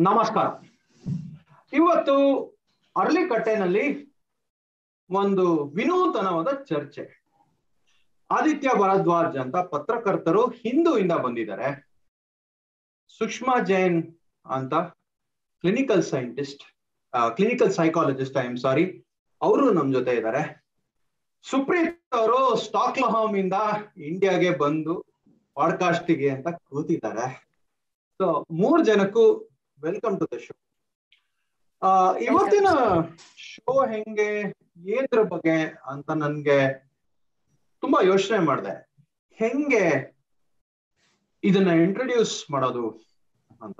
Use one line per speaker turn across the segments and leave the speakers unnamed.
ನಮಸ್ಕಾರ ಇವತ್ತು ಅರಳಿಕಟ್ಟೆನಲ್ಲಿ ಒಂದು ವಿನೂತನವಾದ ಚರ್ಚೆ ಆದಿತ್ಯ ಭರದ್ವಾಜ್ ಅಂತ ಪತ್ರಕರ್ತರು ಹಿಂದೂಯಿಂದ ಬಂದಿದ್ದಾರೆ ಸುಷ್ಮಾ ಜೈನ್ ಅಂತ clinical scientist clinical psychologist I am sorry ಅವರು ನಮ್ ಜೊತೆ ಇದ್ದಾರೆ ಸುಪ್ರೀತ್ ಅವರು ಸ್ಟಾಕ್ಲಹಾಮ್ ಇಂದ ಇಂಡಿಯಾಗೆ ಬಂದು ಪಾಡ್ಕಾಸ್ಟಿಗೆ ಅಂತ ಕೂತಿದ್ದಾರೆ ಸೊ ಮೂರ್ ಜನಕ್ಕೂ ವೆಲ್ಕಮ್ ಟು ದ ಶೋ ಇವತ್ತಿನ ಶೋ ಹೆಂಗೆ ಏದ್ರ ಬಗ್ಗೆ ಅಂತ ನನ್ಗೆ ತುಂಬಾ ಯೋಚನೆ ಮಾಡಿದೆ ಹೆಂಗೆ ಇದನ್ನ ಇಂಟ್ರೊಡ್ಯೂಸ್ ಮಾಡೋದು ಅಂತ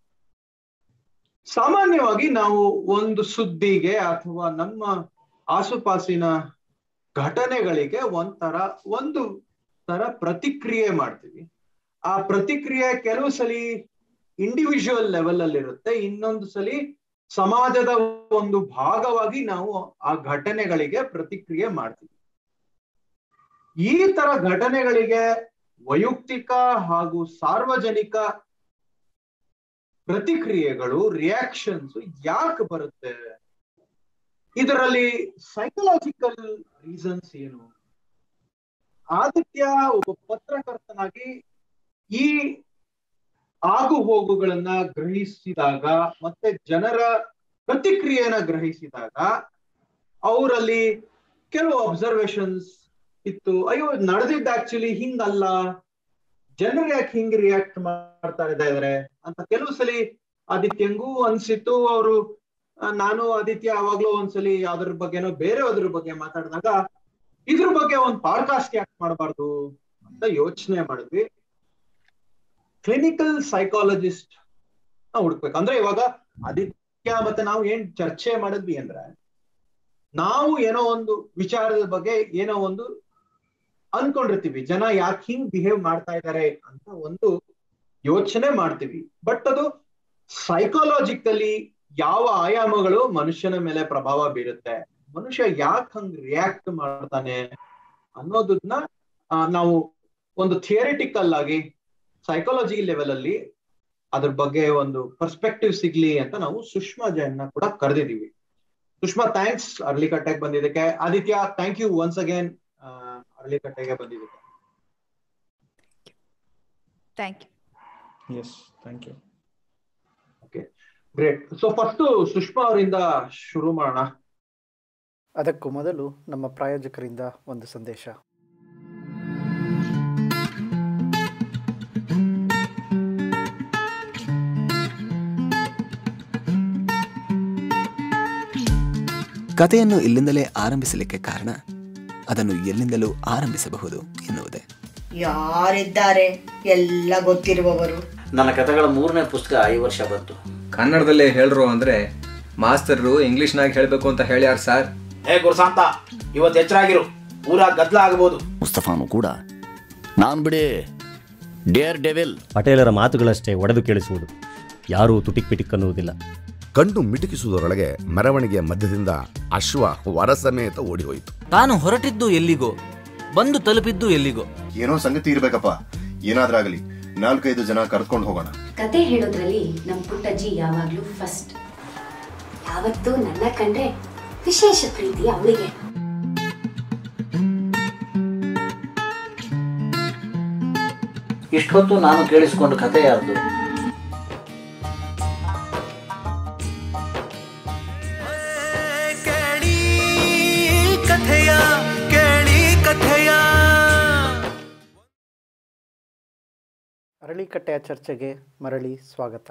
ಸಾಮಾನ್ಯವಾಗಿ ನಾವು ಒಂದು ಸುದ್ದಿಗೆ ಅಥವಾ ನಮ್ಮ ಆಸುಪಾಸಿನ ಘಟನೆಗಳಿಗೆ ಒಂಥರ ಒಂದು ತರ ಪ್ರತಿಕ್ರಿಯೆ ಮಾಡ್ತೀವಿ ಆ ಪ್ರತಿಕ್ರಿಯೆ ಕೆಲವು ಸಲಿ ಇಂಡಿವಿಜುವಲ್ ಲೆವೆಲ್ ಅಲ್ಲಿ ಇರುತ್ತೆ ಇನ್ನೊಂದು ಸಲಿ ಸಮಾಜದ ಒಂದು ಭಾಗವಾಗಿ ನಾವು ಆ ಘಟನೆಗಳಿಗೆ ಪ್ರತಿಕ್ರಿಯೆ ಮಾಡ್ತೀವಿ ಈ ತರ ಘಟನೆಗಳಿಗೆ ವೈಯಕ್ತಿಕ ಹಾಗೂ ಸಾರ್ವಜನಿಕ ಪ್ರತಿಕ್ರಿಯೆಗಳು ರಿಯಾಕ್ಷನ್ಸ್ ಯಾಕೆ ಬರುತ್ತೆ ಇದರಲ್ಲಿ ಸೈಕಲಾಜಿಕಲ್ ರೀಸನ್ಸ್ ಏನು ಆದಿತ್ಯ ಒಬ್ಬ ಪತ್ರಕರ್ತನಾಗಿ ಈ ಆಗು ಹೋಗುಗಳನ್ನ ಗ್ರಹಿಸಿದಾಗ ಮತ್ತೆ ಜನರ ಪ್ರತಿಕ್ರಿಯೆನ ಗ್ರಹಿಸಿದಾಗ ಅವರಲ್ಲಿ ಕೆಲವು ಅಬ್ಸರ್ವೇಷನ್ಸ್ ಇತ್ತು ಅಯ್ಯೋ ನಡೆದಿದ್ದ ಆಕ್ಚುಲಿ ಹಿಂಗಲ್ಲ ಜನರು ಯಾಕೆ ಹಿಂಗ್ ರಿಯಾಕ್ಟ್ ಮಾಡ್ತಾ ಇದ್ದಾರೆ ಅಂತ ಕೆಲವು ಸಲಿ ಆದಿತ್ಯಂಗೂ ಅನ್ಸಿತ್ತು ಅವರು ನಾನು ಆದಿತ್ಯ ಯಾವಾಗ್ಲೂ ಒಂದ್ಸಲಿ ಯಾವ್ದ್ರ ಬಗ್ಗೆನೋ ಬೇರೆ ಅದ್ರ ಬಗ್ಗೆ ಮಾತಾಡಿದಾಗ ಇದ್ರ ಬಗ್ಗೆ ಒಂದ್ ಪಾಡ್ಕಾಸ್ಟ್ ಯಾಕೆ ಮಾಡಬಾರ್ದು ಅಂತ ಯೋಚನೆ ಮಾಡಿದ್ವಿ ಕ್ಲಿನಿಕಲ್ ಸೈಕಾಲಜಿಸ್ಟ್ ಹುಡುಕ್ಬೇಕು ಅಂದ್ರೆ ಇವಾಗ ಆದಿತ್ಯ ಮತ್ತೆ ನಾವು ಏನ್ ಚರ್ಚೆ ಮಾಡಿದ್ವಿ ಅಂದ್ರೆ ನಾವು ಏನೋ ಒಂದು ವಿಚಾರದ ಬಗ್ಗೆ ಏನೋ ಒಂದು ಅನ್ಕೊಂಡಿರ್ತೀವಿ ಜನ ಯಾಕೆ ಹಿಂಗ್ ಬಿಹೇವ್ ಮಾಡ್ತಾ ಇದ್ದಾರೆ ಅಂತ ಒಂದು ಯೋಚನೆ ಮಾಡ್ತೀವಿ ಬಟ್ ಅದು ಸೈಕಾಲಜಿಕಲಿ ಯಾವ ಆಯಾಮಗಳು ಮನುಷ್ಯನ ಮೇಲೆ ಪ್ರಭಾವ ಬೀರುತ್ತೆ ಮನುಷ್ಯ ಯಾಕೆ ಹಂಗ್ ರಿಯಾಕ್ಟ್ ಮಾಡ್ತಾನೆ ಅನ್ನೋದನ್ನ ನಾವು ಒಂದು ಥಿಯರಿಟಿಕಲ್ ಆಗಿ ಸೈಕಾಲಜಿ ಲೆವೆಲ್ ಅಲ್ಲಿ ಅದ್ರ ಬಗ್ಗೆ ಒಂದು ಪರ್ಸ್ಪೆಕ್ಟಿವ್ ಸಿಗ್ಲಿ ಅಂತ ನಾವು ಸುಷ್ಮಾ ಜೈನ್ ಕೂಡ ಕರೆದಿದೀವಿ ಸುಷ್ಮಾ ಥ್ಯಾಂಕ್ಸ್ ಅರ್ಲಿಕಟ್ಟೆಗೆ ಬಂದಿದ್ದಕ್ಕೆ Aditya thank you once again ಅರ್ಲಿಕಟ್ಟೆಗೆ ಬಂದಿದ್ದಕ್ಕೆ
thank you
yes thank you
okay great so first Sushma ಅವರಿಂದ ಶುರು ಮಾಡೋಣ
ಅದಕ್ಕೂ ಮೊದಲು ನಮ್ಮ ಪ್ರಾಯೋಜಕರಿಂದ ಒಂದು ಸಂದೇಶ
ಕಥೆಯನ್ನು ಇಲ್ಲಿಂದಲೇ ಆರಂಭಿಸಲಿಕ್ಕೆ ಕಾರಣ ಅದನ್ನು ಎಲ್ಲಿಂದಲೂ ಆರಂಭಿಸಬಹುದು ಎನ್ನುವುದೇ
ಯಾರಿದ್ದಾರೆ ಎಲ್ಲ ಗೊತ್ತಿರುವವರು
ನನ್ನ ಕಥೆಗಳ ಮೂರನೇ ಪುಸ್ತಕ ಈ ವರ್ಷ ಬಂತು
ಕನ್ನಡದಲ್ಲೇ ಹೇಳ್ರು ಅಂದ್ರೆ ಮಾಸ್ತರ್ರು ಇಂಗ್ಲಿಷ್ನಾಗ ಹೇಳಬೇಕು ಅಂತ ಹೇಳ್ಯಾರ ಸರ್
ಹೇ ಗುರುಸಾಂತ ಇವತ್ತು ಎಚ್ಚರಾಗಿರು ಊರ ಗದ್ಲ ಆಗಬಹುದು
ಮುಸ್ತಫಾನು ಕೂಡ ನಾನ್ ಬಿಡಿ ಡೇರ್ ಡೆವಿಲ್
ಪಟೇಲರ ಮಾತುಗಳಷ್ಟೇ ಒಡೆದು ಕೇಳಿಸುವುದು ಯಾರೂ ತುಟಿಕ್ ಪಿಟಿಕ್ ಅನ್ನುವುದಿಲ್ಲ
ಕಣ್ಣು ಮಿಟುಕಿಸುವುದರೊಳಗೆ ಮೆರವಣಿಗೆಯ ಮಧ್ಯದಿಂದ ಅಶ್ವ ವರಸಮೇತ ಓಡಿ ಹೋಯಿತು
ತಾನು ಹೊರಟಿದ್ದು ಎಲ್ಲಿಗೋ ಬಂದು ತಲುಪಿದ್ದು ಎಲ್ಲಿಗೋ
ಏನೋ ಸಂಗತಿ ಇರ್ಬೇಕಪ್ಪ ಏನಾದ್ರಾಗಲಿ ನಾಲ್ಕೈದು ಜನ ಕರ್ಕೊಂಡು ಹೋಗೋಣ
ಕತೆ ಹೇಳೋದ್ರಲ್ಲಿ ನಮ್ ಪುಟ್ಟಜ್ಜಿ ಯಾವಾಗ್ಲೂ ಫಸ್ಟ್ ಯಾವತ್ತೂ ನನ್ನ ಕಂಡ್ರೆ ವಿಶೇಷ ಪ್ರೀತಿ ಅವಳಿಗೆ
ಇಷ್ಟೊತ್ತು ನಾನು ಕೇಳಿಸಿಕೊಂಡು ಕತೆ ಯಾರ್ದು
ಕಥೆಯ ಕೇಳಿ ಕಥೆಯ
ಅರಳಿಕಟ್ಟೆಯ ಚರ್ಚೆಗೆ ಮರಳಿ ಸ್ವಾಗತ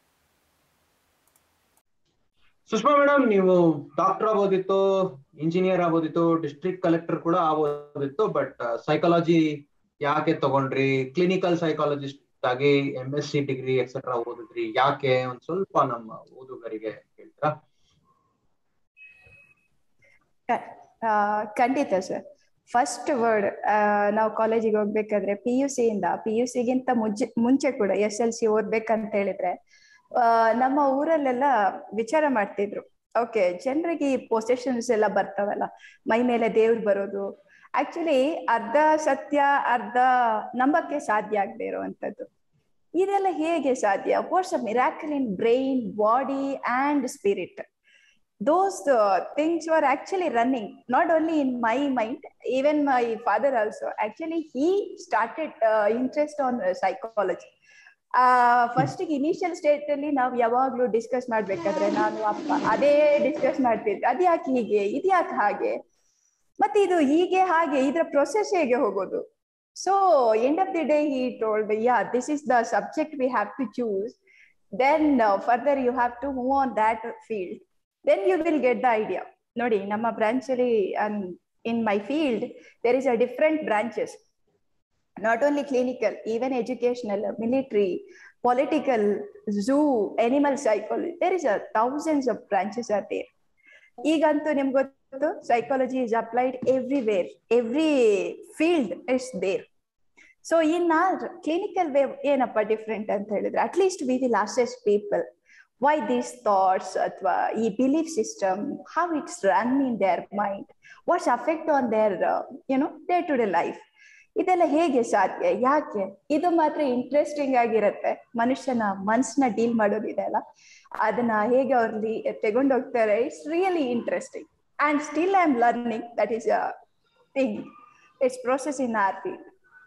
ಸುಷ್ಮಾ ಮೇಡಮ್ ನೀವು ಡಾಕ್ಟರ್ ಆಗ್ಬೋದಿತ್ತು ಇಂಜಿನಿಯರ್ ಆಗ್ಬೋದಿತ್ತು ಡಿಸ್ಟ್ರಿಕ್ಟ್ ಕಲೆಕ್ಟರ್ ಕೂಡ ಆಗ್ಬೋದಿತ್ತು ಬಟ್ ಸೈಕಾಲಜಿ ಯಾಕೆ ತಗೊಂಡ್ರಿ ಕ್ಲಿನಿಕಲ್ ಸೈಕಾಲಜಿಸ್ಟ್ ಆಗಿ M S C degree etcetera ಓದಿದ್ರಿ ಯಾಕೆ ಒಂದ್ ಸ್ವಲ್ಪ ನಮ್ಮ ಓದುಗರಿಗೆ ಹೇಳ್ತೀರಾ
ಖಂಡಿತ ಸರ್ ಫಸ್ಟ್ ವರ್ಡ್ ನಾವು ಕಾಲೇಜಿಗೆ ಹೋಗ್ಬೇಕಾದ್ರೆ ಪಿ ಯು ಸಿ ಇಂದ ಪಿ ಯು ಸಿಗಿಂತ ಮುಂಚೆ ಮುಂಚೆ ಕೂಡ ಎಸ್ ಎಲ್ ಸಿ ಓದ್ಬೇಕಂತ ಹೇಳಿದ್ರೆ ನಮ್ಮ ಊರಲ್ಲೆಲ್ಲ ವಿಚಾರ ಮಾಡ್ತಿದ್ರು ಓಕೆ ಜನರಿಗೆ ಈ ಪೊಸೆಷನ್ಸ್ ಎಲ್ಲ ಬರ್ತಾವಲ್ಲ ಮೈ ಮೇಲೆ ದೇವ್ರು ಬರೋದು ಆಕ್ಚುಲಿ ಅರ್ಧ ಸತ್ಯ ಅರ್ಧ ನಂಬಕ್ಕೆ ಸಾಧ್ಯ ಆಗದೆ ಇರುವಂತದ್ದು ಇದೆಲ್ಲ ಹೇಗೆ ಸಾಧ್ಯ what's a miracle in brain body and spirit those uh, things were actually running not only in my mind even my father also actually he started uh, interest on uh, psychology first initial state ಅಲ್ಲಿ ನಾವು ಯಾವಾಗ್ಲೂ discuss ಮಾಡ್ಬೇಕಾದ್ರೆ ನಾನು ಅಪ್ಪ ಅದೇ discuss ಮಾಡ್ತಿದ್ದೆ ಅದ್ಯಾಕೆ ಹೀಗೆ ಇದ್ಯಾಕೆ ಹಾಗೆ ಮತ್ತೆ ಇದು ಹೀಗೆ ಹಾಗೆ ಇದ್ರ ಪ್ರೊಸೆಸ್ ಹೇಗೆ ಹೋಗೋದು so end of the day he told yeah this is the subject we have to choose then further you have to move on that field then you will get the idea ನೋಡಿ ನಮ್ಮ branch ಅಲ್ಲಿ in my field there is a different branches not only clinical, even educational, military, political, zoo, animal psychology. There is a thousands of branches are there. ಈಗಂತೂ ನಿಮ್ಗೆ ಗೊತ್ತು psychology is applied everywhere every field is there so in our clinical way ಏನಪ್ಪ different ಅಂತ ಹೇಳಿದ್ರೆ at least we will assess people why these thoughts ಅಥವಾ ಈ belief system how it's run in their mind what's affect on their you know day to day life ಇದೆಲ್ಲ ಹೇಗೆ ಸಾಧ್ಯ ಯಾಕೆ ಇದು ಮಾತ್ರ ಇಂಟ್ರೆಸ್ಟಿಂಗ್ ಆಗಿರತ್ತೆ ಮನುಷ್ಯನ ಮನ್ಸನ್ನ ಡೀಲ್ ಮಾಡೋದಿದೆ ಅಲ್ಲ ಅದನ್ನ ಹೇಗೆ ಅವ್ರಲ್ಲಿ ತಗೊಂಡೋಗ್ತಾರೆ it's really interesting and still I am learning that is a thing it's process in our field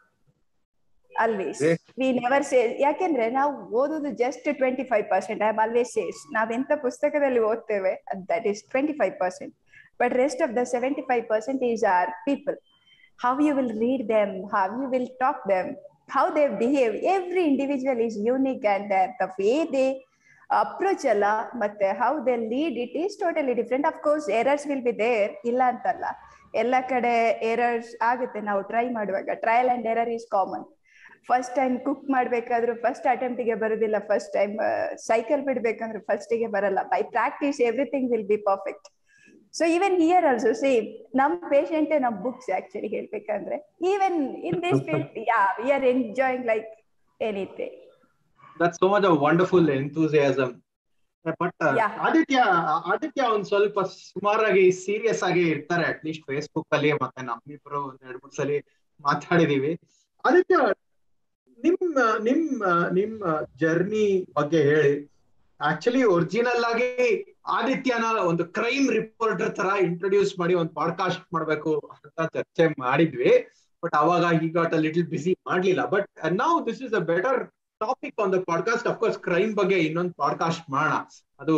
always we never say ಯಾಕೆಂದ್ರೆ ನಾವು ಓದೋದು just twenty five percent I am always says ನಾವೆಂತ ಪುಸ್ತಕದಲ್ಲಿ ಓದ್ತೇವೆ that is twenty five percent but rest of the seventy five percent is our people how you will read them, how you will talk them, how they behave. Every individual is unique and uh, the way they approach Allah, but uh, how they lead it is totally different. Of course, errors will be there. ಇಲ್ಲ ಅಂತಲ್ಲ ಎಲ್ಲ ಕಡೆ errors ಆಗುತ್ತೆ ನಾವು try ಮಾಡುವಾಗ trial and error is common first time cook ಮಾಡ್ಬೇಕಾದ್ರೂ first ಅಟೆಂಪ್ಟಿಗೆ ಬರೋದಿಲ್ಲ ಫಸ್ಟ್ ಟೈಮ್ ಸೈಕಲ್ ಬಿಡ್ಬೇಕಂದ್ರೆ ಫಸ್ಟಿಗೆ ಬರಲ್ಲ by practice everything will be perfect so even here also same ನಮ್ ಪೇಷಂಟ್ ನಮ್ ಬುಕ್ಸ್ ಆಕ್ಚುಲಿ ಹೇಳ್ಬೇಕಂದ್ರೆ even in this field yeah we are enjoying like anything
that's so much wonderful enthusiasm but Aditya Aditya ಒಂದ್ ಸ್ವಲ್ಪ ಸುಮಾರಾಗಿ serious ಆಗಿ ಇರ್ತಾರೆ at least Facebook ಅಲ್ಲಿ ಮತ್ತೆ ನಮ್ಮಿಬ್ರು ಒಂದ್ ಎರಡ್ ಮೂರ್ ಸಲ ಮಾತಾಡಿದೀವಿ ಆದಿತ್ಯ ನಿಮ್ ನಿಮ್ ನಿಮ್ ಜರ್ನಿ ಬಗ್ಗೆ ಹೇಳಿ ಆಕ್ಚುಲಿ ಒರಿಜಿನಲ್ ಆಗಿ ಆದಿತ್ಯನ ಒಂದು ಕ್ರೈಮ್ ರಿಪೋರ್ಟರ್ ತರ ಇಂಟ್ರೊಡ್ಯೂಸ್ ಮಾಡಿ ಒಂದು ಪಾಡ್ಕಾಸ್ಟ್ ಮಾಡ್ಬೇಕು ಅಂತ ಚರ್ಚೆ ಮಾಡಿದ್ವಿ ಬಟ್ ಅವಾಗ ಈ ಗಾಟ್ ಅ ಲಿಟಲ್ ಬಿಸಿ ಮಾಡ್ಲಿಲ್ಲ but now this is a better topic on the podcast of course crime ಬಗ್ಗೆ ಇನ್ನೊಂದು ಪಾಡ್ಕಾಸ್ಟ್ ಮಾಡೋಣ ಅದು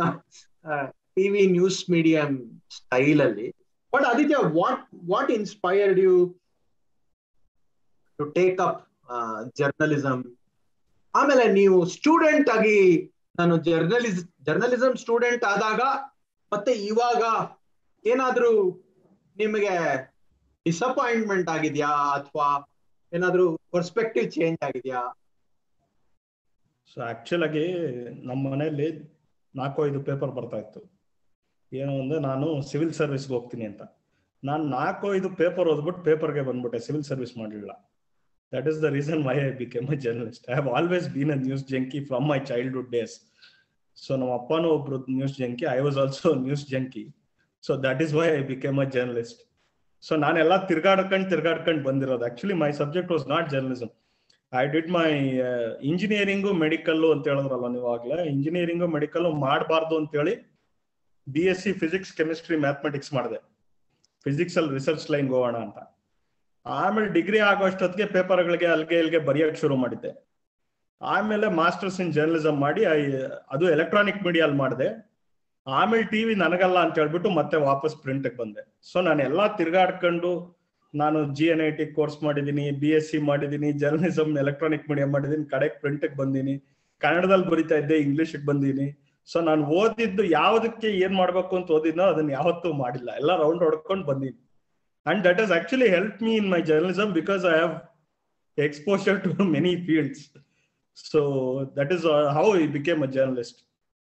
ಟಿವಿ ನ್ಯೂಸ್ ಮೀಡಿಯಂ ಸ್ಟೈಲ್ ಅಲ್ಲಿ but Aditya what what inspired you to take up journalism ಆಮೇಲೆ ನೀವು ಸ್ಟೂಡೆಂಟ್ ಆಗಿ ನಾನು ಜರ್ನಲಿಸ್ ಜರ್ನಲಿಸಂ ಸ್ಟೂಡೆಂಟ್ ಆದಾಗ ಮತ್ತೆ ಇವಾಗ ಏನಾದ್ರೂ ನಿಮಗೆ ಡಿಸಪಾಯಿಂಟ್ಮೆಂಟ್ ಆಗಿದ್ಯಾ ಅಥವಾ ಏನಾದ್ರೂ ಪರ್ಸ್ಪೆಕ್ಟಿವ್ ಚೇಂಜ್ ಆಗಿದ್ಯಾ
ಸೊ ಆಕ್ಚುಲ್ ಆಗಿ ನಮ್ಮ ಮನೆಯಲ್ಲಿ ನಾಲ್ಕು ಐದು ಪೇಪರ್ ಬರ್ತಾ ಇತ್ತು ಏನು ಅಂದ್ರೆ ನಾನು ಸಿವಿಲ್ ಸರ್ವಿಸ್ಗೆ ಹೋಗ್ತೀನಿ ಅಂತ ನಾನು ನಾಲ್ಕು ಐದು ಪೇಪರ್ ಓದ್ಬಿಟ್ಟು ಪೇಪರ್ಗೆ ಬಂದ್ಬಿಟ್ಟೆ ಸಿವಿಲ್ ಸರ್ವಿಸ್ ಮಾಡಲಿಲ್ಲ that is the reason why I became a journalist I have always been a news junkie from my childhood days so ನಮ್ಮ ಅಪ್ಪನೂ ಒಬ್ರು news junkie I was also news junkie so that is why I became a journalist so ನಾನೆಲ್ಲ ತಿರ್ಗಾಡ್ಕೊಂಡು ತಿರ್ಗಾಡ್ಕೊಂಡು ಬಂದಿರೋದು actually my subject was not journalism I did my engineering medical ಅಂತ ಹೇಳಿದ್ರಲ್ಲ ನೀವು ಆಗ್ಲೇ ಇಂಜಿನಿಯರಿಂಗು ಮೆಡಿಕಲ್ ಮಾಡಬಾರ್ದು ಅಂತೇಳಿ B S C physics chemistry mathematics ಮಾಡಿದೆ ಫಿಸಿಕ್ಸ್ ಅಲ್ಲಿ ರಿಸರ್ಚ್ ಲೈನ್ ಹೋಗೋಣ ಅಂತ ಆಮೇಲೆ ಡಿಗ್ರಿ ಆಗೋಷ್ಟೊತ್ತಿಗೆ ಪೇಪರ್ಗಳಿಗೆ ಅಲ್ಗೆ ಇಲ್ಗೆ ಬರೆಯಕ್ ಶುರು ಮಾಡಿದ್ದೆ ಆಮೇಲೆ ಮಾಸ್ಟರ್ಸ್ ಇನ್ ಜರ್ನಲಿಸಮ್ ಮಾಡಿ ಅದು ಎಲೆಕ್ಟ್ರಾನಿಕ್ ಮೀಡಿಯಲ್ಲಿ ಮಾಡಿದೆ ಆಮೇಲೆ ಟಿವಿ ನನಗಲ್ಲ ಅಂತ ಹೇಳ್ಬಿಟ್ಟು ಮತ್ತೆ ವಾಪಸ್ ಪ್ರಿಂಟ್ಗೆ ಬಂದೆ ಸೊ ನಾನು ಎಲ್ಲಾ ತಿರ್ಗಾಡ್ಕೊಂಡು ನಾನು G N I T course ಮಾಡಿದ್ದೀನಿ ಬಿ ಎಸ್ ಸಿ ಮಾಡಿದ್ದೀನಿ ಜರ್ನಲಿಸಮ್ ಎಲೆಕ್ಟ್ರಾನಿಕ್ ಮೀಡಿಯಂ ಮಾಡಿದ್ದೀನಿ ಕಡೆಗೆ ಪ್ರಿಂಟ್ಗೆ ಬಂದೀನಿ ಕನ್ನಡದಲ್ಲಿ ಬರಿತಾ ಇದ್ದೆ ಇಂಗ್ಲಿಷ್ಗೆ ಬಂದೀನಿ ಸೊ ನಾನು ಓದಿದ್ದು ಯಾವ್ದಕ್ಕೆ ಏನ್ ಮಾಡ್ಬೇಕು ಅಂತ ಓದಿದ್ನೋ ಅದನ್ನ ಯಾವತ್ತೂ ಮಾಡಿಲ್ಲ ಎಲ್ಲ ರೌಂಡ್ ಹೊಡ್ಕೊಂಡು ಬಂದೀನಿ and that has actually helped me in my journalism because I have exposure to many fields. So that is uh, how I became a journalist.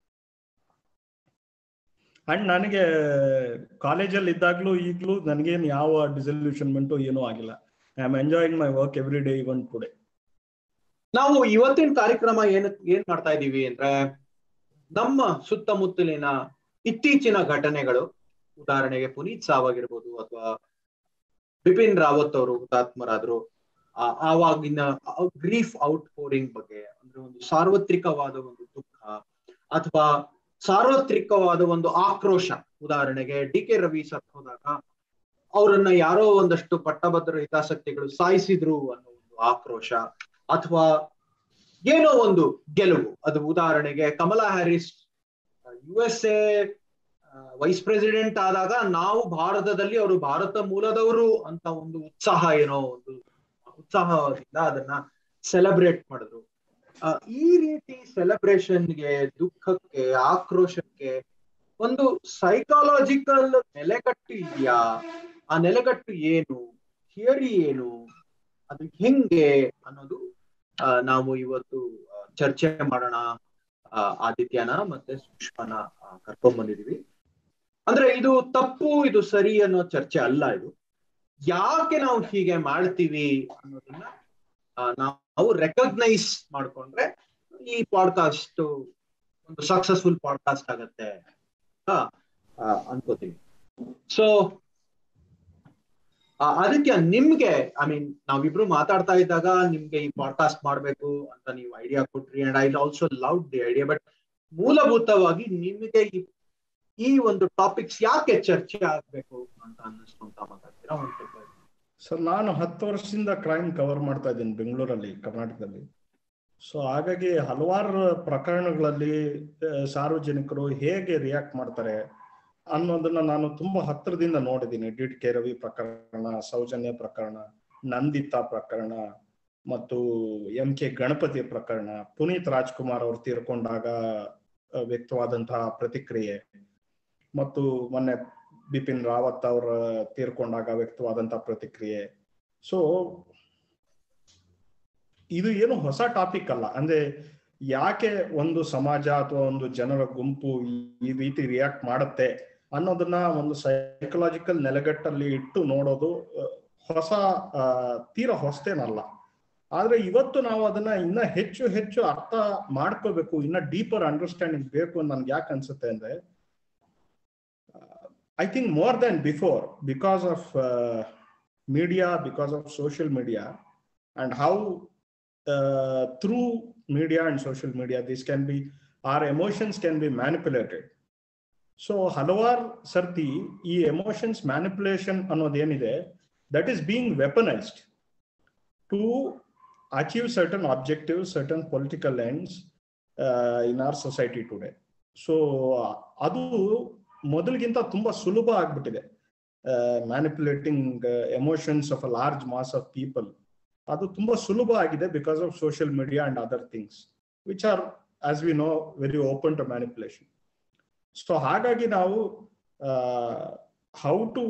And ನನಗೆ ಕಾಲೇಜಲ್ಲಿ ಇದ್ದಾಗ್ಲೂ ಈಗಲೂ ನನಗೇನು ಯಾವ ಡಿಸಲ್ಯೂಷನ್ಮೆಂಟು ಏನೂ ಆಗಿಲ್ಲ I am enjoying my work every day even today
ನಾವು ಇವತ್ತಿನ ಕಾರ್ಯಕ್ರಮ ಏನ್ ಏನ್ ಮಾಡ್ತಾ ಇದೀವಿ ಅಂದ್ರೆ ನಮ್ಮ ಸುತ್ತಮುತ್ತಲಿನ ಇತ್ತೀಚಿನ ಘಟನೆಗಳು ಉದಾಹರಣೆಗೆ ಪುನೀತ್ ಸಾವಾಗಿರ್ಬೋದು ಅಥವಾ ಬಿಪಿನ್ ರಾವತ್ ಅವರು ಹುತಾತ್ಮರಾದ್ರು ಆ- ಆವಾಗಿನ ಗ್ರೀಫ್ ಔಟ್ ಪೋರಿಂಗ್ ಬಗ್ಗೆ ಅಂದ್ರೆ ಒಂದು ಸಾರ್ವತ್ರಿಕವಾದ ಒಂದು ದುಃಖ ಅಥವಾ ಸಾರ್ವತ್ರಿಕವಾದ ಒಂದು ಆಕ್ರೋಶ ಉದಾಹರಣೆಗೆ ಡಿ ಕೆ ರವಿ ಸರ್ ಹೋದಾಗ ಅವರನ್ನ ಯಾರೋ ಒಂದಷ್ಟು ಪಟ್ಟಭದ್ರ ಹಿತಾಸಕ್ತಿಗಳು ಸಾಯಿಸಿದ್ರು ಅನ್ನೋ ಒಂದು ಆಕ್ರೋಶ ಅಥವಾ ಏನೋ ಒಂದು ಗೆಲುವು ಅದು ಉದಾಹರಣೆಗೆ Kamala Harris U S A vice president ಆದಾಗ ನಾವು ಭಾರತದಲ್ಲಿ ಅವರು ಭಾರತ ಮೂಲದವರು ಅಂತ ಒಂದು ಉತ್ಸಾಹ ಏನೋ ಒಂದು ಉತ್ಸಾಹದಿಂದ ಅದನ್ನ ಸೆಲೆಬ್ರೇಟ್ ಮಾಡಿದ್ರು ಆ, ಈ ರೀತಿ ಸೆಲೆಬ್ರೇಷನ್ಗೆ ದುಃಖಕ್ಕೆ ಆಕ್ರೋಶಕ್ಕೆ ಒಂದು ಸೈಕಾಲಜಿಕಲ್ ನೆಲೆಗಟ್ಟು ಇದೆಯಾ ಆ ನೆಲೆಗಟ್ಟು ಏನು ಥಿಯರಿ ಏನು ಅದು ಹೆಂಗೆ ಅನ್ನೋದು ಆ, ನಾವು ಇವತ್ತು ಆ, ಚರ್ಚೆ ಮಾಡೋಣ ಆ, ಆದಿತ್ಯನ ಮತ್ತೆ ಸುಷ್ಮನ ಆ, ಕರ್ಕೊಂಡ್ ಬಂದಿದೀವಿ ಅಂದ್ರೆ ಇದು ತಪ್ಪು ಇದು ಸರಿ ಅನ್ನೋ ಚರ್ಚೆ ಅಲ್ಲ ಇದು ಯಾಕೆ ನಾವು ಹೀಗೆ ಮಾಡ್ತೀವಿ ಅನ್ನೋದನ್ನ ಆ, ನಾವು ರೆಕಗ್ನೈಸ್ ಮಾಡ್ಕೊಂಡ್ರೆ ಈ ಪಾಡ್ಕಾಸ್ಟ್ ಒಂದು ಸಕ್ಸಸ್ಫುಲ್ ಪಾಡ್ಕಾಸ್ಟ್ ಆಗತ್ತೆ ಅಂತ ಆ, ಅನ್ಕೋತೀವಿ ಸೊ ಆದಿತ್ಯ ನಿಮ್ಗೆ ಐ ಮೀನ್ ನಾವಿಬ್ರು ಮಾತಾಡ್ತಾ ಇದ್ದಾಗ ನಿಮ್ಗೆ ಈ ಪಾಡ್ಕಾಸ್ಟ್ ಮಾಡ್ಬೇಕು ಅಂತ ನೀವು ಐಡಿಯಾ ಕೊಟ್ರಿ and I also love the idea but ಮೂಲಭೂತವಾಗಿ ನಿಮಗೆ ಈ ಈ ಒಂದು ಟಾಪಿಕ್ಸ್ ಯಾಕೆ ಚರ್ಚೆ ಆಗ್ಬೇಕು ಅಂತ ಅನ್ನಿಸ್ತು ಅಂತ ಮಾತಾಡ್ತೀರಾ ಒಂದ್ ಸ್ವಲ್ಪ ಹೇಳಿ.
ಸರ್ ನಾನು ಹತ್ತು ವರ್ಷದಿಂದ ಕ್ರೈಮ್ ಕವರ್ ಮಾಡ್ತಾ ಇದ್ದೀನಿ ಬೆಂಗಳೂರಲ್ಲಿ ಕರ್ನಾಟಕದಲ್ಲಿ ಸೊ ಹಾಗಾಗಿ ಹಲವಾರು ಪ್ರಕರಣಗಳಲ್ಲಿ ಆ, ಸಾರ್ವಜನಿಕರು ಹೇಗೆ ರಿಯಾಕ್ಟ್ ಮಾಡ್ತಾರೆ ಅನ್ನೋದನ್ನ ನಾನು ತುಂಬಾ ಹತ್ತಿರದಿಂದ ನೋಡಿದ್ದೀನಿ ಡಿ ಕೆ ರವಿ ಪ್ರಕರಣ ಸೌಜನ್ಯ ಪ್ರಕರಣ ನಂದಿತಾ ಪ್ರಕರಣ ಮತ್ತು ಎಂ ಕೆ ಗಣಪತಿ ಪ್ರಕರಣ ಪುನೀತ್ ರಾಜ್ಕುಮಾರ್ ಅವರು ತೀರ್ಕೊಂಡಾಗ ಆ, ವ್ಯಕ್ತವಾದಂತಹ ಪ್ರತಿಕ್ರಿಯೆ ಮತ್ತು ಮೊನ್ನೆ ಬಿಪಿನ್ ರಾವತ್ ಅವರ ತೀರ್ಕೊಂಡಾಗ ವ್ಯಕ್ತವಾದಂತಹ ಪ್ರತಿಕ್ರಿಯೆ ಸೊ ಇದು ಏನು ಹೊಸ ಟಾಪಿಕ್ ಅಲ್ಲ ಅಂದ್ರೆ ಯಾಕೆ ಒಂದು ಸಮಾಜ ಅಥವಾ ಒಂದು ಜನರ ಗುಂಪು ಈ- ಈ ರೀತಿ ರಿಯಾಕ್ಟ್ ಮಾಡುತ್ತೆ ಅನ್ನೋದನ್ನ ಒಂದು ಸೈಕಲಾಜಿಕಲ್ ನೆಲೆಗಟ್ಟಲ್ಲಿ ಇಟ್ಟು ನೋಡೋದು ಆ, ಹೊಸ ಆ, ತೀರಾ ಹೊಸತೇನಲ್ಲ ಆದ್ರೆ ಇವತ್ತು ನಾವು ಅದನ್ನ ಇನ್ನ ಹೆಚ್ಚು ಹೆಚ್ಚು ಅರ್ಥ ಮಾಡ್ಕೋಬೇಕು ಇನ್ನ ಡೀಪರ್ ಅಂಡರ್ಸ್ಟ್ಯಾಂಡಿಂಗ್ ಬೇಕು ಅಂತ ನನ್ಗೆ ಯಾಕೆ ಅನ್ಸುತ್ತೆ ಅಂದ್ರೆ I think more than before, because of uh, media, because of social media, and how uh, through media and social media, this can be, our emotions can be manipulated. So ಹಲವಾರು ಸರ್ತಿ ಈ emotions manipulation ಅನ್ನೋದೇನಿದೆ that is being weaponised to achieve certain objective certain political ends in our society today so ಅದು ಮೊದಲಿಗಿಂತ ತುಂಬಾ ಸುಲಭ ಆಗ್ಬಿಟ್ಟಿದೆ manipulating emotions of a large mass of people ಅದು ತುಂಬಾ ಸುಲಭ ಆಗಿದೆ because of social media and other things which are as we know very open to manipulation so ಹಾಗಾಗಿ ನಾವು ಹೌ ಟು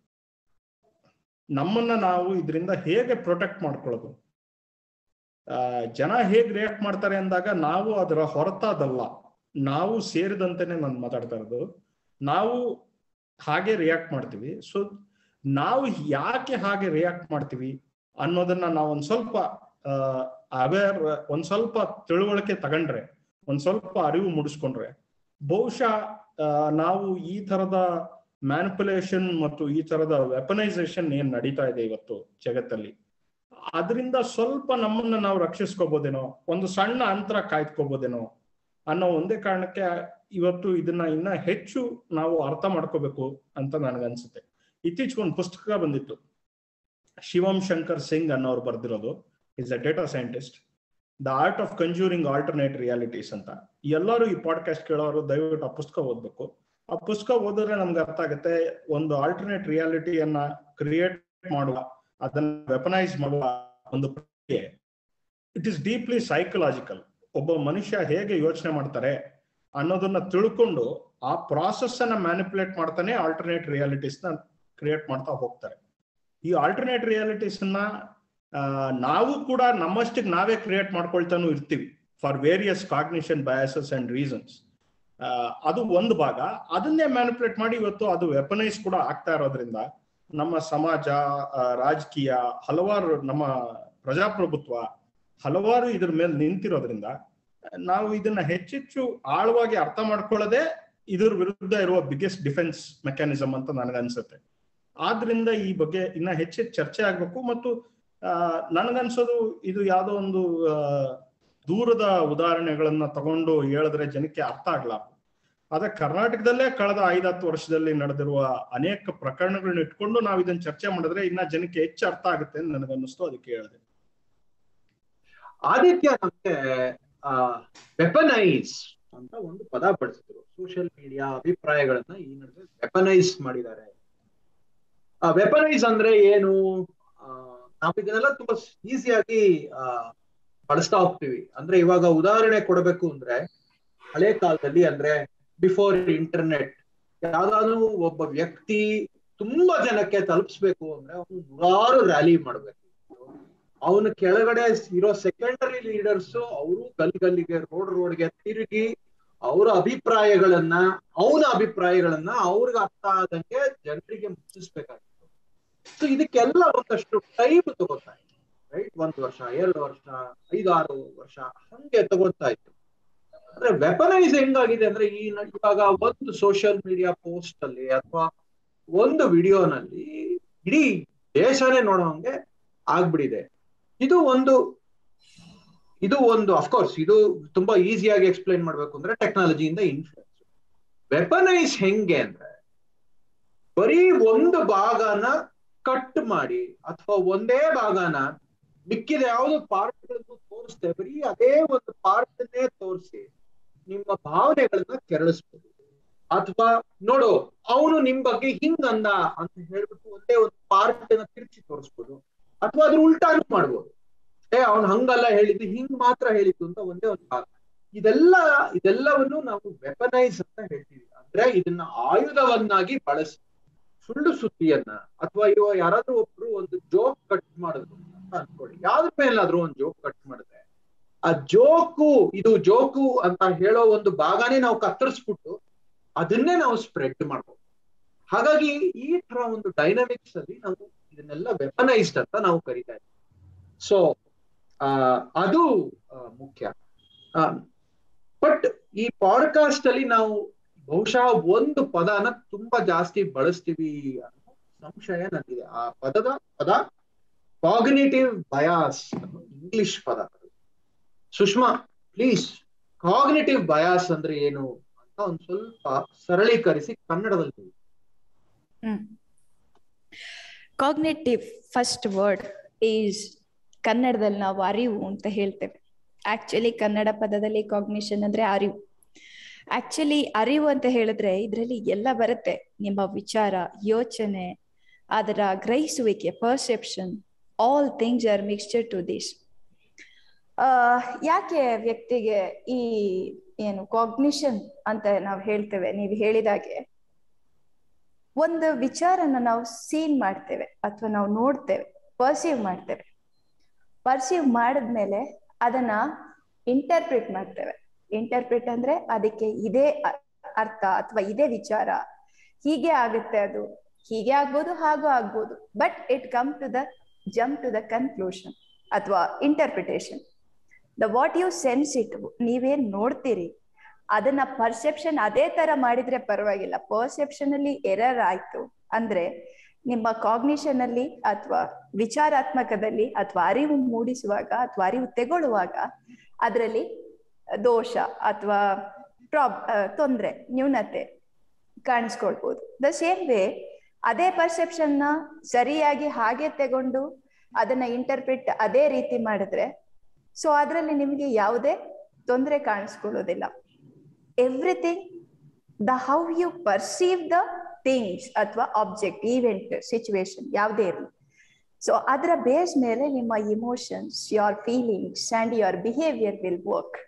ನಮ್ಮನ್ನ ನಾವು ಇದರಿಂದ ಹೇಗೆ ಪ್ರೊಟೆಕ್ಟ್ ಮಾಡ್ಕೊಳ್ಳೋದು ಆ, ಜನ ಹೇಗೆ ರಿಯಾಕ್ಟ್ ಮಾಡ್ತಾರೆ ಅಂದಾಗ ನಾವು ಅದರ ಹೊರತಾದಲ್ಲ ನಾವು ಸೇರಿದಂತೆನೆ ನಾನು ಮಾತಾಡ್ತಾ ಇರೋದು ನಾವು ಹಾಗೆ ರಿಯಾಕ್ಟ್ ಮಾಡ್ತೀವಿ ಸೊ ನಾವು ಯಾಕೆ ಹಾಗೆ ರಿಯಾಕ್ಟ್ ಮಾಡ್ತೀವಿ ಅನ್ನೋದನ್ನ ನಾವು ಒಂದ್ ಸ್ವಲ್ಪ ಅವೇರ್ ಒಂದ್ ಸ್ವಲ್ಪ ತಿಳುವಳಿಕೆ ತಗೊಂಡ್ರೆ ಒಂದ್ ಸ್ವಲ್ಪ ಅರಿವು ಮೂಡಿಸ್ಕೊಂಡ್ರೆ ಬಹುಶಃ ಆ, ನಾವು ಈ ತರದ ಮ್ಯಾನಿಪುಲೇಷನ್ ಮತ್ತು ಈ ತರದ ವೆಪನೈಸೇಷನ್ ಏನ್ ನಡೀತಾ ಇದೆ ಇವತ್ತು ಜಗತ್ತಲ್ಲಿ ಅದರಿಂದ ಸ್ವಲ್ಪ ನಮ್ಮನ್ನ ನಾವು ರಕ್ಷಿಸ್ಕೋಬೋದೇನೋ ಒಂದು ಸಣ್ಣ ಅಂತರ ಕಾಯ್ದುಕೋಬೋದೇನೋ ಅನ್ನೋ ಒಂದೇ ಕಾರಣಕ್ಕೆ ಇವತ್ತು ಇದನ್ನ ಇನ್ನ ಹೆಚ್ಚು ನಾವು ಅರ್ಥ ಮಾಡ್ಕೋಬೇಕು ಅಂತ ನನಗನ್ಸುತ್ತೆ ಇತ್ತೀಚೆಗೆ ಒಂದು ಪುಸ್ತಕ ಬಂದಿತ್ತು ಶಿವಂ ಶಂಕರ್ ಸಿಂಗ್ ಅನ್ನೋರು ಬರ್ದಿರೋದು is a data scientist the art of conjuring alternate realities ಅಂತ ಎಲ್ಲರೂ ಈ ಪಾಡ್ಕಾಸ್ಟ್ ಕೇಳೋರು ದಯವಿಟ್ಟು ಆ ಪುಸ್ತಕ ಓದ್ಬೇಕು ಆ ಪುಸ್ತಕ ಓದಿದ್ರೆ ನಮ್ಗೆ ಅರ್ಥ ಆಗುತ್ತೆ ಒಂದು ಆಲ್ಟರ್ನೇಟ್ ರಿಯಾಲಿಟಿಯನ್ನ ಕ್ರಿಯೇಟ್ ಮಾಡುವ ಅದನ್ನ ವೆಪನೈಸ್ ಮಾಡುವ ಒಂದು ಪ್ರಕ್ರಿಯೆ ಇಟ್ ಇಸ್ ಡೀಪ್ಲಿ ಸೈಕಲಾಜಿಕಲ್ ಒಬ್ಬ ಮನುಷ್ಯ ಹೇಗೆ ಯೋಚನೆ ಮಾಡ್ತಾರೆ ಅನ್ನೋದನ್ನ ತಿಳ್ಕೊಂಡು ಆ ಪ್ರಾಸೆಸ್ ಅನ್ನ ಮ್ಯಾನಿಪುಲೇಟ್ ಮಾಡ್ತಾನೆ ಆಲ್ಟರ್ನೇಟ್ ರಿಯಾಲಿಟೀಸ್ ನ ಕ್ರಿಯೇಟ್ ಮಾಡ್ತಾ ಹೋಗ್ತಾರೆ ಈ ಆಲ್ಟರ್ನೇಟ್ ರಿಯಾಲಿಟೀಸ್ ನ ಆ, ನಾವು ಕೂಡ ನಮ್ಮಷ್ಟಿಗೆ ನಾವೇ ಕ್ರಿಯೇಟ್ ಮಾಡ್ಕೊಳ್ತಾನು ಇರ್ತೀವಿ for various cognition biases and reasons ಅದು ಒಂದು ಭಾಗ ಅದನ್ನೇ ಮ್ಯಾನಿಪುಲೇಟ್ ಮಾಡಿ ಇವತ್ತು ಅದು ವೆಪನೈಸ್ ಕೂಡ ಆಗ್ತಾ ಇರೋದ್ರಿಂದ ನಮ್ಮ ಸಮಾಜ ಆ, ರಾಜಕೀಯ ಹಲವಾರು ನಮ್ಮ ಪ್ರಜಾಪ್ರಭುತ್ವ ಹಲವಾರು ಇದ್ರ ಮೇಲೆ ನಿಂತಿರೋದ್ರಿಂದ ನಾವು ಇದನ್ನ ಹೆಚ್ಚೆಚ್ಚು ಆಳವಾಗಿ ಅರ್ಥ ಮಾಡ್ಕೊಳ್ಳೋದೇ ಇದ್ರ ವಿರುದ್ಧ ಇರುವ ಬಿಗ್ಗೆಸ್ಟ್ ಡಿಫೆನ್ಸ್ ಮೆಕ್ಯಾನಿಸಮ್ ಅಂತ ನನಗನ್ಸುತ್ತೆ ಆದ್ರಿಂದ ಈ ಬಗ್ಗೆ ಇನ್ನ ಹೆಚ್ಚೆಚ್ಚು ಚರ್ಚೆ ಆಗ್ಬೇಕು ಮತ್ತು ಆ, ನನ್ಗನ್ಸೋದು ಇದು ಯಾವ್ದೋ ಒಂದು ಆ, ದೂರದ ಉದಾಹರಣೆಗಳನ್ನ ತಗೊಂಡು ಹೇಳಿದ್ರೆ ಜನಕ್ಕೆ ಅರ್ಥ ಆಗ್ಲಾರ್ದು ಆದ್ರೆ ಕರ್ನಾಟಕದಲ್ಲೇ ಕಳೆದ ಐದತ್ತು ವರ್ಷದಲ್ಲಿ ನಡೆದಿರುವ ಅನೇಕ ಪ್ರಕರಣಗಳನ್ನ ಇಟ್ಕೊಂಡು ನಾವು ಇದನ್ನ ಚರ್ಚೆ ಮಾಡಿದ್ರೆ ಇನ್ನ ಜನಕ್ಕೆ ಹೆಚ್ಚು ಅರ್ಥ ಆಗುತ್ತೆ ಅಂತ ನನಗನ್ನಿಸ್ತು ಅದಕ್ಕೆ ಹೇಳಿದೆ
ಆದಿತ್ಯ ನಮ್ಗೆ ಆ ವೆಪನೈಸ್ ಅಂತ ಒಂದು ಪದ ಬಳಸಿದ್ರು ಸೋಷಿಯಲ್ ಮೀಡಿಯಾ ಅಭಿಪ್ರಾಯಗಳನ್ನ ಈ ನಡುವೆ ವೆಪನೈಸ್ ಮಾಡಿದ್ದಾರೆ ಆ ವೆಪನೈಸ್ ಅಂದ್ರೆ ಏನು ಆ, ನಾವು ಇದನ್ನೆಲ್ಲ ತುಂಬಾ ಈಸಿಯಾಗಿ ಆ ಬಳಸ್ತಾ ಹೋಗ್ತೀವಿ ಅಂದ್ರೆ ಇವಾಗ ಉದಾಹರಣೆ ಕೊಡಬೇಕು ಅಂದ್ರೆ ಹಳೆ ಕಾಲದಲ್ಲಿ ಅಂದ್ರೆ ಬಿಫೋರ್ ಇಂಟರ್ನೆಟ್ ಯಾವ್ದಾದ್ರು ಒಬ್ಬ ವ್ಯಕ್ತಿ ತುಂಬಾ ಜನಕ್ಕೆ ತಲುಪಿಸ್ಬೇಕು ಅಂದ್ರೆ ಅವನು ನೂರಾರು ರ್ಯಾಲಿ ಮಾಡ್ಬೇಕು ಅವನ ಕೆಳಗಡೆ ಇರೋ ಸೆಕೆಂಡರಿ ಲೀಡರ್ಸ್ ಅವರು ಗಲ್ಲಿ ಗಲ್ಲಿಗೆ ರೋಡ್ ರೋಡ್ಗೆ ತಿರುಗಿ ಅವರ ಅಭಿಪ್ರಾಯಗಳನ್ನ ಅವನ ಅಭಿಪ್ರಾಯಗಳನ್ನ ಅವ್ರಿಗೆ ಅರ್ಥ ಆದಂಗೆ ಜನರಿಗೆ ಮುಟ್ಟಿಸ್ಬೇಕಾಗಿತ್ತು ಸೊ ಇದಕ್ಕೆಲ್ಲ ಒಂದಷ್ಟು ಟೈಮ್ ತಗೋತಾ ಇತ್ತು ರೈಟ್ ಒಂದ್ ವರ್ಷ ಎರಡು ವರ್ಷ ಐದಾರು ವರ್ಷ ಹಂಗೆ ತಗೋತಾ ಇತ್ತು ಅಂದ್ರೆ ವೆಪನೈಸ್ ಹೆಂಗಾಗಿದೆ ಅಂದ್ರೆ ಈ ನ- ಇವಾಗ ಒಂದು ಸೋಷಿಯಲ್ ಮೀಡಿಯಾ ಪೋಸ್ಟ್ ಅಲ್ಲಿ ಅಥವಾ ಒಂದು ವಿಡಿಯೋನಲ್ಲಿ ಇಡೀ ದೇಶನೇ ನೋಡೋಂಗೆ ಆಗ್ಬಿಡಿದೆ ಇದು ಒಂದು ಇದು ಒಂದು ಅಫ್ಕೋರ್ಸ್ ಇದು ತುಂಬಾ ಈಸಿಯಾಗಿ ಎಕ್ಸ್ಪ್ಲೈನ್ ಮಾಡ್ಬೇಕು ಅಂದ್ರೆ ಟೆಕ್ನಾಲಜಿಯಿಂದ ಇನ್ಫ್ಲುಯೆನ್ಸ್ ವೆಪನೈಸ್ ಹೆಂಗೆ ಅಂದ್ರೆ ಬರೀ ಒಂದು ಭಾಗನ ಕಟ್ ಮಾಡಿ ಅಥವಾ ಒಂದೇ ಭಾಗನ ಮಿಕ್ಕಿದ ಯಾವ್ದು ಪಾರ್ಟ್ ಗಳನ್ನು ತೋರಿಸ್ದೆ ಬರೀ ಅದೇ ಒಂದು ಪಾರ್ಟ್ ತೋರಿಸಿ ನಿಮ್ಮ ಭಾವನೆಗಳನ್ನ ಕೆರಳಿಸ್ಬೋದು ಅಥವಾ ನೋಡು ಅವನು ನಿಮ್ ಬಗ್ಗೆ ಹಿಂಗ್ ಅಂದ ಅಂತ ಹೇಳ್ಬಿಟ್ಟು ಒಂದೇ ಒಂದು ಪಾರ್ಟ್ ನ ತಿರುಚಿ ತೋರಿಸ್ಬೋದು ಅಥವಾ ಅದ್ರ ಉಲ್ಟಾನು ಮಾಡ್ಬೋದು ಏ ಅವ್ನು ಹಂಗಲ್ಲ ಹೇಳಿದ್ದು ಹಿಂಗ್ ಮಾತ್ರ ಹೇಳಿದ್ದು ಅಂತ ಒಂದೇ ಒಂದು ಭಾಗ ಇದೆಲ್ಲ ಇದೆಲ್ಲವನ್ನು ನಾವು ವೆಪನೈಸ್ ಅಂತ ಹೇಳ್ತೀವಿ ಅಂದ್ರೆ ಇದನ್ನ ಆಯುಧವನ್ನಾಗಿ ಬಳಸಿ ಸುಳ್ಳು ಸುದ್ದಿಯನ್ನ ಅಥವಾ ಇವ ಯಾರಾದ್ರೂ ಒಬ್ರು ಒಂದು ಜೋಕ್ ಕಟ್ ಮಾಡಿದ್ರು ಅಂತ ಅನ್ಕೊಳ್ಳಿ ಯಾವ್ದ್ರ ಮೇಲಾದ್ರೂ ಒಂದು ಜೋಕ್ ಕಟ್ ಮಾಡಿದ್ರೆ ಆ ಜೋಕು ಇದು ಜೋಕು ಅಂತ ಹೇಳೋ ಒಂದು ಭಾಗನೇ ನಾವು ಕತ್ತರಿಸ್ಬಿಟ್ಟು ಅದನ್ನೇ ನಾವು ಸ್ಪ್ರೆಡ್ ಮಾಡ್ಬೋದು ಹಾಗಾಗಿ ಈ ತರ ಒಂದು ಡೈನಮಿಕ್ಸ್ ಅಲ್ಲಿ ನಾವು ಇದನ್ನೆಲ್ಲ ವೆಪನೈಸ್ಡ್ ಅಂತ ನಾವು ಕರಿತಾ ಇದ್ದೀವಿ ಸೊ ಆ ಅದು ಆ, ಮುಖ್ಯ ಬಟ್ ಈ ಪಾಡ್ಕಾಸ್ಟ್ ಅಲ್ಲಿ ನಾವು ಬಹುಶಃ ಒಂದು ಪದನ ತುಂಬಾ ಜಾಸ್ತಿ ಬಳಸ್ತೀವಿ ಅನ್ನೋ ಸಂಶಯ ನನಗಿದೆ ಆ ಪದದ ಪದ ಕಾಗ್ನೇಟಿವ್ ಬಯಾಸ್ ಇಂಗ್ಲಿಷ್ ಪದ ಅದು. ಸುಷ್ಮಾ ಪ್ಲೀಸ್ ಕಾಗ್ನೇಟಿವ್ ಬಯಾಸ್ ಅಂದ್ರೆ ಏನು ಅಂತ ಒಂದ್ ಸ್ವಲ್ಪ ಸರಳೀಕರಿಸಿ ಕನ್ನಡದಲ್ಲಿ ಹೇಳಿ.
Hmm cognitive first word is ಕನ್ನಡದಲ್ಲಿ ನಾವು ಅರಿವು ಅಂತ ಹೇಳ್ತೇವೆ ಆಕ್ಚುಲಿ ಕನ್ನಡ ಪದದಲ್ಲಿ ಕಾಗ್ನಿಷನ್ ಅಂದ್ರೆ ಅರಿವು ಆಕ್ಚುಲಿ ಅರಿವು ಅಂತ ಹೇಳಿದ್ರೆ ಇದರಲ್ಲಿ ಎಲ್ಲ ಬರುತ್ತೆ ನಿಮ್ಮ ವಿಚಾರ ಯೋಚನೆ ಅದರ ಗ್ರಹಿಸುವಿಕೆ perception all things are mixture to this ಯಾಕೆ ವ್ಯಕ್ತಿಗೆ ಈ ಏನು ಕಾಗ್ನಿಷನ್ ಅಂತ ನಾವು ಹೇಳ್ತೇವೆ ನೀವು ಹೇಳಿದಾಗೆ ಒಂದು ವಿಚಾರನ ನಾವು ಸೀನ್ ಮಾಡ್ತೇವೆ ಅಥವಾ ನಾವು ನೋಡ್ತೇವೆ ಪರ್ಸೀವ್ ಮಾಡ್ತೇವೆ ಪರ್ಸೀವ್ ಮಾಡಿದ್ಮೇಲೆ ಅದನ್ನ ಇಂಟರ್ಪ್ರಿಟ್ ಮಾಡ್ತೇವೆ ಇಂಟರ್ಪ್ರಿಟ್ ಅಂದ್ರೆ ಅದಕ್ಕೆ ಇದೇ ಅ- ಅರ್ಥ ಅಥವಾ ಇದೇ ವಿಚಾರ ಹೀಗೆ ಆಗುತ್ತೆ ಅದು ಹೀಗೆ ಆಗ್ಬೋದು ಹಾಗೂ ಆಗ್ಬೋದು but it come to the jump to the conclusion ಅಥವಾ interpretation the what you sense it ನೀವೇನ್ ನೋಡ್ತೀರಿ ಅದನ್ನ ಪರ್ಸೆಪ್ಷನ್ ಅದೇ ತರ ಮಾಡಿದ್ರೆ ಪರವಾಗಿಲ್ಲ ಪರ್ಸೆಪ್ಷನ್ ಅಲ್ಲಿ ಎರರ್ ಆಯ್ತು ಅಂದ್ರೆ ನಿಮ್ಮ ಕಾಗ್ನಿಷನ್ ಅಲ್ಲಿ ಅಥವಾ ವಿಚಾರಾತ್ಮಕದಲ್ಲಿ ಅಥವಾ ಅರಿವು ಮೂಡಿಸುವಾಗ ಅಥವಾ ಅರಿವು ತೆಗೊಳ್ಳುವಾಗ ಅದರಲ್ಲಿ ದೋಷ ಅಥವಾ ಪ್ರಾಬ್ ತೊಂದ್ರೆ ನ್ಯೂನತೆ ಕಾಣಿಸ್ಕೊಳ್ಬೋದು ದ ಸೇಮ್ ವೇ ಅದೇ ಪರ್ಸೆಪ್ಷನ್ ನ ಸರಿಯಾಗಿ ಹಾಗೆ ತಗೊಂಡು ಅದನ್ನ ಇಂಟರ್ಪ್ರಿಟ್ ಅದೇ ರೀತಿ ಮಾಡಿದ್ರೆ ಸೊ ಅದರಲ್ಲಿ ನಿಮಗೆ ಯಾವುದೇ ತೊಂದರೆ ಕಾಣಿಸ್ಕೊಳ್ಳೋದಿಲ್ಲ everything the how you perceive the things ಅಥವಾ ಆಬ್ಜೆಕ್ಟ್ ಈವೆಂಟ್ ಸಿಚುವೇಶನ್ ಯಾವುದೇ ಇರಲಿ ಸೊ ಅದರ ಬೇಸ್ ಮೇಲೆ ನಿಮ್ಮ emotions your feelings and your behaviour will work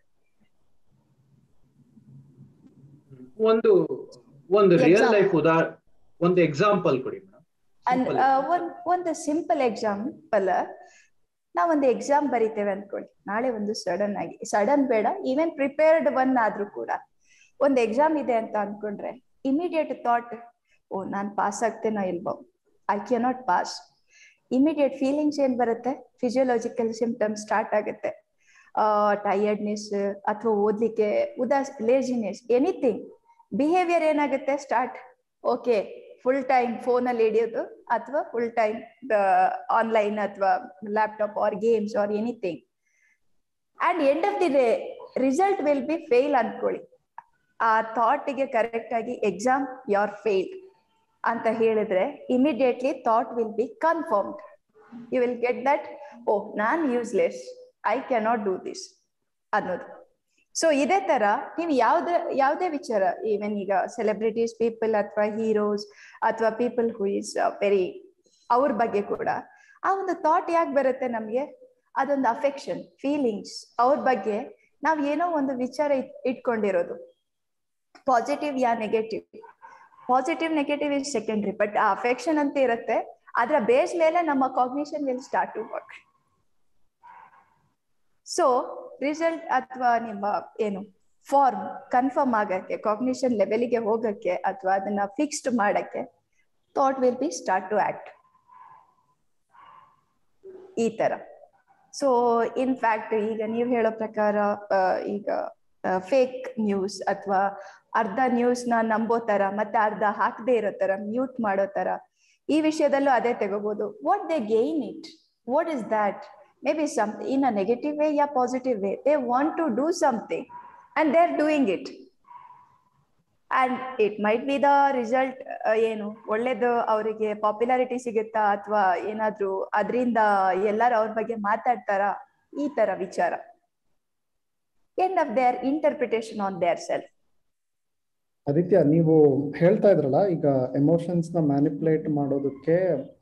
ಒಂದು ಒಂದು ರಿಯಲ್
Example.
ಲೈಫ್ ಉದಾ ಒಂದು ಎಕ್ಸಾಂಪಲ್ ಕೊಡಿ ಮೇಡಮ್
ಅಂಡ್ ಒಂದ್ ಒಂದು ಸಿಂಪಲ್ ಎಕ್ಸಾಂಪಲ್ ನಾವೊಂದು ಎಕ್ಸಾಮ್ ಬರಿತೇವೆ ಅನ್ಕೊಳ್ಳಿ ನಾಳೆ ಒಂದು ಸಡನ್ ಆಗಿ ಸಡನ್ ಬೇಡ ಈವನ್ ಪ್ರಿಪೇರ್ಡ್ ಒನ್ ಆದ್ರೂ ಕೂಡ ಒಂದು ಎಕ್ಸಾಮ್ ಇದೆ ಅಂತ ಅನ್ಕೊಂಡ್ರೆ ಇಮಿಡಿಯೇಟ್ ಥಾಟ್ ಓ ನಾನ್ ಪಾಸ್ ಆಗ್ತೇನೋ ಇಲ್ವೋ I can not pass immediate feelings ಏನ್ ಬರುತ್ತೆ ಫಿಸಿಯೋಲಾಜಿಕಲ್ ಸಿಂಪ್ಟಮ್ಸ್ ಸ್ಟಾರ್ಟ್ ಆಗುತ್ತೆ ಟಯರ್ಡ್ನೆಸ್ ಅಥವಾ ಓದ್ಲಿಕ್ಕೆ ಉದಾಸ್ ಲೇಜಿನೆಸ್ ಎನಿಥಿಂಗ್ ಬಿಹೇವಿಯರ್ ಏನಾಗುತ್ತೆ ಸ್ಟಾರ್ಟ್ ಓಕೆ ಫುಲ್ ಟೈಮ್ ಫೋನಲ್ಲಿ ಹಿಡಿಯೋದು ಅಥವಾ ಫುಲ್ ಟೈಮ್ ಆನ್ಲೈನ್ ಅಥವಾ laptop or games or anything and end of the day result will be fail ಅನ್ಕೊಳ್ಳಿ ಆ ಥಾಟ್ಗೆ ಕರೆಕ್ಟ್ ಆಗಿ ಎಕ್ಸಾಮ್ ಯಾರ್ ಫೇಲ್ ಅಂತ ಹೇಳಿದ್ರೆ immediately thought will B confirmed you will get that ಓ ನಾನ್ useless I cannot do this ಅನ್ನೋದು ಸೊ ಇದೇ ತರ ನೀವು ಯಾವ್ದೇ ಯಾವುದೇ ವಿಚಾರ ಈವನ್ ಈಗ ಸೆಲೆಬ್ರಿಟೀಸ್ ಪೀಪಲ್ ಅಥವಾ ಹೀರೋಸ್ ಅಥವಾ ಪೀಪಲ್ ಹೂ ಇಸ್ ವೆರಿ ಅವ್ರ ಬಗ್ಗೆ ಕೂಡ ಆ ಒಂದು ಥಾಟ್ ಯಾಕೆ ಬರುತ್ತೆ ನಮ್ಗೆ ಅದೊಂದು ಅಫೆಕ್ಷನ್ ಫೀಲಿಂಗ್ಸ್ ಅವ್ರ ಬಗ್ಗೆ ನಾವ್ ಏನೋ ಒಂದು ವಿಚಾರ ಇಟ್ ಇಟ್ಕೊಂಡಿರೋದು ಪಾಸಿಟಿವ್ ಯಾ negative positive negative is secondary but ಆ ಅಫೆಕ್ಷನ್ ಅಂತ ಇರುತ್ತೆ ಅದರ ಬೇಸ್ ಮೇಲೆ ನಮ್ಮ cognition will start to work so result ಅಥವಾ ನಿಮ್ಮ ಏನು ಫಾರ್ಮ್ ಕನ್ಫರ್ಮ್ ಆಗಕ್ಕೆ ಕಾಗ್ನಿಷನ್ ಲೆವೆಲ್ಗೆ ಹೋಗಕ್ಕೆ ಅಥವಾ ಅದನ್ನ ಫಿಕ್ಸ್ಡ್ ಮಾಡಕ್ಕೆ thought will be start to act ಈ ತರ ಸೊ ಇನ್ ಫ್ಯಾಕ್ಟ್ ಈಗ ನೀವು ಹೇಳೋ ಪ್ರಕಾರ ಈಗ ಫೇಕ್ ನ್ಯೂಸ್ ಅಥವಾ ಅರ್ಧ ನ್ಯೂಸ್ ನ ನಂಬೋ ತರ ಮತ್ತೆ ಅರ್ಧ ಹಾಕದೇ ಇರೋ ತರ ಮ್ಯೂಟ್ ಮಾಡೋ ತರ ಈ ವಿಷಯದಲ್ಲೂ ಅದೇ ತಗೋಬಹುದು what they gain it what is that may be some in a negative way ಯಾ positive way they want to do something and they are doing it and it might be the result ಏನು ಒಳ್ಳೇದು ಅವರಿಗೆ popularity ಸಿಗುತ್ತಾ ಅಥವಾ ಏನಾದ್ರೂ ಅದರಿಂದ ಎಲ್ಲರೂ ಅವ್ರ ಬಗ್ಗೆ ಮಾತಾಡ್ತಾರ ಈ ತರ ವಿಚಾರ end of their interpretation on their self
Aditya ನೀವು ಹೇಳ್ತಾ ಇದ್ರಲ್ಲ ಈಗ ಎಮೋಷನ್ಸ್ ನ ಮ್ಯಾನಿಪುಲೇಟ್ ಮಾಡೋದಕ್ಕೆ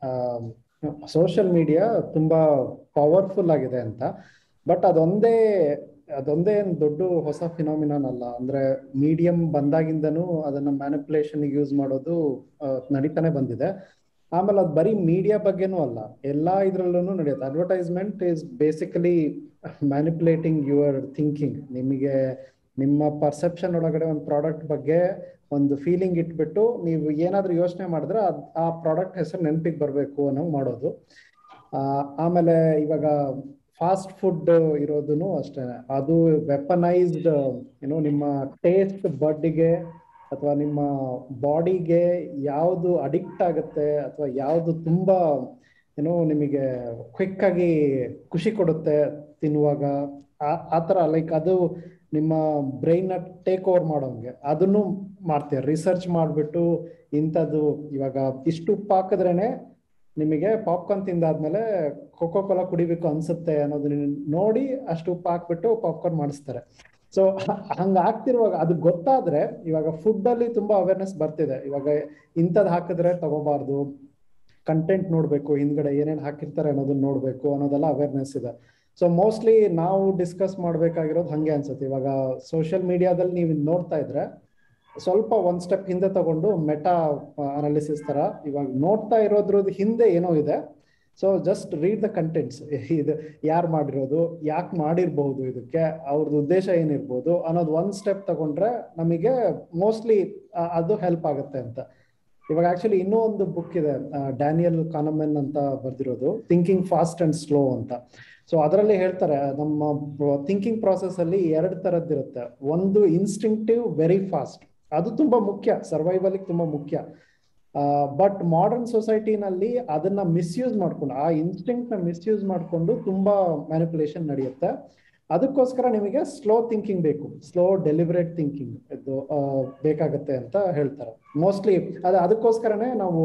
ಸೋಷಿಯಲ್ ಮೀಡಿಯಾ ತುಂಬಾ ಪವರ್ಫುಲ್ ಆಗಿದೆ ಅಂತ ಬಟ್ ಅದೊಂದೇ ಅದೊಂದೇ ಏನ್ ದೊಡ್ಡ ಹೊಸ ಫಿನಾಮಿನಾನ್ ಅಲ್ಲ ಅಂದ್ರೆ ಮೀಡಿಯಂ ಬಂದಾಗಿಂದನೂ ಅದನ್ನ ಮ್ಯಾನಿಪುಲೇಷನ್ ಯೂಸ್ ಮಾಡೋದು ನಡೀತಾನೆ ಬಂದಿದೆ ಆಮೇಲೆ ಅದು ಬರೀ ಮೀಡಿಯಾ ಬಗ್ಗೆನೂ ಅಲ್ಲ ಎಲ್ಲಾ ಇದ್ರಲ್ಲೂ ನಡೆಯುತ್ತೆ advertisement is basically manipulating your thinking ನಿಮಗೆ ನಿಮ್ಮ ಪರ್ಸೆಪ್ಷನ್ ಒಳಗಡೆ ಒಂದು ಪ್ರಾಡಕ್ಟ್ ಬಗ್ಗೆ ಒಂದು ಫೀಲಿಂಗ್ ಇಟ್ಬಿಟ್ಟು ನೀವು ಏನಾದ್ರೂ ಯೋಚನೆ ಮಾಡಿದ್ರೆ ಅದ್ ಆ ಪ್ರಾಡಕ್ಟ್ ಹೆಸರು ನೆನಪಿಗೆ ಬರಬೇಕು ಅನ್ನೋ ಮಾಡೋದು ಆಮೇಲೆ ಇವಾಗ ಫಾಸ್ಟ್ ಫುಡ್ ಇರೋದನ್ನು ಅಷ್ಟೇ ಅದು ವೆಪನೈಸ್ಡ್ ಏನೋ ನಿಮ್ಮ ಟೇಸ್ಟ್ ಬಡ್ಡಿಗೆ ಅಥವಾ ನಿಮ್ಮ ಬಾಡಿಗೆ ಯಾವುದು ಅಡಿಕ್ಟ್ ಆಗುತ್ತೆ ಅಥವಾ ಯಾವುದು ತುಂಬಾ ಏನೋ ನಿಮಗೆ ಕ್ವಿಕ್ ಆಗಿ ಖುಷಿ ಕೊಡುತ್ತೆ ತಿನ್ನುವಾಗ ಆ ತರ ಲೈಕ್ ಅದು ನಿಮ್ಮ ಬ್ರೈನ್ ಟೇಕ್ ಓವರ್ ಮಾಡೋಂಗೆ ಅದನ್ನು ಮಾಡ್ತೀರ ರಿಸರ್ಚ್ ಮಾಡಿಬಿಟ್ಟು ಇಂಥದ್ದು ಇವಾಗ ಇಷ್ಟು ಉಪ್ಪು ಹಾಕಿದ್ರೇನೆ ನಿಮಗೆ ಪಾಪ್ಕಾರ್ನ್ ತಿಂದಾದ್ಮೇಲೆ ಕೋಕೋ ಕೋಲಾ ಕುಡಿಬೇಕು ಅನ್ಸುತ್ತೆ ಅನ್ನೋದನ್ನ ನೋಡಿ ಅಷ್ಟು ಉಪ್ಪು ಹಾಕ್ಬಿಟ್ಟು ಪಾಪ್ಕಾರ್ನ್ ಮಾಡಿಸ್ತಾರೆ ಸೊ ಹಂಗ ಆಗ್ತಿರುವಾಗ ಅದು ಗೊತ್ತಾದ್ರೆ ಇವಾಗ ಫುಡ್ ಅಲ್ಲಿ ತುಂಬಾ ಅವೇರ್ನೆಸ್ ಬರ್ತಿದೆ ಇವಾಗ ಇಂಥದ್ದು ಹಾಕಿದ್ರೆ ತಗೋಬಾರ್ದು ಕಂಟೆಂಟ್ ನೋಡ್ಬೇಕು ಹಿಂದ್ಗಡೆ ಏನೇನ್ ಹಾಕಿರ್ತಾರೆ ಅನ್ನೋದನ್ನ ನೋಡ್ಬೇಕು ಅನ್ನೋದೆಲ್ಲ ಅವೇರ್ನೆಸ್ ಇದೆ ಸೊ ಮೋಸ್ಟ್ಲಿ ನಾವು ಡಿಸ್ಕಸ್ ಮಾಡ್ಬೇಕಾಗಿರೋದು ಹಂಗೆ ಅನ್ಸುತ್ತೆ ಇವಾಗ ಸೋಷಿಯಲ್ ಮೀಡಿಯಾದಲ್ಲಿ ನೀವು ನೋಡ್ತಾ ಇದ್ರೆ ಸ್ವಲ್ಪ ಒಂದ್ ಸ್ಟೆಪ್ ಹಿಂದೆ ತಗೊಂಡು ಮೆಟಾ ಅನಾಲಿಸಿಸ್ ತರ ಇವಾಗ ನೋಡ್ತಾ ಇರೋದ್ರದ್ದು ಹಿಂದೆ ಏನೋ ಇದೆ so just read the contents ಇದು ಯಾರು ಮಾಡಿರೋದು ಯಾಕೆ ಮಾಡಿರ್ಬಹುದು ಇದಕ್ಕೆ ಅವ್ರದ್ದು ಉದ್ದೇಶ ಏನಿರ್ಬೋದು ಅನ್ನೋದು ಒಂದ್ ಸ್ಟೆಪ್ ತಗೊಂಡ್ರೆ ನಮಗೆ ಮೋಸ್ಟ್ಲಿ ಅದು ಹೆಲ್ಪ್ ಆಗುತ್ತೆ ಅಂತ ಇವಾಗ ಆಕ್ಚುಲಿ ಇನ್ನೂ ಒಂದು ಬುಕ್ ಇದೆ ಡ್ಯಾನಿಯಲ್ ಕಾನಮೆನ್ ಅಂತ ಬರ್ದಿರೋದು ಥಿಂಕಿಂಗ್ ಫಾಸ್ಟ್ ಅಂಡ್ ಸ್ಲೋ ಅಂತ ಸೊ ಅದರಲ್ಲಿ ಹೇಳ್ತಾರೆ ನಮ್ಮ ಥಿಂಕಿಂಗ್ ಪ್ರಾಸೆಸ್ ಅಲ್ಲಿ ಎರಡು ತರದ್ದಿರುತ್ತೆ ಒಂದು ಇನ್ಸ್ಟಿಂಕ್ಟಿವ್ ವೆರಿ ಫಾಸ್ಟ್ ಅದು ತುಂಬಾ ಮುಖ್ಯ ಸರ್ವೈವಲ್ ತುಂಬಾ ಮುಖ್ಯ ಬಟ್ ಮಾಡರ್ನ್ ಸೊಸೈಟಿನಲ್ಲಿ ಅದನ್ನ ಮಿಸ್ಯೂಸ್ ಮಾಡ್ಕೊಂಡು ಆ ಇನ್ಸ್ಟಿಂಕ್ಟ್ ನ ಮಿಸ್ಯೂಸ್ ಮಾಡ್ಕೊಂಡು ತುಂಬಾ ಮ್ಯಾನಿಪುಲೇಷನ್ ನಡೆಯುತ್ತೆ ಅದಕ್ಕೋಸ್ಕರ ನಿಮಗೆ ಸ್ಲೋ ಥಿಂಕಿಂಗ್ ಬೇಕು ಸ್ಲೋ ಡೆಲಿಬರೇಟ್ ಥಿಂಕಿಂಗ್ ಇದು ಬೇಕಾಗತ್ತೆ ಅಂತ ಹೇಳ್ತಾರೆ ಮೋಸ್ಟ್ಲಿ ಅದ ಅದಕ್ಕೋಸ್ಕರನೇ ನಾವು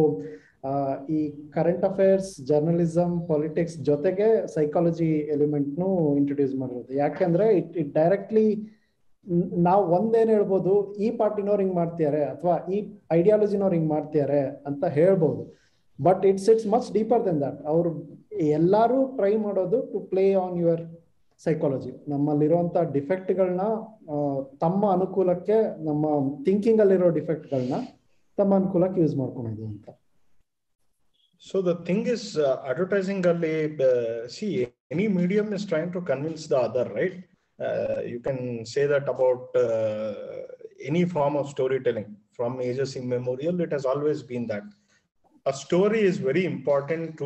ಈ ಕರೆಂಟ್ ಅಫೇರ್ಸ್ ಜರ್ನಲಿಸಮ್ ಪಾಲಿಟಿಕ್ಸ್ ಜೊತೆಗೆ ಸೈಕಾಲಜಿ ಎಲಿಮೆಂಟ್ನು ಇಂಟ್ರೊಡ್ಯೂಸ್ ಮಾಡಿರೋದು ಯಾಕೆಂದ್ರೆ ಇಟ್ ಇಟ್ ಡೈರೆಕ್ಟ್ಲಿ ನಾವು ಒಂದೇನ್ ಹೇಳ್ಬೋದು ಈ ಪಾರ್ಟಿನವ್ರು ಹಿಂಗ್ ಮಾಡ್ತಿದ್ದಾರೆ ಅಥವಾ ಈ ಐಡಿಯಾಲಜಿನವ್ರು ಹಿಂಗ್ ಮಾಡ್ತಿದ್ದಾರೆ ಅಂತ ಹೇಳ್ಬೋದು but it's it's much deeper than that ಅವ್ರು ಎಲ್ಲಾರು ಟ್ರೈ ಮಾಡೋದು to play on your psychology ನಮ್ಮಲ್ಲಿರುವಂತ ಡಿಫೆಕ್ಟ್ಗಳನ್ನ ತಮ್ಮ ಅನುಕೂಲಕ್ಕೆ ನಮ್ಮ ಥಿಂಕಿಂಗ್ ಅಲ್ಲಿರೋ ಡಿಫೆಕ್ಟ್ಗಳನ್ನ ತಮ್ಮ ಅನುಕೂಲಕ್ಕೆ ಯೂಸ್ ಮಾಡ್ಕೊಳೋದು ಅಂತ
So the thing is, uh, advertising ಅಲ್ಲಿ uh, see any medium is trying to convince the other, right? Uh, you can say that about uh, any form of storytelling from ages immemorial. It has always been that a story is very important to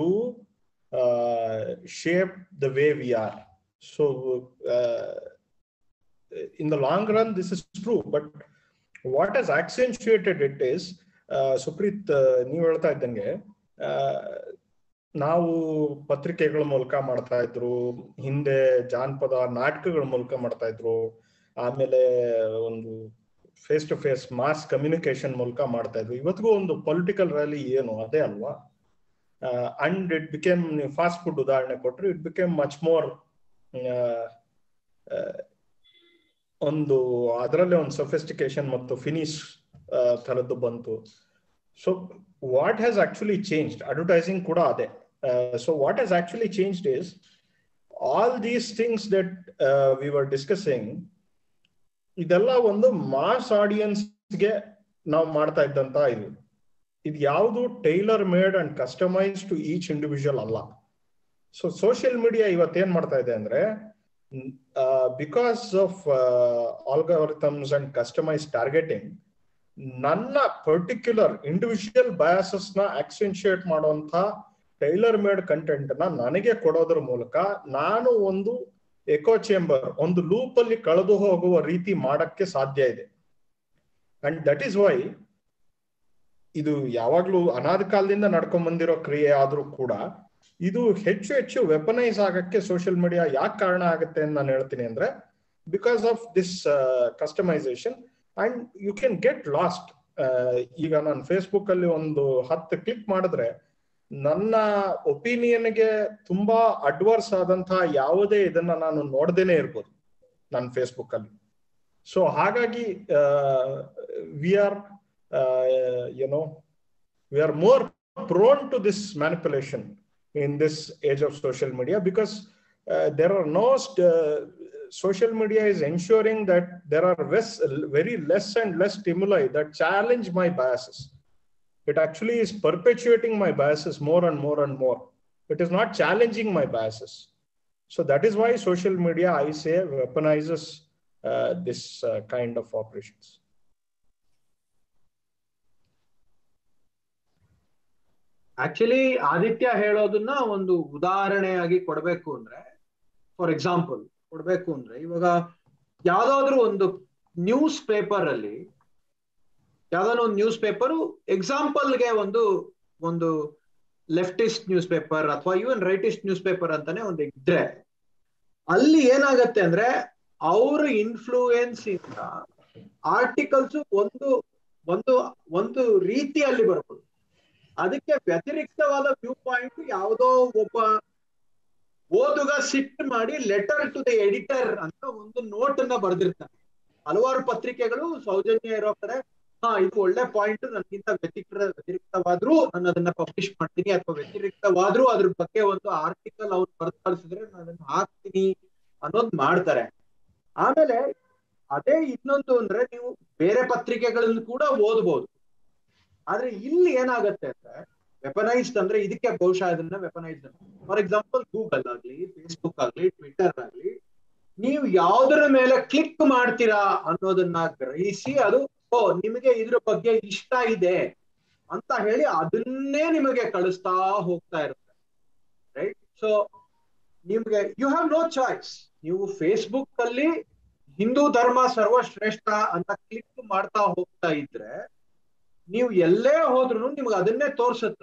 uh, shape the way we are. So uh, in the long run, this is true. But what has accentuated it is Supreeth ನೀವು ಹೇಳ್ತಾ ಇದ್ದಂಗೆ ಆ, ನಾವು ಪತ್ರಿಕೆಗಳ ಮೂಲಕ ಮಾಡ್ತಾ ಇದ್ರು ಹಿಂದೆ ಜಾನಪದ ನಾಟಕಗಳ ಮೂಲಕ ಮಾಡ್ತಾ ಇದ್ರು ಆಮೇಲೆ ಒಂದು face to face mass communication ಮೂಲಕ ಮಾಡ್ತಾ ಇದ್ರು ಇವತ್ತಿಗೂ ಒಂದು ಪೊಲಿಟಿಕಲ್ ರ್ಯಾಲಿ ಏನು ಅದೇ ಅಲ್ವಾ and it became fast food ಉದಾಹರಣೆ ಕೊಟ್ರು ಇಟ್ ಬಿಕೇಮ್ ಮಚ್ ಮೋರ್ ಒಂದು ಅದರಲ್ಲೇ ಒಂದು ಸೊಫಿಸ್ಟಿಕೇಶನ್ ಮತ್ತು ಫಿನಿಶ್ ಥರದ್ದು ಬಂತು so what has actually changed advertising ಕೂಡ ಅದೇ so what has actually changed is all these things that we were discussing ಇದೆಲ್ಲ ಒಂದು ಮಾಸ್ ಆಡಿಯನ್ಸ್ಗೆ ನಾವು ಮಾಡ್ತಾ ಇದ್ದಂತ ಇದು ಇದು ಯಾವುದು tailor made and customise to each individual ಅಲ್ಲ ಸೊ ಸೋಷಿಯಲ್ ಮೀಡಿಯಾ ಇವತ್ತೇನ್ ಮಾಡ್ತಾ ಇದೆ ಅಂದ್ರೆ because of algorithms and customise targeting ನನ್ನ ಪರ್ಟಿಕ್ಯುಲರ್ ಇಂಡಿವಿಜುವಲ್ ಬಯಾಸಸ್ ನ ಆಕ್ಸೆನ್ಶಿಯೇಟ್ ಮಾಡುವಂತ ಟೈಲರ್ ಮೇಡ್ ಕಂಟೆಂಟ್ ನ ನನಗೆ ಕೊಡೋದ್ರ ಮೂಲಕ ನಾನು ಒಂದು ಎಕೋ ಚೇಂಬರ್ ಒಂದು ಲೂಪ್ ಅಲ್ಲಿ ಕಳೆದು ಹೋಗುವ ರೀತಿ ಮಾಡಕ್ಕೆ ಸಾಧ್ಯ ಇದೆ ಅಂಡ್ ದಟ್ ಈಸ್ ವೈ ಇದು ಯಾವಾಗ್ಲೂ ಅನಾದ ಕಾಲದಿಂದ ನಡ್ಕೊಂಡ್ ಬಂದಿರೋ ಕ್ರಿಯೆ ಆದ್ರೂ ಕೂಡ ಇದು ಹೆಚ್ಚು ಹೆಚ್ಚು ವೆಪನೈಸ್ ಆಗಕ್ಕೆ ಸೋಷಿಯಲ್ ಮೀಡಿಯಾ ಯಾಕೆ ಕಾರಣ ಆಗುತ್ತೆ ಅಂತ ನಾನು ಹೇಳ್ತೀನಿ ಅಂದ್ರೆ because of this customisation and you can get lost ಈಗ ನಾನು ಫೇಸ್ಬುಕ್ ಅಲ್ಲಿ ಒಂದು ಹತ್ತು ಕ್ಲಿಕ್ ಮಾಡಿದ್ರೆ ನನ್ನ ಒಪಿನಿಯನ್ಗೆ ತುಂಬಾ ಅಡ್ವರ್ಸ್ ಆದಂತಹ ಯಾವುದೇ ಇದನ್ನ ನಾನು ನೋಡ್ದೇನೆ ಇರ್ಬೋದು ನನ್ನ ಫೇಸ್ಬುಕ್ ಅಲ್ಲಿ ಸೊ ಹಾಗಾಗಿ we are you know we are more prone to this manipulation in this age of social media because uh, there are no st- uh, social media is ensuring that there are less, very less and less stimuli that challenge my biases it actually is perpetuating my biases more and more and more it is not challenging my biases so that is why social media i say weaponizes uh, this uh, kind of operations
actually Aditya ಹೇಳೋದನ್ನ ಒಂದು ಉದಾಹರಣೆಯಾಗಿ ಕೊಡ್ಬೇಕು ಅಂದ್ರೆ for example ಕೊಡ್ಬೇಕು ಅಂದ್ರೆ ಇವಾಗ ಯಾವ್ದಾದ್ರು ಒಂದು ನ್ಯೂಸ್ ಪೇಪರ್ ಅಲ್ಲಿ ಯಾವ್ದಾದ್ರು ಒಂದು ನ್ಯೂಸ್ ಪೇಪರು ಎಕ್ಸಾಂಪಲ್ಗೆ ಒಂದು ಒಂದು ಲೆಫ್ಟಿಸ್ಟ್ ನ್ಯೂಸ್ ಪೇಪರ್ ಅಥವಾ ಇವನ್ ರೈಟಿಸ್ಟ್ ನ್ಯೂಸ್ ಪೇಪರ್ ಅಂತಾನೆ ಒಂದು ಇದ್ರೆ ಅಲ್ಲಿ ಏನಾಗತ್ತೆ ಅಂದ್ರೆ ಅವ್ರ ಇನ್ಫ್ಲೂಯೆನ್ಸ್ ಇಂದ ಆರ್ಟಿಕಲ್ಸ್ ಒಂದು ಒಂದು ಒಂದು ರೀತಿಯಲ್ಲಿ ಬರ್ಬೋದು ಅದಕ್ಕೆ ವ್ಯತಿರಿಕ್ತವಾದ ವ್ಯೂ ಪಾಯಿಂಟ್ ಯಾವುದೋ ಒಬ್ಬ ಓದುಗ ಸಿಟ್ ಮಾಡಿ ಲೆಟರ್ ಟು ದ ಎಡಿಟರ್ ಅಂತ ಒಂದು ನೋಟ್ ಅನ್ನ ಬರೆದಿರ್ತಾನೆ ಹಲವಾರು ಪತ್ರಿಕೆಗಳು ಸೌಜನ್ಯ ಇರೋ ಕಡೆ ಹಾ ಇದು ಒಳ್ಳೆ ಪಾಯಿಂಟ್ ನನ್ಗಿಂತ ವ್ಯತಿರಿಕ್ತ ವ್ಯತಿರಿಕ್ತವಾದ್ರೂ ನಾನು ಅದನ್ನ ಪಬ್ಲಿಷ್ ಮಾಡ್ತೀನಿ ಅಥವಾ ವ್ಯತಿರಿಕ್ತವಾದ್ರೂ ಅದ್ರ ಬಗ್ಗೆ ಒಂದು ಆರ್ಟಿಕಲ್ ಅವ್ರು ಬರೆದು ಕಳಿಸಿದ್ರೆ ನಾನು ಅದನ್ನ ಹಾಕ್ತೀನಿ ಅನ್ನೋದು ಮಾಡ್ತಾರೆ ಆಮೇಲೆ ಅದೇ ಇನ್ನೊಂದು ಅಂದ್ರೆ ನೀವು ಬೇರೆ ಪತ್ರಿಕೆಗಳನ್ನು ಕೂಡ ಓದ್ಬೋದು ಆದ್ರೆ ಇಲ್ಲಿ ಏನಾಗತ್ತೆ ಅಂದ್ರೆ ವೆಪನೈಸ್ಡ್ ಅಂದ್ರೆ ಇದಕ್ಕೆ ಬಹುಶಃ ಇದನ್ನ ವೆಪನೈಸ್ಡ್ ಫಾರ್ ಎಕ್ಸಾಂಪಲ್ ಗೂಗಲ್ ಆಗ್ಲಿ ಫೇಸ್ಬುಕ್ ಆಗ್ಲಿ ಟ್ವಿಟರ್ ಆಗ್ಲಿ ನೀವು ಯಾವ್ದರ ಮೇಲೆ ಕ್ಲಿಕ್ ಮಾಡ್ತೀರಾ ಅನ್ನೋದನ್ನ ಗ್ರಹಿಸಿ ಅದು ಓ ನಿಮಗೆ ಇದ್ರ ಬಗ್ಗೆ ಇಷ್ಟ ಇದೆ ಅಂತ ಹೇಳಿ ಅದನ್ನೇ ನಿಮಗೆ ಕಳಿಸ್ತಾ ಹೋಗ್ತಾ ಇರುತ್ತೆ ರೈಟ್ ಸೊ ನಿಮ್ಗೆ ಯು ಹ್ಯಾವ್ ನೋ ಚಾಯ್ಸ್ ನೀವು ಫೇಸ್ಬುಕ್ ಅಲ್ಲಿ ಹಿಂದೂ ಧರ್ಮ ಸರ್ವಶ್ರೇಷ್ಠ ಅಂತ ಕ್ಲಿಕ್ ಮಾಡ್ತಾ ಹೋಗ್ತಾ ಇದ್ರೆ ನೀವು ಎಲ್ಲೇ ಹೋದ್ರು ನಿಮ್ಗೆ ಅದನ್ನೇ ತೋರ್ಸುತ್ತೆ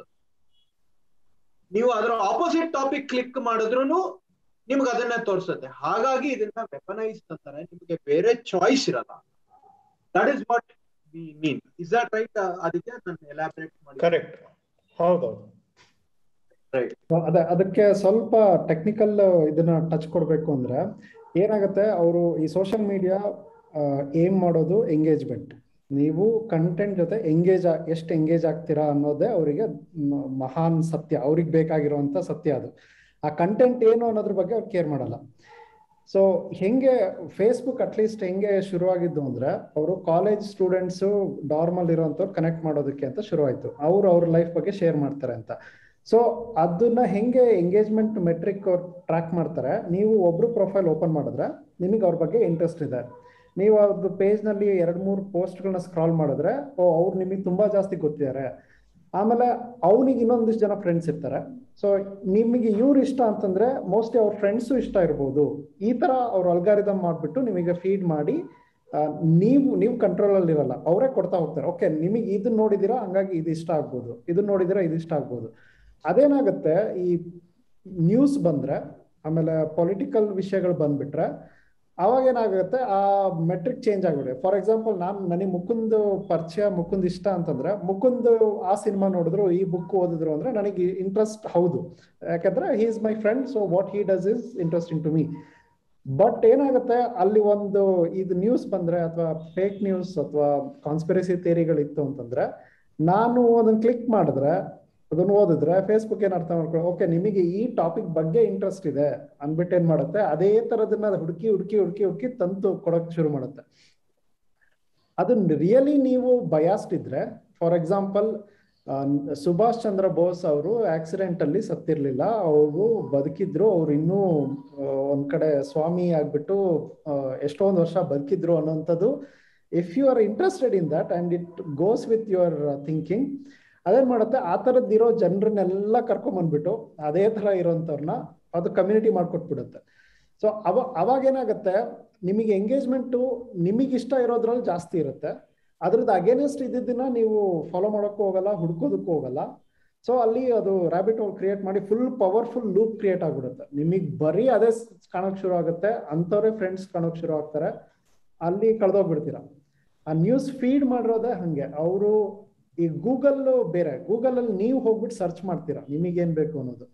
ನೀವು ಅದರ ಆಪೋಸಿಟ್ ಟಾಪಿಕ್ ಕ್ಲಿಕ್ ಮಾಡಿದ್ರು ನಿಮ್ಗೆ ಅದನ್ನೇ ತೋರಿಸುತ್ತೆ ಹಾಗಾಗಿ ಇದನ್ನ ವೆಪನೈಸ್ ಅಂತಾರೆ ನಿಮಗೆ ಬೇರೆ ಚಾಯ್ಸ್ ಇರಲ್ಲ that is what we mean is that right Aditya ನಾನು ಎಲಾಬ್ರೇಟ್ ಮಾಡಿ
ಕರೆಕ್ಟ್ ಹೌದೌದು
ರೈಟ್
ಅದೇ ಅದಕ್ಕೆ ಸ್ವಲ್ಪ ಟೆಕ್ನಿಕಲ್ ಇದನ್ನ ಟಚ್ ಕೊಡ್ಬೇಕು ಅಂದ್ರೆ ಏನಾಗುತ್ತೆ ಅವರು ಈ ಸೋಷಿಯಲ್ ಮೀಡಿಯಾ ಏಮ್ ಮಾಡೋದು ಎಂಗೇಜ್ಮೆಂಟ್ ನೀವು ಕಂಟೆಂಟ್ ಜೊತೆ ಎಂಗೇಜ್ ಎಷ್ಟು ಎಂಗೇಜ್ ಆಗ್ತೀರಾ ಅನ್ನೋದೇ ಅವರಿಗೆ ಮಹಾನ್ ಸತ್ಯ ಅವ್ರಿಗೆ ಬೇಕಾಗಿರುವಂತ ಸತ್ಯ ಅದು ಆ ಕಂಟೆಂಟ್ ಏನು ಅನ್ನೋದ್ರ ಬಗ್ಗೆ ಅವ್ರು ಕೇರ್ ಮಾಡಲ್ಲ ಸೊ ಹೆಂಗೆ ಫೇಸ್ಬುಕ್ ಅಟ್ಲೀಸ್ಟ್ ಹೆಂಗೆ ಶುರುವಾಗಿದ್ದು ಅಂದ್ರೆ ಅವರು ಕಾಲೇಜ್ ಸ್ಟೂಡೆಂಟ್ಸು ಡಾರ್ಮಲ್ ಇರೋಂಥವ್ರು ಕನೆಕ್ಟ್ ಮಾಡೋದಕ್ಕೆ ಅಂತ ಶುರುವಾಯ್ತು ಅವ್ರು ಅವ್ರ ಲೈಫ್ ಬಗ್ಗೆ ಶೇರ್ ಮಾಡ್ತಾರೆ ಅಂತ ಸೊ ಅದನ್ನ ಹೆಂಗೆ ಎಂಗೇಜ್ಮೆಂಟ್ ಮೆಟ್ರಿಕ್ ಅವ್ರು ಟ್ರ್ಯಾಕ್ ಮಾಡ್ತಾರೆ ನೀವು ಒಬ್ರು ಪ್ರೊಫೈಲ್ ಓಪನ್ ಮಾಡಿದ್ರೆ ನಿಮಗೆ ಅವ್ರ ಬಗ್ಗೆ ಇಂಟ್ರೆಸ್ಟ್ ಇದೆ ನೀವು ಅವ್ರದ್ದು ಪೇಜ್ನಲ್ಲಿ ಎರಡು ಮೂರು ಪೋಸ್ಟ್ಗಳನ್ನ ಸ್ಕ್ರಾಲ್ ಮಾಡಿದ್ರೆ ಓ ಅವ್ರು ನಿಮಗೆ ತುಂಬಾ ಜಾಸ್ತಿ ಗೊತ್ತಿದ್ದಾರೆ ಆಮೇಲೆ ಅವನಿಗೆ ಇನ್ನೊಂದಿಷ್ಟು ಜನ ಫ್ರೆಂಡ್ಸ್ ಇರ್ತಾರೆ ಸೊ ನಿಮಗೆ ಇವ್ರು ಇಷ್ಟ ಅಂತಂದ್ರೆ ಮೋಸ್ಟ್ಲಿ ಅವ್ರ ಫ್ರೆಂಡ್ಸು ಇಷ್ಟ ಇರ್ಬೋದು ಈ ತರ ಅವ್ರು ಅಲ್ಗಾರಿದಮ್ ಮಾಡ್ಬಿಟ್ಟು ನಿಮಗೆ ಫೀಡ್ ಮಾಡಿ ಆ, ನೀವು ನೀವು ಕಂಟ್ರೋಲ್ ಅಲ್ಲಿ ಇರಲ್ಲ ಅವರೇ ಕೊಡ್ತಾ ಹೋಗ್ತಾರೆ ಓಕೆ ನಿಮಗೆ ಇದನ್ನ ನೋಡಿದಿರಾ ಹಂಗಾಗಿ ಇದು ಇಷ್ಟ ಆಗ್ಬೋದು ಇದನ್ನ ನೋಡಿದಿರಾ ಇದು ಇಷ್ಟ ಆಗ್ಬೋದು ಅದೇನಾಗುತ್ತೆ ಈ ನ್ಯೂಸ್ ಬಂದ್ರೆ ಆಮೇಲೆ ಪೊಲಿಟಿಕಲ್ ವಿಷಯಗಳು ಬಂದ್ಬಿಟ್ರೆ ಅವಾಗ ಏನಾಗುತ್ತೆ ಆ ಮೆಟ್ರಿಕ್ ಚೇಂಜ್ ಆಗ್ಬಿಡುತ್ತೆ ಫಾರ್ ಎಕ್ಸಾಂಪಲ್ ನಾನು ನನಗೆ ಮುಕುಂದ್ ಪರಿಚಯ ಮುಕುಂದ್ ಇಷ್ಟ ಅಂತಂದ್ರೆ ಮುಕುಂದ್ ಆ ಸಿನಿಮಾ ನೋಡಿದ್ರು ಈ ಬುಕ್ ಓದಿದ್ರು ಅಂದ್ರೆ ನನಗೆ ಇಂಟ್ರೆಸ್ಟ್ ಹೌದು ಯಾಕಂದ್ರೆ he is my friend so what he does is interesting to me but ಏನಾಗುತ್ತೆ ಅಲ್ಲಿ ಒಂದು ಇದು ನ್ಯೂಸ್ ಬಂದ್ರೆ ಅಥವಾ ಫೇಕ್ ನ್ಯೂಸ್ ಅಥವಾ ಕಾನ್ಸ್ಪಿರಸಿ ಥಿಯರಿಗಳಿತ್ತು ಅಂತಂದ್ರೆ ನಾನು ಅದನ್ನ ಕ್ಲಿಕ್ ಮಾಡಿದ್ರೆ ಅದನ್ನ ಓದಿದ್ರೆ ಫೇಸ್ಬುಕ್ ಏನ್ ಅರ್ಥ ಮಾಡ್ಕೊಳ್ಳೋ ಓಕೆ ನಿಮಗೆ ಈ ಟಾಪಿಕ್ ಬಗ್ಗೆ ಇಂಟ್ರೆಸ್ಟ್ ಇದೆ ಅನ್ಬಿಟ್ಟು ಏನ್ ಮಾಡುತ್ತೆ ಅದೇ ತರದನ್ನ ಅದು ಹುಡುಕಿ ಹುಡುಕಿ ಹುಡುಕಿ ಹುಡುಕಿ ತಂತು ಕೊಡಕ್ ಶುರು ಮಾಡುತ್ತೆ ಅದನ್ನ ರಿಯಲಿ ನೀವು ಬಯಾಸ್ಡ್ ಇದ್ರೆ ಫಾರ್ ಎಕ್ಸಾಂಪಲ್ ಸುಭಾಷ್ ಚಂದ್ರ ಬೋಸ್ ಅವರು ಆಕ್ಸಿಡೆಂಟ್ ಅಲ್ಲಿ ಸತ್ತಿರ್ಲಿಲ್ಲ ಅವರು ಬದುಕಿದ್ರು ಅವ್ರು ಇನ್ನೂ ಆ, ಒಂದ್ ಕಡೆ ಸ್ವಾಮಿ ಆಗ್ಬಿಟ್ಟು ಆ, ಎಷ್ಟೊಂದು ವರ್ಷ ಬದುಕಿದ್ರು ಅನ್ನೋಂಥದ್ದು if you are interested in that and it goes with your thinking ಅದೇನ್ ಮಾಡುತ್ತೆ ಆ ಥರದ್ದಿರೋ ಜನರನ್ನೆಲ್ಲ ಕರ್ಕೊಂಬಂದ್ಬಿಟ್ಟು ಅದೇ ತರ ಇರೋಂಥವ್ರನ್ನ ಅದು ಕಮ್ಯುನಿಟಿ ಮಾಡ್ಕೊಟ್ಬಿಡುತ್ತೆ ಸೊ ಅವ ಅವಾಗ ಏನಾಗುತ್ತೆ ನಿಮಗೆ ಎಂಗೇಜ್ಮೆಂಟು ನಿಮಗೆ ಇಷ್ಟ ಇರೋದ್ರಲ್ಲಿ ಜಾಸ್ತಿ ಇರುತ್ತೆ ಅದ್ರದ್ದು ಅಗೇನೆಸ್ಟ್ ಇದ್ದಿದ್ದನ್ನ ನೀವು ಫಾಲೋ ಮಾಡೋಕ್ಕೂ ಹೋಗಲ್ಲ ಹುಡ್ಕೋದಕ್ಕೂ ಹೋಗಲ್ಲ ಸೊ ಅಲ್ಲಿ ಅದು ರ್ಯಾಬಿಟ್ ಹೋಲ್ ಕ್ರಿಯೇಟ್ ಮಾಡಿ ಫುಲ್ ಪವರ್ಫುಲ್ ಲೂಪ್ ಕ್ರಿಯೇಟ್ ಆಗ್ಬಿಡುತ್ತೆ ನಿಮಗೆ ಬರೀ ಅದೇ ಸ್- ಕಾಣೋಕ್ ಶುರು ಆಗುತ್ತೆ ಅಂಥವ್ರೆ ಫ್ರೆಂಡ್ಸ್ ಕಾಣೋಕ್ ಶುರು ಆಗ್ತಾರೆ ಅಲ್ಲಿ ಕಳೆದೋಗ್ಬಿಡ್ತೀರಾ ಆ ನ್ಯೂಸ್ ಫೀಡ್ ಮಾಡಿರೋದೇ ಹಂಗೆ ಅವರು ಈ ಗೂಗಲ್ ಬೇರೆ ಗೂಗಲ್ ಅಲ್ಲಿ ನೀವು ಹೋಗ್ಬಿಟ್ಟು ಸರ್ಚ್ ಮಾಡ್ತೀರಾ ನಿಮಗೇನ್ ಬೇಕು ಅನ್ನೋದು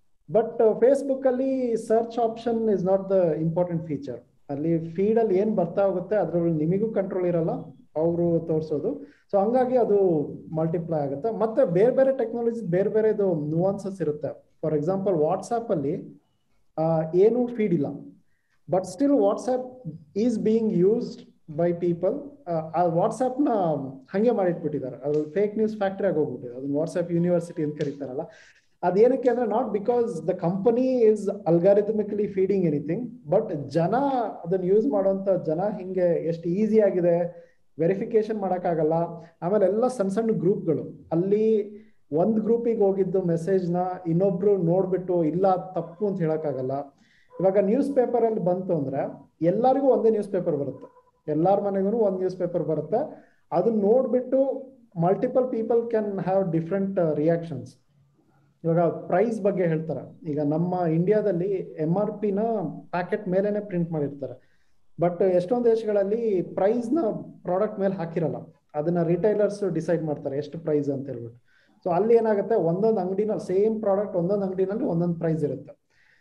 ಬಟ್ ಫೇಸ್ಬುಕ್ ಅಲ್ಲಿ search option is not the important feature ಅಲ್ಲಿ ಫೀಡ್ ಅಲ್ಲಿ ಏನ್ ಬರ್ತಾ ಹೋಗುತ್ತೆ ಅದ್ರಲ್ಲಿ ನಿಮಗೂ ಕಂಟ್ರೋಲ್ ಇರಲ್ಲ ಅವರು ತೋರಿಸೋದು ಸೊ ಹಂಗಾಗಿ ಅದು ಮಲ್ಟಿಪ್ಲೈ ಆಗುತ್ತೆ ಮತ್ತೆ ಬೇರೆ ಬೇರೆ ಟೆಕ್ನಾಲಜಿ ಬೇರೆ ಬೇರೆದು ನುವಾನ್ಸಸ್ ಇರುತ್ತೆ ಫಾರ್ ಎಕ್ಸಾಂಪಲ್ ವಾಟ್ಸಾಪ್ ಅಲ್ಲಿ ಆ, ಏನೂ ಫೀಡ್ ಇಲ್ಲ but still WhatsApp is being used by people ಆ ವಾಟ್ಸ್ಆಪ್ನ ಹಂಗೆ ಮಾಡಿಟ್ಬಿಟ್ಟಿದ್ದಾರೆ ಅದ್ರಲ್ಲಿ ಫೇಕ್ ನ್ಯೂಸ್ ಫ್ಯಾಕ್ಟ್ರಿ ಆಗಿ ಹೋಗ್ಬಿಟ್ಟಿದೆ ಅದನ್ನ ವಾಟ್ಸ್ಆಪ್ ಯೂನಿವರ್ಸಿಟಿ ಅಂತ ಕರೀತಾರಲ್ಲ ಅದೇನಕ್ಕೆ ಅಂದ್ರೆ not because the company is algorithmically feeding anything but ಜನ ಅದನ್ನ ಯೂಸ್ ಮಾಡುವಂತ ಜನ ಹಿಂಗೆ ಎಷ್ಟು ಈಸಿ ಆಗಿದೆ ವೆರಿಫಿಕೇಶನ್ ಮಾಡೋಕ್ಕಾಗಲ್ಲ ಆಮೇಲೆ ಎಲ್ಲ ಸಣ್ಣ ಸಣ್ಣ ಗ್ರೂಪ್ಗಳು ಅಲ್ಲಿ ಒಂದ್ ಗ್ರೂಪಿಗೆ ಹೋಗಿದ್ದು ಮೆಸೇಜ್ನ ಇನ್ನೊಬ್ರು ನೋಡ್ಬಿಟ್ಟು ಇಲ್ಲ ಅದ್ ತಪ್ಪು ಅಂತ ಹೇಳಕ್ಕಾಗಲ್ಲ ಇವಾಗ ನ್ಯೂಸ್ ಪೇಪರ್ ಅಲ್ಲಿ ಬಂತು ಅಂದ್ರೆ ಎಲ್ಲರಿಗೂ ಒಂದೇ ನ್ಯೂಸ್ ಪೇಪರ್ ಬರುತ್ತೆ ಎಲ್ಲಾರ ಮನೆಗೂ ಒಂದ್ ನ್ಯೂಸ್ ಪೇಪರ್ ಬರುತ್ತೆ ಅದನ್ನ ನೋಡ್ಬಿಟ್ಟು multiple people can have different reactions ಇವಾಗ ಪ್ರೈಸ್ ಬಗ್ಗೆ ಹೇಳ್ತಾರೆ ಈಗ ನಮ್ಮ ಇಂಡಿಯಾದಲ್ಲಿ ಎಂ ಆರ್ ಪಿನ ಪ್ಯಾಕೆಟ್ ಮೇಲೆನೆ ಪ್ರಿಂಟ್ ಮಾಡಿರ್ತಾರೆ ಬಟ್ ಎಷ್ಟೊಂದು ದೇಶಗಳಲ್ಲಿ ಪ್ರೈಸ್ ನ ಪ್ರಾಡಕ್ಟ್ ಮೇಲೆ ಹಾಕಿರಲ್ಲ ಅದನ್ನ ರಿಟೈಲರ್ಸ್ ಡಿಸೈಡ್ ಮಾಡ್ತಾರೆ ಎಷ್ಟು ಪ್ರೈಸ್ ಅಂತ ಹೇಳ್ಬಿಟ್ಟು ಸೊ ಅಲ್ಲಿ ಏನಾಗುತ್ತೆ ಒಂದೊಂದು ಅಂಗಡಿನಲ್ಲಿ ಸೇಮ್ ಪ್ರಾಡಕ್ಟ್ ಒಂದೊಂದು ಅಂಗಡಿನಲ್ಲಿ ಒಂದೊಂದು ಪ್ರೈಸ್ ಇರುತ್ತೆ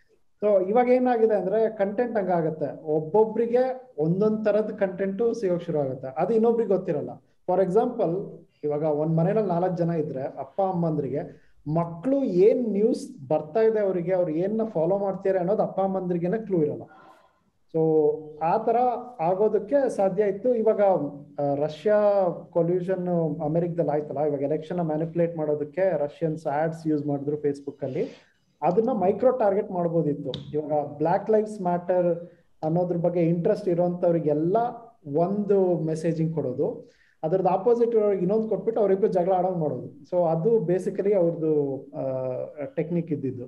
ಸೊ ಇವಾಗ ಏನಾಗಿದೆ ಅಂದ್ರೆ ಕಂಟೆಂಟ್ ಹಂಗಾಗತ್ತೆ ಒಬ್ಬೊಬ್ರಿಗೆ ಒಂದೊಂದ್ ತರದ ಕಂಟೆಂಟ್ ಸಿಗೋಕ್ ಶುರು ಆಗುತ್ತೆ ಅದು ಇನ್ನೊಬ್ರಿಗೆ ಗೊತ್ತಿರಲ್ಲ ಫಾರ್ ಎಕ್ಸಾಂಪಲ್ ಇವಾಗ ಒಂದ್ ಮನೇಲಿ ನಾಲ್ಕು ಜನ ಇದ್ರೆ ಅಪ್ಪ ಅಮ್ಮಂದ್ರಿಗೆ ಮಕ್ಕಳು ಏನ್ ನ್ಯೂಸ್ ಬರ್ತಾ ಇದೆ ಅವರಿಗೆ ಅವ್ರು ಏನ್ನ ಫಾಲೋ ಮಾಡ್ತಾರೆ ಅನ್ನೋದು ಅಪ್ಪ ಅಮ್ಮಂದ್ರಿಗೆನೆ ಕ್ಲೂ ಇರಲ್ಲ ಸೊ ಆ ತರ ಆಗೋದಕ್ಕೆ ಸಾಧ್ಯ ಇತ್ತು ಇವಾಗ ಆ, ರಷ್ಯಾ ಕೊಲ್ಯೂಷನ್ ಅಮೆರಿಕದಲ್ಲಿ ಆಯ್ತಲ್ಲ ಇವಾಗ ಎಲೆಕ್ಷನ್ ಮ್ಯಾನಿಪುಲೇಟ್ ಮಾಡೋದಕ್ಕೆ ರಷ್ಯನ್ಸ್ ಆಡ್ಸ್ ಯೂಸ್ ಮಾಡಿದ್ರು ಫೇಸ್ಬುಕ್ ಅಲ್ಲಿ ಅದನ್ನ ಮೈಕ್ರೋ ಟಾರ್ಗೆಟ್ ಮಾಡ್ಬೋದಿತ್ತು ಇವಾಗ ಬ್ಲಾಕ್ ಲೈಫ್ಸ್ ಮ್ಯಾಟರ್ ಅನ್ನೋದ್ರ ಬಗ್ಗೆ ಇಂಟ್ರೆಸ್ಟ್ ಇರೋಂಥವ್ರಿಗೆಲ್ಲ ಒಂದು ಮೆಸೇಜಿಂಗ್ ಕೊಡೋದು ಅದ್ರದ್ದು ಆಪೋಸಿಟ್ ಇನ್ನೊಂದು ಕೊಟ್ಬಿಟ್ಟು ಅವರಿಬ್ರು ಜಗಳ ಆಡೋಂಗ್ ಮಾಡೋದು ಸೊ ಅದು ಬೇಸಿಕಲಿ ಅವ್ರದ್ದು ಟೆಕ್ನಿಕ್ ಇದ್ದಿದ್ದು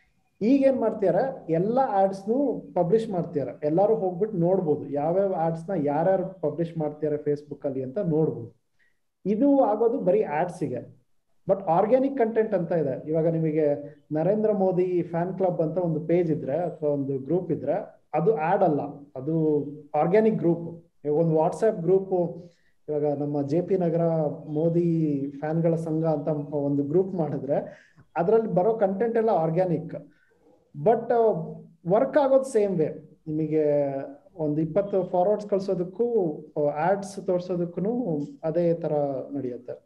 ಈಗ ಏನ್ ಮಾಡ್ತಿದಾರೆ ಎಲ್ಲ ಆಡ್ಸ್ನು ಪಬ್ಲಿಷ್ ಮಾಡ್ತಿದಾರೆ ಎಲ್ಲಾರು ಹೋಗ್ಬಿಟ್ಟು ನೋಡ್ಬೋದು ಯಾವ್ಯಾವ ಆಡ್ಸ್ ನ ಯಾರ್ಯಾರು ಪಬ್ಲಿಷ್ ಮಾಡ್ತಿದಾರೆ ಫೇಸ್ಬುಕ್ ಅಲ್ಲಿ ಅಂತ ನೋಡ್ಬೋದು ಇದು ಆಗೋದು ಬರೀ ಆಡ್ಸಿಗೆ ಬಟ್ ಆರ್ಗ್ಯಾನಿಕ್ ಕಂಟೆಂಟ್ ಅಂತ ಇದೆ ಇವಾಗ ನಿಮಗೆ ನರೇಂದ್ರ ಮೋದಿ ಫ್ಯಾನ್ ಕ್ಲಬ್ ಅಂತ ಒಂದು ಪೇಜ್ ಇದ್ರೆ ಅಥವಾ ಒಂದು ಗ್ರೂಪ್ ಇದ್ರೆ ಅದು ಆಡ್ ಅಲ್ಲ ಅದು ಆರ್ಗ್ಯಾನಿಕ್ ಗ್ರೂಪ್ ಒಂದು ವಾಟ್ಸ್ಆಪ್ ಗ್ರೂಪ್ ಇವಾಗ ನಮ್ಮ ಜೆ ಪಿ ನಗರ ಮೋದಿ ಫ್ಯಾನ್ಗಳ ಸಂಘ ಅಂತ ಒಂದು ಗ್ರೂಪ್ ಮಾಡಿದ್ರೆ ಅದರಲ್ಲಿ ಬರೋ ಕಂಟೆಂಟ್ ಎಲ್ಲ ಆರ್ಗ್ಯಾನಿಕ್ ಬಟ್ ವರ್ಕ್ ಆಗೋದು ಸೇಮ್ ವೇ ನಿಮಗೆ ಒಂದು ಇಪ್ಪತ್ತು ಫಾರ್ವರ್ಡ್ಸ್ ಕಳ್ಸೋದಕ್ಕೂ ಆಡ್ಸ್ ತೋರ್ಸೋದಕ್ಕೂ ಅದೇ ತರ ನಡೆಯುತ್ತೆ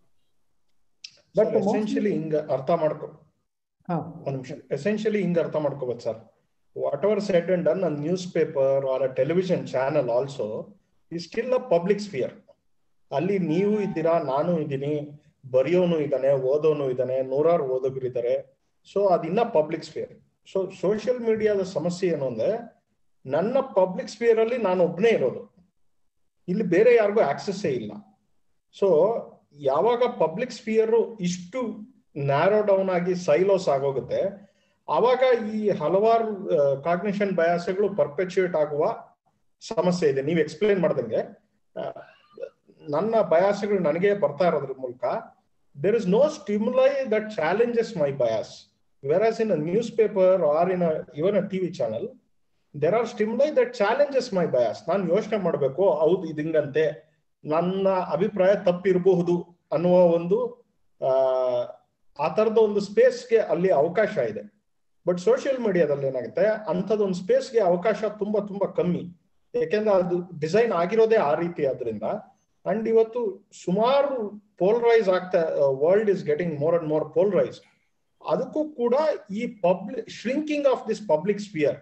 ಬಟ್ ಎಸೆನ್ಷಿಯಲಿ ಹಿಂಗ ಅರ್ಥ ಮಾಡ್ಕೊ
ಹಾ
ಒಂದ್ ನಿಮಿಷ ಎಸೆನ್ಷಿಯಲಿ ಹಿಂಗ ಅರ್ಥ ಮಾಡ್ಕೋಬೇಕು sir what ever said and done on newspaper or a television channel also ಈ ಸ್ಟಿಲ್ ಅ ಪಬ್ಲಿಕ್ ಸ್ಫಿಯರ್ ಅಲ್ಲಿ ನೀವು ಇದ್ದೀರಾ ನಾನು ಇದ್ದೀನಿ ಬರೆಯೋನು ಇದ್ದಾನೆ ಓದೋನು ಇದ್ದಾನೆ ನೂರಾರು ಓದೋರು ಇದ್ದಾರೆ ಸೊ ಅದಿನ್ನ ಪಬ್ಲಿಕ್ ಸ್ಫಿಯರ್ ಸೊ ಸೋಷಿಯಲ್ ಮೀಡಿಯಾದ ಸಮಸ್ಯೆ ಏನು ಅಂದ್ರೆ ನನ್ನ ಪಬ್ಲಿಕ್ ಸ್ಫಿಯರ್ ಅಲ್ಲಿ ನಾನು ಒಬ್ನೇ ಇರೋದು ಇಲ್ಲಿ ಬೇರೆ ಯಾರಿಗೂ ಆಕ್ಸೆಸ್ಸೇ ಇಲ್ಲ ಸೊ ಯಾವಾಗ ಪಬ್ಲಿಕ್ ಸ್ಫಿಯರ್ ಇಷ್ಟು ನ್ಯಾರೋ ಡೌನ್ ಆಗಿ ಸೈಲೋಸ್ ಆಗೋಗುತ್ತೆ ಆವಾಗ ಈ ಹಲವಾರು ಕಾಗ್ನಿಷನ್ ಬಯಾಸಗಳು ಪರ್ಪೆಚುಯೇಟ್ ಆಗುವ ಸಮಸ್ಯೆ ಇದೆ ನೀವು ಎಕ್ಸ್ಪ್ಲೇನ್ ಮಾಡ್ದಂಗೆ ಆ, ನನ್ನ ಬಯಾಸ್ಗಳು ನನಗೆ ಬರ್ತಾ ಇರೋದ್ರ ಮೂಲಕ there is no stimuli that challenges my bias whereas in a newspaper or in even a TV channel there are stimuli that challenges my bias ನಾನು ಯೋಚನೆ ಮಾಡಬೇಕು ಹೌದು ಇದು ಹಿಂಗಂತೆ ನನ್ನ ಅಭಿಪ್ರಾಯ ತಪ್ಪಿರಬಹುದು ಅನ್ನುವ ಒಂದು ಆ, ಆ ತರದ ಒಂದು ಸ್ಪೇಸ್ಗೆ ಅಲ್ಲಿ ಅವಕಾಶ ಇದೆ ಬಟ್ ಸೋಷಿಯಲ್ ಮೀಡಿಯಾದಲ್ಲಿ ಏನಾಗುತ್ತೆ ಅಂಥದ್ದೊಂದು ಸ್ಪೇಸ್ಗೆ ಅವಕಾಶ ತುಂಬಾ ತುಂಬಾ ಕಮ್ಮಿ ಯಾಕೆಂದ್ರೆ ಅದು ಡಿಸೈನ್ ಆಗಿರೋದೇ ಆ ರೀತಿ ಆದ್ರಿಂದ ಅಂಡ್ ಇವತ್ತು ಸುಮಾರು ಪೋಲ್ರೈಸ್ ಆಗ್ತಾ world is getting more and more polarise ಅದಕ್ಕೂ ಕೂಡ ಈ public shrinking of this public sphere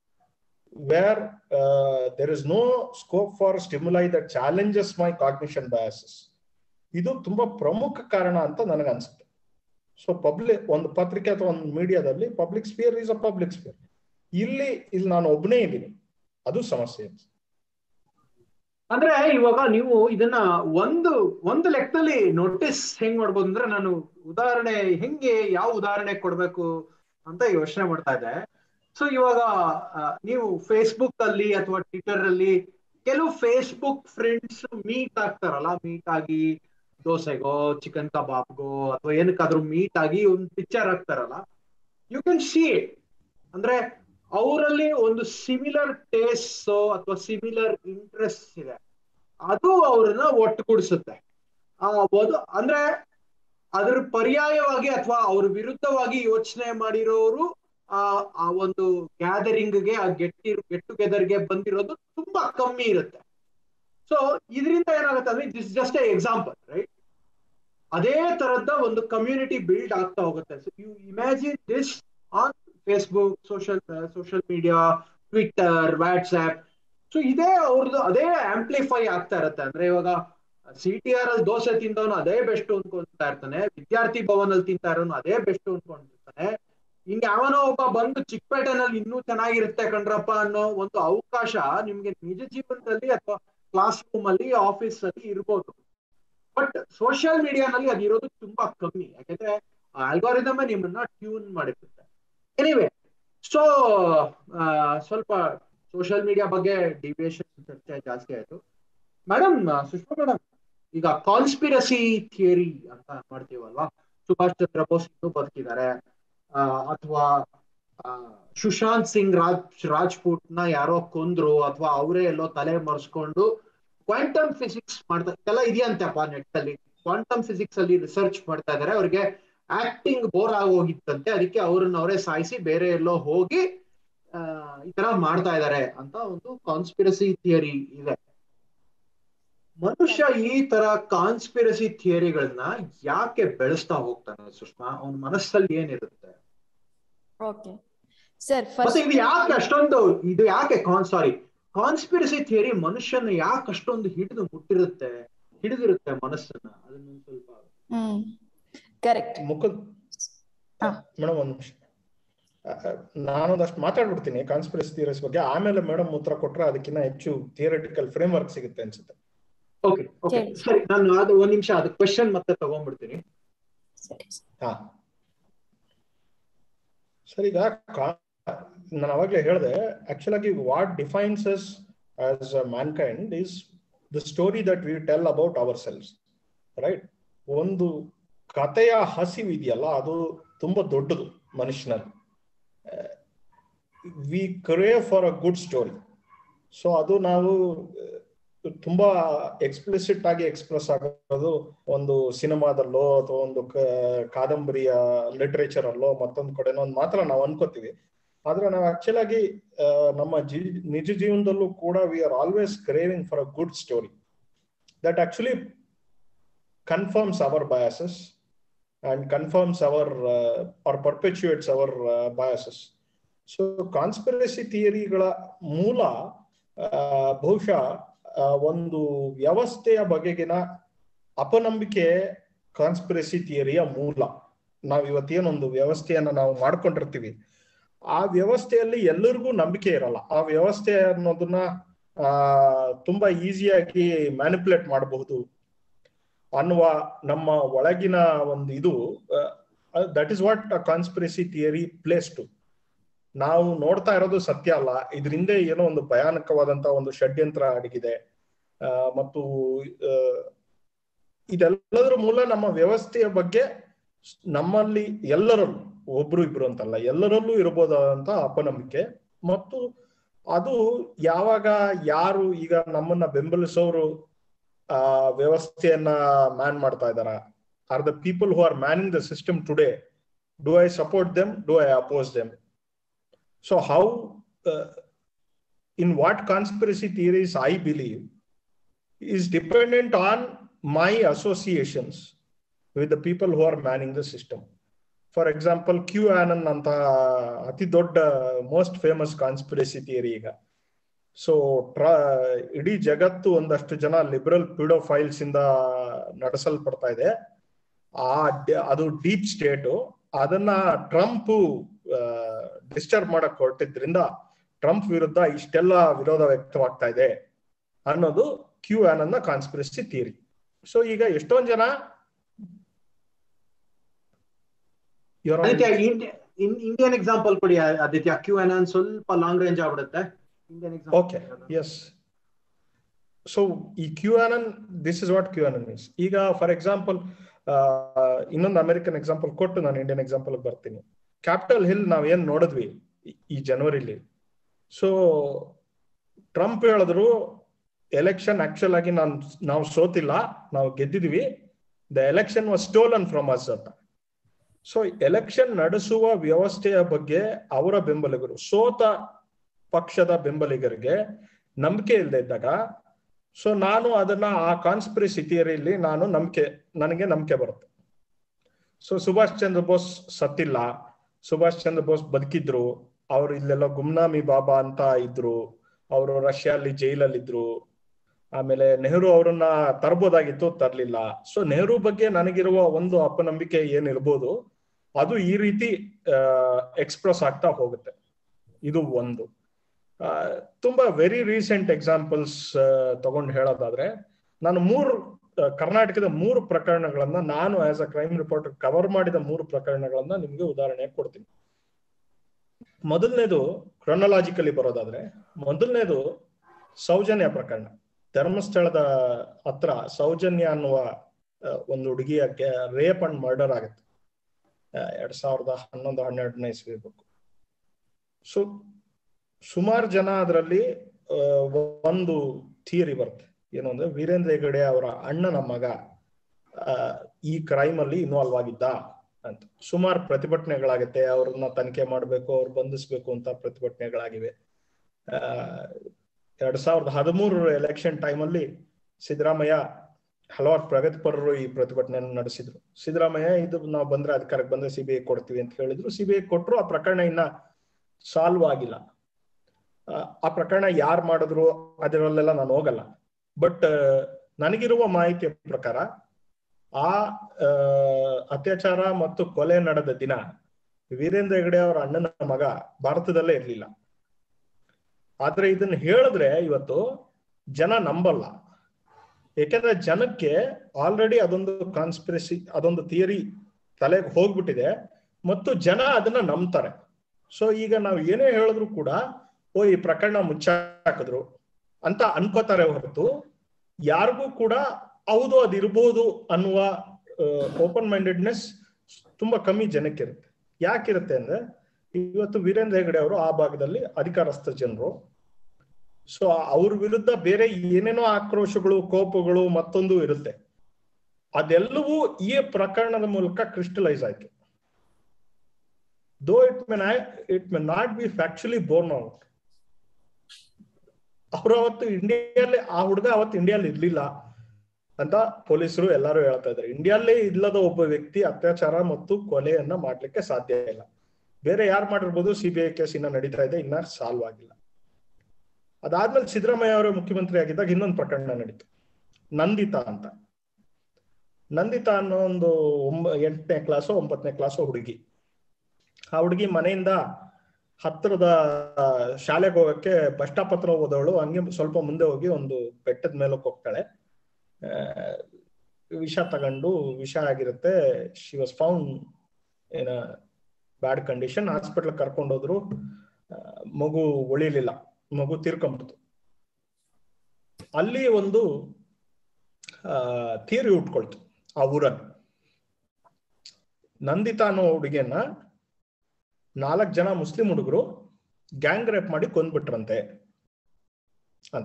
where there is no scope for stimuli that challenges my cognition biases ಇದು ತುಂಬಾ ಪ್ರಮುಖ ಕಾರಣ ಅಂತ ನನಗನ್ಸುತ್ತೆ ಸೊ ಪಬ್ಲಿಕ್ ಒಂದು ಪತ್ರಿಕೆ ಅಥವಾ ಒಂದು ಮೀಡಿಯಾದಲ್ಲಿ public sphere is a public sphere ಇಲ್ಲಿ ಇಲ್ಲಿ ನಾನು ಒಬ್ಬನೇ ಇದ್ದೀನಿ ಅದು ಸಮಸ್ಯೆ
ಅಂದ್ರೆ ಇವಾಗ ನೀವು ಇದನ್ನ ಒಂದು ಒಂದು ಲೆಕ್ಕದಲ್ಲಿ ನೋಟಿಸ್ ಹೆಂಗ್ ಮಾಡ್ಬೋದು ಅಂದ್ರೆ ನಾನು ಉದಾಹರಣೆ ಹೆಂಗೆ ಯಾವ ಉದಾಹರಣೆ ಕೊಡ್ಬೇಕು ಅಂತ ಯೋಚನೆ ಮಾಡ್ತಾ ಇದ್ದೆ ಸೊ ಇವಾಗ ಆ, ನೀವು ಫೇಸ್ಬುಕ್ ಅಲ್ಲಿ ಅಥವಾ ಟ್ವಿಟರ್ ಅಲ್ಲಿ ಕೆಲವು ಫೇಸ್ಬುಕ್ ಫ್ರೆಂಡ್ಸ್ ಮೀಟ್ ಆಗ್ತಾರಲ್ಲ ಮೀಟ್ ಆಗಿ ದೋಸೆಗೋ ಚಿಕನ್ ಕಬಾಬ್ಗೋ ಅಥವಾ ಏನಕ್ಕಾದ್ರೂ ಮೀಟ್ ಆಗಿ ಒಂದು ಪಿಕ್ಚರ್ ಹಾಕ್ತಾರಲ್ಲ ಯು ಕ್ಯಾನ್ ಸಿ ಇಟ್ ಅಂದ್ರೆ ಅವರಲ್ಲಿ ಒಂದು ಸಿಮಿಲರ್ ಟೇಸ್ಟ್ ಅಥವಾ ಸಿಮಿಲರ್ ಇಂಟ್ರೆಸ್ಟ್ ಇದೆ ಅದು ಅವ್ರನ್ನ ಒಟ್ಟುಗೂಡಿಸುತ್ತೆ ಆ ಒಂದು ಅಂದ್ರೆ ಅದ್ರ ಪರ್ಯಾಯವಾಗಿ ಅಥವಾ ಅವ್ರ ವಿರುದ್ಧವಾಗಿ ಯೋಚನೆ ಮಾಡಿರೋರು ಆ ಆ ಒಂದು ಗ್ಯಾದರಿಂಗ್ಗೆ ಆ ಗೆಟ್ ಗೆಟ್ ಟುಗೆದರ್ಗೆ ಬಂದಿರೋದು ತುಂಬಾ ಕಮ್ಮಿ ಇರುತ್ತೆ ಸೊ ಇದರಿಂದ ಏನಾಗುತ್ತೆ ಅಂದ್ರೆ this just a example right ಅದೇ ತರದ ಒಂದು ಕಮ್ಯುನಿಟಿ ಬಿಲ್ಡ್ ಆಗ್ತಾ ಹೋಗುತ್ತೆ so you imagine this on Facebook social social media Twitter WhatsApp so ಇದೇ ಅವ್ರದ್ದು ಅದೇ ಆಂಪ್ಲಿಫೈ ಆಗ್ತಾ ಇರುತ್ತೆ ಅಂದ್ರೆ ಇವಾಗ ಸಿ ಟಿ ಆರ್ ಅಲ್ಲಿ ದೋಸೆ ತಿಂದವನು ಅದೇ ಬೆಸ್ಟ್ ಅನ್ಕೊಂತಾ ಇರ್ತಾನೆ ವಿದ್ಯಾರ್ಥಿ ಭವನ್ ಅಲ್ಲಿ ತಿಂತಾ ಇರೋನು ಅದೇ ಬೆಸ್ಟ್ ಅನ್ಕೊಂಡಿರ್ತಾನೆ ಇನ್ ಯಾವನೋ ಒಬ್ಬ ಬಂದು ಚಿಕ್ಕಪೇಟೆನಲ್ಲಿ ಇನ್ನೂ ಚೆನ್ನಾಗಿರುತ್ತೆ ಕಣ್ರಪ್ಪ ಅನ್ನೋ ಒಂದು ಅವಕಾಶ ನಿಮ್ಗೆ ನಿಜ ಜೀವನದಲ್ಲಿ ಅಥವಾ ಕ್ಲಾಸ್ ರೂಮ್ ಅಲ್ಲಿ ಆಫೀಸ್ ಅಲ್ಲಿ ಇರ್ಬೋದು ಬಟ್ ಸೋಷಿಯಲ್ ಮೀಡಿಯಾನಲ್ಲಿ ಅದಿರೋದು ತುಂಬಾ ಕಮ್ಮಿ ಯಾಕಂದ್ರೆ ಆಲ್ಗಾರಿದಮ್ ನಿಮ್ಮನ್ನ ಟ್ಯೂನ್ ಮಾಡಿರುತ್ತೆ ಎನಿವೆ ಸೊ ಸ್ವಲ್ಪ ಸೋಷಿಯಲ್ ಮೀಡಿಯಾ ಬಗ್ಗೆ ಡಿವಿಯೇಷನ್ ಚರ್ಚೆ ಜಾಸ್ತಿ ಆಯ್ತು ಮೇಡಮ್ ಸುಷ್ಮಾ ಮೇಡಮ್ ಈಗ ಕಾನ್ಸ್ಪಿರಸಿ ಥಿಯರಿ ಅಂತ ಮಾಡ್ತೀವಲ್ವಾ ಸುಭಾಷ್ ಚಂದ್ರ ಬೋಸ್ ಇನ್ನೂ ಬದುಕಿದ್ದಾರೆ ಅಥವಾ ಸುಶಾಂತ್ ಸಿಂಗ್ ರಾಜ್ ರಾಜ್ಪೂಟ್ ನ ಯಾರೋ ಕೊಂದ್ರು ಅಥವಾ ಅವರೇ ಎಲ್ಲೋ ತಲೆ ಮರೆಸ್ಕೊಂಡು ಕ್ವಾಂಟಮ್ ಫಿಸಿಕ್ಸ್ ಮಾಡ್ತಾ ಇದೆಲ್ಲ ಇದೆಯಂತೆಪ್ಪ ನೆಟ್ ಅಲ್ಲಿ ಕ್ವಾಂಟಮ್ ಫಿಸಿಕ್ಸ್ ಅಲ್ಲಿ ರಿಸರ್ಚ್ ಮಾಡ್ತಾ ಇದಾರೆ ಅವ್ರಿಗೆ ಆಕ್ಟಿಂಗ್ ಬೋರ್ ಆಗೋಗಿತ್ತಂತೆ ಅದಕ್ಕೆ ಅವ್ರನ್ನ ಅವರೇ ಸಾಯಿಸಿ ಬೇರೆ ಎಲ್ಲೋ ಹೋಗಿ ಆ, ಈ ತರ ಮಾಡ್ತಾ ಇದಾರೆ ಅಂತ ಒಂದು ಕಾನ್ಸ್ಪಿರಸಿ ಥಿಯರಿ ಇದೆ ಮನುಷ್ಯ ಈ ತರ ಕಾನ್ಸ್ಪಿರಸಿ ಥಿಯರಿಗಳನ್ನ ಯಾಕೆ ಬೆಳೆಸ್ತಾ ಹೋಗ್ತಾನೆ ಸುಷ್ಮಾ ಅವನ ಮನಸ್ಸಲ್ಲಿ ಏನಿರುತ್ತೆ
ಓಕೆ ಸರ್
ಮತ್ತೆ ಇದು ಯಾಕೆ ಅಷ್ಟೊಂದು ಇದು ಯಾಕೆ ಕಾನ್ ಸಾರಿ ಕಾನ್ಸ್ಪಿರಸಿ ಥಿಯರಿ ಮನುಷ್ಯನ ಯಾಕೆ ಅಷ್ಟೊಂದು ಹಿಡಿದು ಮುಟ್ಟಿರುತ್ತೆ ಹಿಡಿದಿರುತ್ತೆ ಮನಸ್ಸನ್ನ ಅದನ್ನ ಸ್ವಲ್ಪ
ಹ್ಮ್ ಕರೆಕ್ಟ್
ಮುಖದ ಮೇಡಮ್ ಒಂದ್ ನಿಮಿಷ ನಾನೊಂದಷ್ಟು ಮಾತಾಡ್ಬಿಡ್ತೀನಿ ಕಾನ್ಸ್ಪಿರಸಿ ಥಿಯರೀಸ್ ಬಗ್ಗೆ ಆಮೇಲೆ ಮೇಡಮ್ ಉತ್ತರ ಕೊಟ್ರೆ ಅದಕ್ಕಿಂತ ಹೆಚ್ಚು ಥಿಯರಿಟಿಕಲ್ ಫ್ರೇಮ್ ವರ್ಕ್ ಸಿಗುತ್ತೆ ಅನ್ಸುತ್ತೆ
ಓಕೆ ಓಕೆ ಸರಿ ನಾನು ಅದು ಒಂದ್ ನಿಮಿಷ ಅದು ಕ್ವೆಶನ್ ಮತ್ತೆ ತಗೊಂಡ್ಬಿಡ್ತೀನಿ
ಹಾ ಸರ್ ಈಗ ಕಾ- ನಾನು ಅವಾಗಲೇ ಹೇಳಿದೆ ಆಕ್ಚುಲ್ ಆಗಿ what defines us as mankind is the story that we tell about our selves right ಒಂದು ಕಥೆಯ ಹಸಿವು ಇದೆಯಲ್ಲ ಅದು ತುಂಬಾ ದೊಡ್ಡದು ಮನುಷ್ಯನಲ್ಲಿ we crave for a good story so ಅದು ನಾವು ಅಹ್, ತುಂಬಾ ಎಕ್ಸ್ಪ್ಲಿಸಿಟ್ ಆಗಿ ಎಕ್ಸ್ಪ್ರೆಸ್ ಆಗೋದು ಒಂದು ಸಿನಿಮಾದಲ್ಲೋ ಅಥವಾ ಒಂದು ಕ- ಕಾದಂಬರಿಯ ಲಿಟರೇಚರ್ ಅಲ್ಲೋ ಮತ್ತೊಂದು ಕಡೆನೋ ಒಂದು ಮಾತ್ರ ನಾವು ಅನ್ಕೋತೀವಿ ಆದ್ರೆ ನಾವು ಆಕ್ಚುಲ್ ಆಗಿ ಆ, ನಮ್ಮ ಜೀ ನಿಜ ಜೀವನದಲ್ಲೂ ಕೂಡ we are always craving for a good story that actually confirms our biases and confirms our or perpetuates our biases so conspiracy ಥಿಯರಿಗಳ ಮೂಲ ಆ, ಬಹುಶಃ ಆ, ಒಂದು ವ್ಯವಸ್ಥೆಯ ಬಗೆಗಿನ ಅಪನಂಬಿಕೆ ಕಾನ್ಸ್ಪಿರಸಿ ಥಿಯರಿಯ ಮೂಲ ನಾವ್ ಇವತ್ತೇನೊಂದು ವ್ಯವಸ್ಥೆಯನ್ನ ನಾವು ಮಾಡ್ಕೊಂಡಿರ್ತೀವಿ ಆ ವ್ಯವಸ್ಥೆಯಲ್ಲಿ ಎಲ್ಲರಿಗೂ ನಂಬಿಕೆ ಇರಲ್ಲ ಆ ವ್ಯವಸ್ಥೆ ಅನ್ನೋದನ್ನ ಆ ತುಂಬಾ ಈಸಿಯಾಗಿ ಮ್ಯಾನಿಪುಲೇಟ್ ಮಾಡಬಹುದು ಅನ್ನುವ ನಮ್ಮ ಒಳಗಿನ ಒಂದು ಇದು that is what conspiracy theory plays to ನಾವು ನೋಡ್ತಾ ಇರೋದು ಸತ್ಯ ಅಲ್ಲ ಇದರಿಂದ ಏನೋ ಒಂದು ಭಯಾನಕವಾದಂತ ಒಂದು ಷಡ್ಯಂತ್ರ ಅಡಗಿದೆ ಆ, ಮತ್ತು ಆ, ಇದೆಲ್ಲದರ ಮೂಲ ನಮ್ಮ ವ್ಯವಸ್ಥೆಯ ಬಗ್ಗೆ ನಮ್ಮಲ್ಲಿ ಎಲ್ಲರಲ್ಲೂ ಒಬ್ರು ಇಬ್ರು ಅಂತಲ್ಲ ಎಲ್ಲರಲ್ಲೂ ಇರಬಹುದಾದಂತ ಅಪನಂಬಿಕೆ ಮತ್ತು ಅದು ಯಾವಾಗ ಯಾರು ಈಗ ನಮ್ಮನ್ನ ಬೆಂಬಲಿಸೋರು ಆ ವ್ಯವಸ್ಥೆಯನ್ನ ಮ್ಯಾನ್ ಮಾಡ್ತಾ ಇದಾರ are the people who are manning the system today do I support them do I oppose them so how in what conspiracy theories I believe is dependent on my associations with the people who are manning the system. For example QAnon ಅಂತ ಅತಿ ದೊಡ್ಡ most famous conspiracy theory ಈಗ so ಟ್ರ ಇಡೀ ಜಗತ್ತು ಒಂದಷ್ಟು ಜನ liberal files ಇಂದ ನಡೆಸಲ್ಪಡ್ತಾ ಇದೆ ಆ ಡ- ಅದು ಡೀಪ್ ಸ್ಟೇಟು ಅದನ್ನ ಟ್ರಂಪ್ ಡಿಸ್ಟರ್ಬ್ ಮಾಡಕ್ ಹೊರಟಿದ್ರಿಂದ ಟ್ರಂಪ್ ವಿರುದ್ಧ ಇಷ್ಟೆಲ್ಲ ವಿರೋಧ ವ್ಯಕ್ತವಾಗ್ತಾ ಇದೆ ಅನ್ನೋದು ಕ್ಯೂ ಆನನ್ನ ಕಾನ್ಸ್ಪಿರಸಿ ಥಿಯರಿ ಸೊ ಈಗ ಎಷ್ಟೊಂದ್ ಜನ Your Honor-
Aditya Indian example ಕೊಡಿ ಆದಿತ್ಯ ಕ್ಯೂ ಎನ್ ಸ್ವಲ್ಪ ಲಾಂಗ್ ರೇಂಜ್ ಆಗ್ಬಿಡುತ್ತೆ ಇಂಡಿಯನ್
ಓಕೆ ಎಸ್ ಸೊ ಈ QAnon this is what QAnon means ಈಗ ಫಾರ್ ಎಕ್ಸಾಂಪಲ್ ಇನ್ನೊಂದು ಅಮೆರಿಕನ್ ಎಕ್ಸಾಂಪಲ್ ಕೊಟ್ಟು ನಾನು ಇಂಡಿಯನ್ ಎಕ್ಸಾಂಪಲ್ ಬರ್ತೀನಿ ಕ್ಯಾಪಿಟಲ್ ಹಿಲ್ ನಾವ್ ಏನ್ ನೋಡಿದ್ವಿ ಈ- ಈ ಜನವರಿಲಿ ಸೊ ಟ್ರಂಪ್ ಹೇಳಿದ್ರು ಎಲೆಕ್ಷನ್ ಆಕ್ಚುಲ್ ಆಗಿ ನಾನು ನಾವು ಸೋತಿಲ್ಲ ನಾವು ಗೆದ್ದಿದ್ವಿ the election was stolen from us ಅಂತ ಸೊ ಎಲೆಕ್ಷನ್ ನಡೆಸುವ ವ್ಯವಸ್ಥೆಯ ಬಗ್ಗೆ ಅವರ ಬೆಂಬಲಿಗರು ಸೋತ ಪಕ್ಷದ ಬೆಂಬಲಿಗರಿಗೆ ನಂಬಿಕೆ ಇಲ್ಲದೆ ಇದ್ದಾಗ ಸೊ ನಾನು ಅದನ್ನ ಆ ಕಾನ್ಸ್ಪಿರಸಿ ಥಿಯರಿಯಲ್ಲಿ ನಾನು ನಂಬಿಕೆ ನನಗೆ ನಂಬಿಕೆ ಬರುತ್ತೆ ಸೊ ಸುಭಾಷ್ ಚಂದ್ರ ಬೋಸ್ ಸತ್ತಿಲ್ಲ ಸುಭಾಷ್ ಚಂದ್ರ ಬೋಸ್ ಬದುಕಿದ್ರು ಅವ್ರು ಇಲ್ಲೆಲ್ಲ ಗುಮ್ನಾಮಿ ಬಾಬಾ ಅಂತ ಇದ್ರು ಅವರು ರಷ್ಯಾಲಿ ಜೈಲಲ್ಲಿ ಇದ್ರು ಆಮೇಲೆ ನೆಹರು ಅವರನ್ನ ತರ್ಬೋದಾಗಿತ್ತು ತರ್ಲಿಲ್ಲ ಸೊ ನೆಹರು ಬಗ್ಗೆ ನನಗಿರುವ ಒಂದು ಅಪನಂಬಿಕೆ ಏನಿರ್ಬೋದು ಅದು ಈ ರೀತಿ ಎಕ್ಸ್ಪ್ರೆಸ್ ಆಗ್ತಾ ಹೋಗುತ್ತೆ ಇದು ಒಂದು ಆ, ತುಂಬಾ ವೆರಿ ರೀಸೆಂಟ್ ಎಕ್ಸಾಂಪಲ್ಸ್ ತಗೊಂಡು ಹೇಳೋದಾದ್ರೆ ನಾನು ಮೂರು ಆ, ಕರ್ನಾಟಕದ ಮೂರು ಪ್ರಕರಣಗಳನ್ನ ನಾನು as a crime reporter cover ಮಾಡಿದ ಮೂರು ಪ್ರಕರಣಗಳನ್ನ ನಿಮ್ಗೆ ಉದಾಹರಣೆ ಕೊಡ್ತೀನಿ ಮೊದಲನೇದು ಕ್ರೊನಲಾಜಿಕಲಿ ಬರೋದಾದ್ರೆ ಮೊದಲನೇದು ಸೌಜನ್ಯ ಪ್ರಕರಣ ಧರ್ಮಸ್ಥಳದ ಹತ್ರ ಸೌಜನ್ಯ ಅನ್ನುವ ಆ, ಒಂದು ಹುಡುಗಿಯ ರೇಪ್ ಅಂಡ್ ಮರ್ಡರ್ ಆಗುತ್ತೆ ಆ, ಎರಡ್ ಸಾವಿರದ ಹನ್ನೊಂದು ಹನ್ನೆರಡನೇ ಇಸ್ವಿ ಇರ್ಬೇಕು ಸೊ ಸುಮಾರು ಜನ ಅದರಲ್ಲಿ ಒಂದು ಥಿಯರಿ ಬರುತ್ತೆ ಏನು ಅಂದ್ರೆ ವೀರೇಂದ್ರ ಹೆಗಡೆ ಅವರ ಅಣ್ಣನ ಮಗ ಆ, ಈ ಕ್ರೈಮ್ ಅಲ್ಲಿ ಇನ್ವಾಲ್ವ್ ಆಗಿದ್ದ ಅಂತ ಸುಮಾರು ಪ್ರತಿಭಟನೆಗಳಾಗುತ್ತೆ ಅವ್ರನ್ನ ತನಿಖೆ ಮಾಡಬೇಕು ಅವ್ರು ಬಂಧಿಸ್ಬೇಕು ಅಂತ ಪ್ರತಿಭಟನೆಗಳಾಗಿವೆ ಆ, ಎರಡ್ ಸಾವಿರದ ಹದಿಮೂರರ ಎಲೆಕ್ಷನ್ ಟೈಮಲ್ಲಿ ಸಿದ್ದರಾಮಯ್ಯ ಹಲವಾರು ಪ್ರಗತಿಪರರು ಈ ಪ್ರತಿಭಟನೆಯನ್ನು ನಡೆಸಿದ್ರು ಸಿದ್ದರಾಮಯ್ಯ ಇದು ನಾವು ಬಂದ್ರೆ ಅಧಿಕಾರಕ್ಕೆ ಬಂದ್ರೆ ಸಿಬಿಐ ಕೊಡ್ತೀವಿ ಅಂತ ಹೇಳಿದ್ರು ಸಿಬಿಐ ಕೊಟ್ರು ಆ ಪ್ರಕರಣ ಇನ್ನ ಸಾಲ್ವ್ ಆಗಿಲ್ಲ ಆ, ಆ ಪ್ರಕರಣ ಯಾರು ಮಾಡಿದ್ರು ಅದರಲ್ಲೆಲ್ಲ ನಾನು ಹೋಗಲ್ಲ ಬಟ್ ನನಗಿರುವ ಮಾಹಿತಿಯ ಪ್ರಕಾರ ಆ ಆ, ಅತ್ಯಾಚಾರ ಮತ್ತು ಕೊಲೆ ನಡೆದ ದಿನ ವೀರೇಂದ್ರ ಹೆಗಡೆ ಅವರ ಅಣ್ಣನ ಮಗ ಭಾರತದಲ್ಲೇ ಇರ್ಲಿಲ್ಲ ಆದ್ರೆ ಇದನ್ನ ಹೇಳಿದ್ರೆ ಇವತ್ತು ಜನ ನಂಬಲ್ಲ ಯಾಕೆಂದ್ರೆ ಜನಕ್ಕೆ ಆಲ್ರೆಡಿ ಅದೊಂದು ಕಾನ್ಸ್ಪಿರಸಿ ಅದೊಂದು ಥಿಯರಿ ತಲೆಗೆ ಹೋಗ್ಬಿಟ್ಟಿದೆ ಮತ್ತು ಜನ ಅದನ್ನ ನಂಬ್ತಾರೆ ಸೊ ಈಗ ನಾವು ಏನೇ ಹೇಳಿದ್ರು ಕೂಡ ಓ ಈ ಪ್ರಕರಣ ಮುಚ್ಚಾಕಿದ್ರು ಅಂತ ಅನ್ಕೋತಾರೆ ಹೊರತು ಯಾರಿಗೂ ಕೂಡ ಹೌದು ಅದಿರ್ಬೋದು ಅನ್ನುವ ಓಪನ್ ಮೈಂಡೆಡ್ನೆಸ್ ತುಂಬಾ ಕಮ್ಮಿ ಜನಕ್ಕಿರುತ್ತೆ ಯಾಕಿರುತ್ತೆ ಅಂದ್ರೆ ಇವತ್ತು ವೀರೇಂದ್ರ ಹೆಗಡೆ ಅವರು ಆ ಭಾಗದಲ್ಲಿ ಅಧಿಕಾರಸ್ಥ ಜನರು ಸೊ ಅವ್ರ ವಿರುದ್ಧ ಬೇರೆ ಏನೇನೋ ಆಕ್ರೋಶಗಳು ಕೋಪಗಳು ಮತ್ತೊಂದು ಇರುತ್ತೆ ಅದೆಲ್ಲವೂ ಈ ಪ್ರಕರಣದ ಮೂಲಕ ಕ್ರಿಸ್ಟಲೈಸ್ ಆಯ್ತು though it may it may not be factually borne out ಅವ್ರು ಅವತ್ತು ಇಂಡಿಯಾದಲ್ಲಿ ಆ ಹುಡುಗ ಅವತ್ತು ಇಂಡಿಯಲ್ಲಿ ಇರ್ಲಿಲ್ಲ ಅಂತ ಪೊಲೀಸರು ಎಲ್ಲರೂ ಹೇಳ್ತಾ ಇದ್ದಾರೆ ಇಂಡಿಯಲ್ಲೇ ಇಲ್ಲದ ಒಬ್ಬ ವ್ಯಕ್ತಿ ಅತ್ಯಾಚಾರ ಮತ್ತು ಕೊಲೆಯನ್ನ ಮಾಡ್ಲಿಕ್ಕೆ ಸಾಧ್ಯ ಇಲ್ಲ ಬೇರೆ ಯಾರು ಮಾಡಿರ್ಬೋದು ಸಿಬಿಐ ಕೇಸ್ ಇನ್ನ ನಡೀತಾ ಇದೆ ಇನ್ನ ಸಾಲ್ವ್ ಆಗಿಲ್ಲ ಅದಾದ್ಮೇಲೆ ಸಿದ್ದರಾಮಯ್ಯ ಅವರು ಮುಖ್ಯಮಂತ್ರಿ ಆಗಿದ್ದಾಗ ಇನ್ನೊಂದು ಪ್ರಕರಣ ನಡೀತು ನಂದಿತಾ ಅಂತ ನಂದಿತಾ ಅನ್ನೋ ಒಂದು ಒಂಬ ಎಂಟನೇ ಕ್ಲಾಸು ಒಂಬತ್ತನೇ ಕ್ಲಾಸು ಹುಡುಗಿ ಆ ಹುಡುಗಿ ಮನೆಯಿಂದ ಹತ್ತಿರದ ಶಾಲೆಗೆ ಹೋಗಕ್ಕೆ ಬಸ್ ಸ್ಟಾಪ್ ಹತ್ರ ಹೋದವಳು ಹಂಗೆ ಸ್ವಲ್ಪ ಮುಂದೆ ಹೋಗಿ ಒಂದು ಬೆಟ್ಟದ ಮೇಲಕ್ಕೆ ಹೋಗ್ತಾಳೆ ಆ, ವಿಷ ತಗೊಂಡು ವಿಷ ಆಗಿರುತ್ತೆ ಶಿ ವಾಸ್ ಫೌಂಡ್ ಏನ ಬ್ಯಾಡ್ ಕಂಡೀಷನ್ ಹಾಸ್ಪಿಟಲ್ ಕರ್ಕೊಂಡೋದ್ರು ಆ, ಮಗು ಉಳಿಲಿಲ್ಲ ಮಗು ತೀರ್ಕೊಂಬಿಡ್ತು ಅಲ್ಲಿ ಒಂದು ಥಿಯರಿ ಉಟ್ಕೊಳ್ತು ಆ ಊರಲ್ಲಿ ನಂದಿತಾ ಅನ್ನೋ ಹುಡುಗಿಯನ್ನ ನಾಲ್ಕು ಜನ ಮುಸ್ಲಿಂ ಹುಡುಗರು ಗ್ಯಾಂಗ್ ರೇಪ್ ಮಾಡಿ ಕೊಂದ್ಬಿಟ್ರಂತೆ ಅಂತ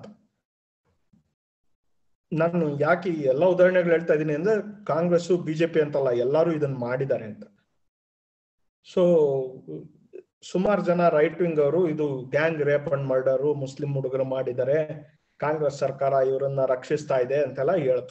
ನಾನು ಯಾಕೆ ಈ ಎಲ್ಲ ಉದಾಹರಣೆಗಳು ಹೇಳ್ತಾ ಇದ್ದೀನಿ ಅಂದ್ರೆ ಕಾಂಗ್ರೆಸ್ ಬಿಜೆಪಿ ಅಂತಲ್ಲ ಎಲ್ಲರೂ ಇದನ್ನ ಮಾಡಿದ್ದಾರೆ ಅಂತ ಸೊ ಸುಮಾರು ಜನ ರೈಟ್ ವಿಂಗ್ ಅವರು ಇದು gang rape and murder Muslim ಹುಡುಗರು ಮಾಡಿದ್ದಾರೆ ಕಾಂಗ್ರೆಸ್ ಸರ್ಕಾರ ಇವರನ್ನ ರಕ್ಷಿಸ್ತಾ ಇದೆ ಅಂತೆಲ್ಲ ಹೇಳ್ತು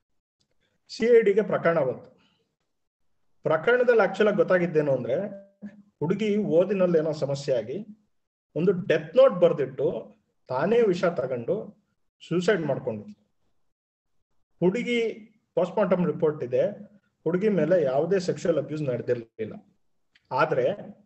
ಸಿ ಐ ಡಿಗೆ ಪ್ರಕರಣ ಬಂತು ಪ್ರಕರಣದಲ್ಲಿ ಆಕ್ಚುಲ್ ಗೊತ್ತಾಗಿದ್ದೇನು ಅಂದ್ರೆ ಹುಡುಗಿ ಓದಿನಲ್ಲಿ ಏನೋ ಸಮಸ್ಯೆ ಆಗಿ ಒಂದು ಡೆತ್ ನೋಟ್ ಬರ್ದಿಟ್ಟು ತಾನೇ ವಿಷ ತಗೊಂಡು ಸೂಸೈಡ್ ಮಾಡ್ಕೊಂಡು ಹುಡುಗಿ ಪೋಸ್ಟ್ಮಾರ್ಟಮ್ ರಿಪೋರ್ಟ್ ಇದೆ ಹುಡುಗಿ ಮೇಲೆ ಯಾವುದೇ ಸೆಕ್ಷುವಲ್ ಅಬ್ಯೂಸ್ ನಡೆದಿರಲಿಲ್ಲ ಆದ್ರೆ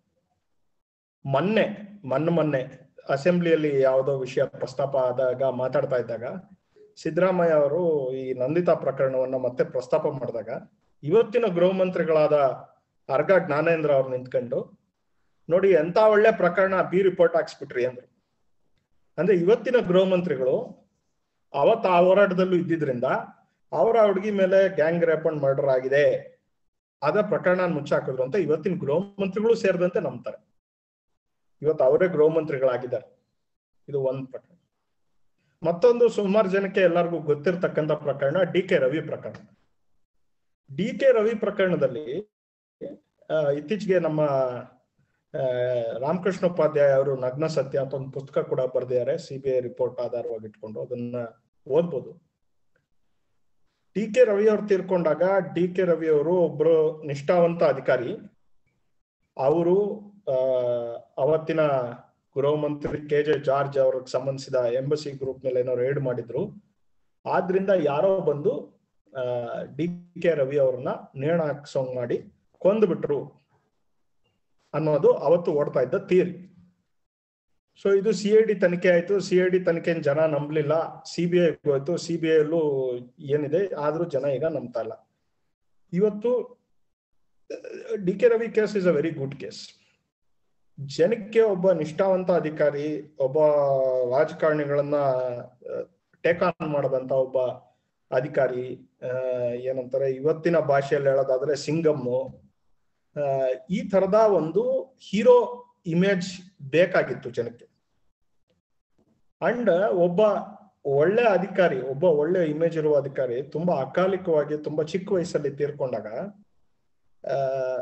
ಮೊನ್ನೆ ಮೊನ್ನೆ ಮೊನ್ನೆ ಅಸೆಂಬ್ಲಿಯಲ್ಲಿ ಯಾವುದೋ ವಿಷಯ ಪ್ರಸ್ತಾಪ ಆದಾಗ ಮಾತಾಡ್ತಾ ಇದ್ದಾಗ ಸಿದ್ದರಾಮಯ್ಯ ಅವರು ಈ ನಂದಿತಾ ಪ್ರಕರಣವನ್ನ ಮತ್ತೆ ಪ್ರಸ್ತಾಪ ಮಾಡಿದಾಗ ಇವತ್ತಿನ ಗೃಹ ಮಂತ್ರಿಗಳಾದ ಅರ್ಗ ಜ್ಞಾನೇಂದ್ರ ಅವ್ರು ನಿಂತ್ಕೊಂಡು ನೋಡಿ ಎಂತ ಒಳ್ಳೆ ಪ್ರಕರಣ ಬಿ ರಿಪೋರ್ಟ್ ಹಾಕ್ಸ್ಬಿಟ್ರಿ ಅಂದ್ರು ಅಂದ್ರೆ ಇವತ್ತಿನ ಗೃಹ ಮಂತ್ರಿಗಳು ಅವತ್ತು ಆ ಹೋರಾಟದಲ್ಲೂ ಇದ್ದಿದ್ರಿಂದ ಅವರ ಹುಡುಗಿ ಮೇಲೆ ಗ್ಯಾಂಗ್ ರೇಪ್ ಅಂಡ್ ಮರ್ಡರ್ ಆಗಿದೆ ಅದ ಪ್ರಕರಣ ಮುಚ್ಚಾಕಿದ್ರು ಅಂತ ಇವತ್ತಿನ ಗೃಹ ಮಂತ್ರಿಗಳು ಸೇರಿದಂತೆ ನಂಬ್ತಾರೆ ಇವತ್ತು ಅವರೇ ಗೃಹ ಮಂತ್ರಿಗಳಾಗಿದ್ದಾರೆ ಇದು ಒಂದ್ ಪ್ರಕರಣ ಮತ್ತೊಂದು ಸುಮಾರು ಜನಕ್ಕೆ ಎಲ್ಲರಿಗೂ ಗೊತ್ತಿರ್ತಕ್ಕಂಥ ಪ್ರಕರಣ ಡಿ ಕೆ ರವಿ ಪ್ರಕರಣ ಡಿ ಕೆ ರವಿ ಪ್ರಕರಣದಲ್ಲಿ ಆ, ಇತ್ತೀಚೆಗೆ ನಮ್ಮ ಆ, ರಾಮಕೃಷ್ಣ ಉಪಾಧ್ಯಾಯ ಅವರು ನಗ್ನ ಸತ್ಯ ಅಂತ ಒಂದು ಪುಸ್ತಕ ಕೂಡ ಬರೆದಿದ್ದಾರೆ ಸಿಬಿಐ ರಿಪೋರ್ಟ್ ಆಧಾರವಾಗಿ ಇಟ್ಕೊಂಡು ಅದನ್ನ ಓದ್ಬೋದು ಡಿ ಕೆ ರವಿ ಅವ್ರು ತೀರ್ಕೊಂಡಾಗ ಡಿ ಕೆ ರವಿ ಅವರು ಒಬ್ರು ನಿಷ್ಠಾವಂತ ಅಧಿಕಾರಿ ಅವರು ಆ ಅವತ್ತಿನ ಗೃಹ ಮಂತ್ರಿ ಕೆ ಜೆ ಜಾರ್ಜ್ ಅವ್ರಿಗೆ ಸಂಬಂಧಿಸಿದ ಎಂಬಸಿ ಗ್ರೂಪ್ ಮೇಲೆ ಏನೋ ರೇಡ್ ಮಾಡಿದ್ರು ಆದ್ರಿಂದ ಯಾರೋ ಬಂದು ಆ ಡಿ ಕೆ ರವಿ ಅವ್ರನ್ನ ನೇಣ ಹಾಕ್ಸೋಂಗ್ ಮಾಡಿ ಕೊಂದ್ಬಿಟ್ರು ಅನ್ನೋದು ಅವತ್ತು ಓಡ್ತಾ ಇದ್ದ ಥಿಯರಿ ಸೊ ಇದು ಸಿ ಐ ಡಿ ತನಿಖೆ ಆಯ್ತು ಸಿ ಐ ಡಿ ತನಿಖೆನ ಜನ ನಂಬಲಿಲ್ಲ ಸಿ ಬಿ ಐ ಹೋಯ್ತು ಸಿ ಬಿ ಐ ಅಲ್ಲೂ ಏನಿದೆ ಆದ್ರೂ ಜನ ಈಗ ನಂಬ್ತಾ ಇಲ್ಲ ಇವತ್ತು D K Ravi case is a very good case ಜನಕ್ಕೆ ಒಬ್ಬ ನಿಷ್ಠಾವಂತ ಅಧಿಕಾರಿ ಒಬ್ಬ ರಾಜಕಾರಣಿಗಳನ್ನ ಟೇಕ್ ಆನ್ ಮಾಡದಂತ ಒಬ್ಬ ಅಧಿಕಾರಿ ಆ, ಏನಂತಾರೆ ಇವತ್ತಿನ ಭಾಷೆಯಲ್ಲಿ ಹೇಳೋದಾದ್ರೆ ಸಿಂಗಮ್ಮು ಆ, ಈ ತರದ ಒಂದು ಹೀರೋ ಇಮೇಜ್ ಬೇಕಾಗಿತ್ತು ಜನಕ್ಕೆ ಅಂಡ್ ಒಬ್ಬ ಒಳ್ಳೆ ಅಧಿಕಾರಿ ಒಬ್ಬ ಒಳ್ಳೆ ಇಮೇಜ್ ಇರುವ ಅಧಿಕಾರಿ ತುಂಬಾ ಅಕಾಲಿಕವಾಗಿ ತುಂಬಾ ಚಿಕ್ಕ ವಯಸ್ಸಲ್ಲಿ ತೀರ್ಕೊಂಡಾಗ ಆ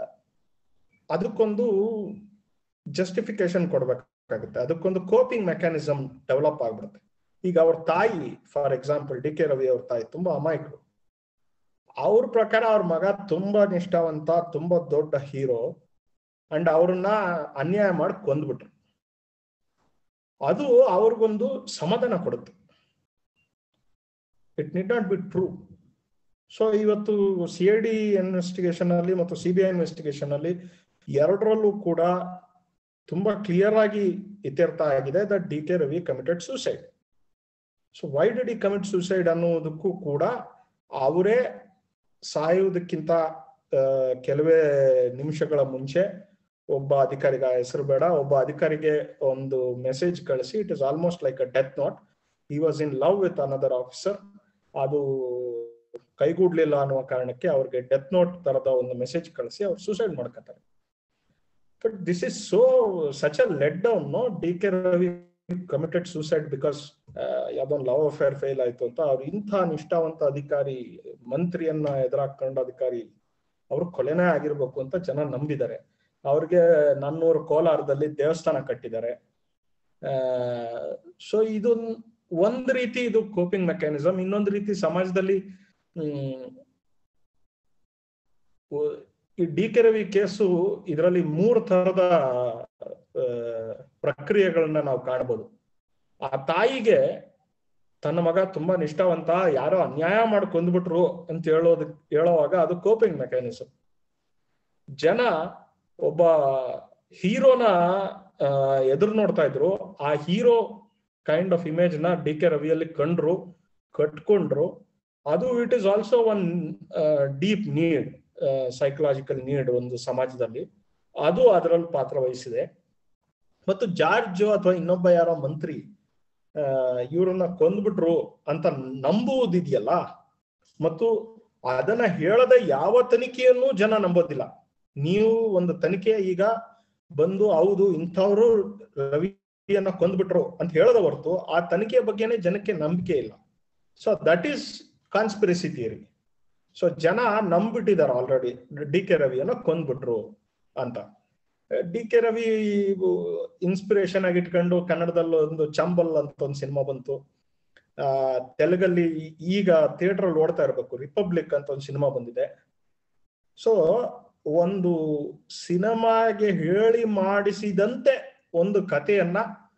ಅದಕ್ಕೊಂದು ಜಸ್ಟಿಫಿಕೇಶನ್ ಕೊಡ್ಬೇಕಾಗುತ್ತೆ ಅದಕ್ಕೊಂದು ಕೋಪಿಂಗ್ ಮೆಕ್ಯಾನಿಸಮ್ ಡೆವಲಪ್ ಆಗ್ಬಿಡುತ್ತೆ ಈಗ ಅವ್ರ ತಾಯಿ for example D K Ravi ಅವ್ರ ತಾಯಿ ತುಂಬಾ ಅಮಾಯಕರು ಅವ್ರ ಪ್ರಕಾರ ಅವ್ರ ಮಗ ತುಂಬಾ ನಿಷ್ಠಾವಂತ ತುಂಬಾ ದೊಡ್ಡ ಹೀರೋ ಅಂಡ್ ಅವ್ರನ್ನ ಅನ್ಯಾಯ ಮಾಡಿ ಕೊಂದ್ಬಿಟ್ರು ಅದು ಅವ್ರಿಗೊಂದು ಸಮಾಧಾನ ಕೊಡುತ್ತೆ it need not be true so ಇವತ್ತು ಸಿ ಐ ಡಿ ಇನ್ವೆಸ್ಟಿಗೇಷನ್ ಅಲ್ಲಿ ಮತ್ತು ಸಿ ಬಿ ಐ ಇನ್ವೆಸ್ಟಿಗೇಷನ್ ಅಲ್ಲಿ ಎರಡರಲ್ಲೂ ಕೂಡ ತುಂಬಾ ಕ್ಲಿಯರ್ ಆಗಿ ಇತ್ಯರ್ಥ ಆಗಿದೆ that D K Ravi committed suicide so why did he commit suicide ಅನ್ನೋದಕ್ಕೂ ಕೂಡ ಅವರೇ ಸಾಯುವುದಕ್ಕಿಂತ ಆ, ಕೆಲವೇ ನಿಮಿಷಗಳ ಮುಂಚೆ ಒಬ್ಬ ಅಧಿಕಾರಿಗೆ ಆ ಹೆಸರು ಬೇಡ ಒಬ್ಬ ಅಧಿಕಾರಿಗೆ ಒಂದು ಮೆಸೇಜ್ ಕಳಿಸಿ it is almost like a death not he was in love with another officer ಅದು ಕೈಗೂಡ್ಲಿಲ್ಲ ಅನ್ನುವ ಕಾರಣಕ್ಕೆ ಅವ್ರಿಗೆ ಡೆತ್ ನೋಟ್ ತರದ ಒಂದು ಮೆಸೇಜ್ ಕಳಿಸಿ ಅವ್ರು ಸೂಸೈಡ್ ಮಾಡ್ಕೊತಾರೆ but this is so such a let down no D K Ravi committed suicide because ಯಾವ್ದೋ ಒಂದು ಲವ್ ಅಫೇರ್ ಫೇಲ್ ಆಯ್ತು ಅಂತ ಅವ್ರು ಇಂಥ ನಿಷ್ಠಾವಂತ ಅಧಿಕಾರಿ ಮಂತ್ರಿಯನ್ನ ಎದುರಾಕೊಂಡ ಅಧಿಕಾರಿ ಅವರು ಕೊಲೆನೇ ಆಗಿರ್ಬೇಕು ಅಂತ ಜನ ನಂಬಿದ್ದಾರೆ ಅವ್ರಿಗೆ ನನ್ನೂರು ಕೋಲಾರದಲ್ಲಿ ದೇವಸ್ಥಾನ ಕಟ್ಟಿದ್ದಾರೆ ಸೊ ಇದು ಒಂದ್ ರೀತಿ ಇದು ಕೋಪಿಂಗ್ ಮೆಕ್ಯಾನಿಸಮ್ ಇನ್ನೊಂದು ರೀತಿ ಸಮಾಜದಲ್ಲಿ ಹ್ಮ್ ಒ- ಈ ಡಿ ಕೆ ರವಿ ಕೇಸು ಇದರಲ್ಲಿ ಮೂರು ತರದ ಆ, ಪ್ರಕ್ರಿಯೆಗಳನ್ನ ನಾವು ಕಾಣಬಹುದು ಆ ತಾಯಿಗೆ ತನ್ನ ಮಗ ತುಂಬಾ ನಿಷ್ಠಾವಂತ ಯಾರೋ ಅನ್ಯಾಯ ಮಾಡಿ ಕೊಂದ್ಬಿಟ್ರು ಅಂತ ಹೇಳೋದು ಹೇಳೋವಾಗ ಅದು ಕೋಪಿಂಗ್ ಮೆಕ್ಯಾನಿಸಮ್ ಜನ ಒಬ್ಬ ಹೀರೋನ ಎದುರು ನೋಡ್ತಾ ಇದ್ರು ಆ ಹೀರೋ ಕೈಂಡ್ ಆಫ್ ಇಮೇಜ್ ನ ಡಿ ಕೆ ರವಿಯಲ್ಲಿ ಕಂಡ್ರು ಕಟ್ಕೊಂಡ್ರು ಅದು it is also one deep need psychological need ಒಂದು ಸಮಾಜದಲ್ಲಿ ಅದು ಅದರಲ್ಲಿ ಪಾತ್ರ ವಹಿಸಿದೆ ಮತ್ತು ಜಾರ್ಜ್ ಅಥವಾ ಇನ್ನೊಬ್ಬ ಯಾರೋ ಮಂತ್ರಿ ಆ ಇವ್ರನ್ನ ಕೊಂದ್ಬಿಟ್ರು ಅಂತ ನಂಬುವುದಿದೆಯಲ್ಲ ಮತ್ತು ಅದನ್ನ ಹೇಳದ ಯಾವ ತನಿಖೆಯನ್ನು ಜನ ನಂಬೋದಿಲ್ಲ ನೀವು ಒಂದು ತನಿಖೆ ಈಗ ಬಂದು ಹೌದು ಇಂಥವ್ರು ರವಿಯನ್ನ ಕೊಂದ್ಬಿಟ್ರು ಅಂತ ಹೇಳದ ಹೊರತು ಆ ತನಿಖೆಯ ಬಗ್ಗೆನೇ ಜನಕ್ಕೆ ನಂಬಿಕೆ ಇಲ್ಲ so that is conspiracy theory so ಜನ ನಂಬಿಟ್ಟಿದ್ದಾರೆ ಆಲ್ರೆಡಿ ಡಿ ಕೆ ರವಿಯನ್ನ ಕೊಂದ್ಬಿಟ್ರು ಅಂತ ಡಿ ಕೆ ರವಿ ಇನ್ಸ್ಪಿರೇಷನ್ ಆಗಿ ಇಟ್ಕೊಂಡು ಕನ್ನಡದಲ್ಲಿ ಒಂದು ಚಂಬಲ್ ಅಂತ ಒಂದು ಸಿನಿಮಾ ಬಂತು ಆ ತೆಲುಗಲ್ಲಿ ಈಗ ಥಿಯೇಟರ್ ಅಲ್ಲಿ ಓಡ್ತಾ ಇರ್ಬೇಕು ರಿಪಬ್ಲಿಕ್ ಅಂತ ಒಂದು ಸಿನಿಮಾ ಬಂದಿದೆ ಸೊ ಒಂದು ಸಿನಿಮಾಗೆ ಹೇಳಿ ಮಾಡಿಸಿದಂತೆ ಒಂದು ಕಥೆಯನ್ನ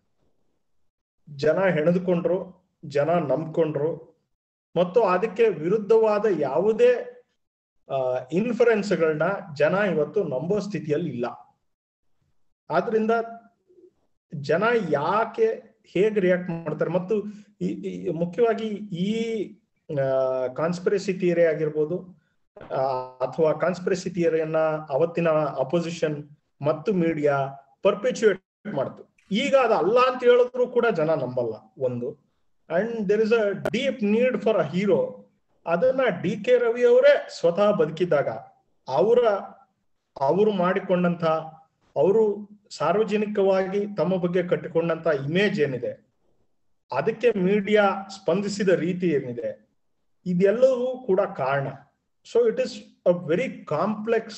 ಜನ ಹೆಣೆದುಕೊಂಡ್ರು ಜನ ನಂಬ್ಕೊಂಡ್ರು ಮತ್ತು ಅದಕ್ಕೆ ವಿರುದ್ಧವಾದ ಯಾವುದೇ ಇನ್ಫರೆನ್ಸ್ಗಳನ್ನ ಜನ ಇವತ್ತು ನಂಬೋ ಸ್ಥಿತಿಯಲ್ಲಿ ಇಲ್ಲ ಆದ್ರಿಂದ ಜನ ಯಾಕೆ ಹೇಗೆ ರಿಯಾಕ್ಟ್ ಮಾಡ್ತಾರೆ ಮತ್ತು ಮುಖ್ಯವಾಗಿ ಈ ಕಾನ್ಸ್ಪಿರಸಿ ಥಿಯರಿ ಆಗಿರ್ಬೋದು ಅಥವಾ ಕಾನ್ಸ್ಪಿರಸಿ ಥಿಯರಿಯನ್ನ ಅವತ್ತಿನ ಅಪೋಸಿಷನ್ ಮತ್ತು ಮೀಡಿಯಾ ಪರ್ಪೆಚುಯೇಟ್ ಮಾಡ್ತು ಈಗ ಅದು ಅಲ್ಲ ಅಂತ ಹೇಳಿದ್ರು ಕೂಡ ಜನ ನಂಬಲ್ಲ ಒಂದು and there is a deep need for a hero ಅದನ್ನ ಡಿ ಕೆ ರವಿ ಅವರೇ ಸ್ವತಃ ಬದುಕಿದ್ದಾಗ ಅವರ ಅವರು ಮಾಡಿಕೊಂಡಂತ ಅವರು ಸಾರ್ವಜನಿಕವಾಗಿ ತಮ್ಮ ಬಗ್ಗೆ ಕಟ್ಟಿಕೊಂಡಂತ ಇಮೇಜ್ ಏನಿದೆ ಅದಕ್ಕೆ ಮೀಡಿಯಾ ಸ್ಪಂದಿಸಿದ ರೀತಿ ಏನಿದೆ ಇದೆಲ್ಲವೂ ಕೂಡ ಕಾರಣ so it is a very complex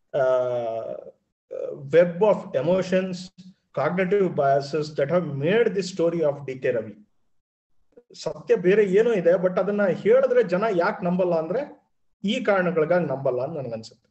web of emotions cognitive biases that have made the story of D K Ravi ಸತ್ಯ ಬೇರೆ ಏನೋ ಇದೆ ಬಟ್ ಅದನ್ನ ಹೇಳಿದ್ರೆ ಜನ ಯಾಕೆ ನಂಬಲ್ಲ ಅಂದ್ರೆ ಈ ಕಾರಣಗಳಿಗಾಗಿ ನಂಬಲ್ಲ ಅಂತ ನನ್ಗನ್ಸುತ್ತೆ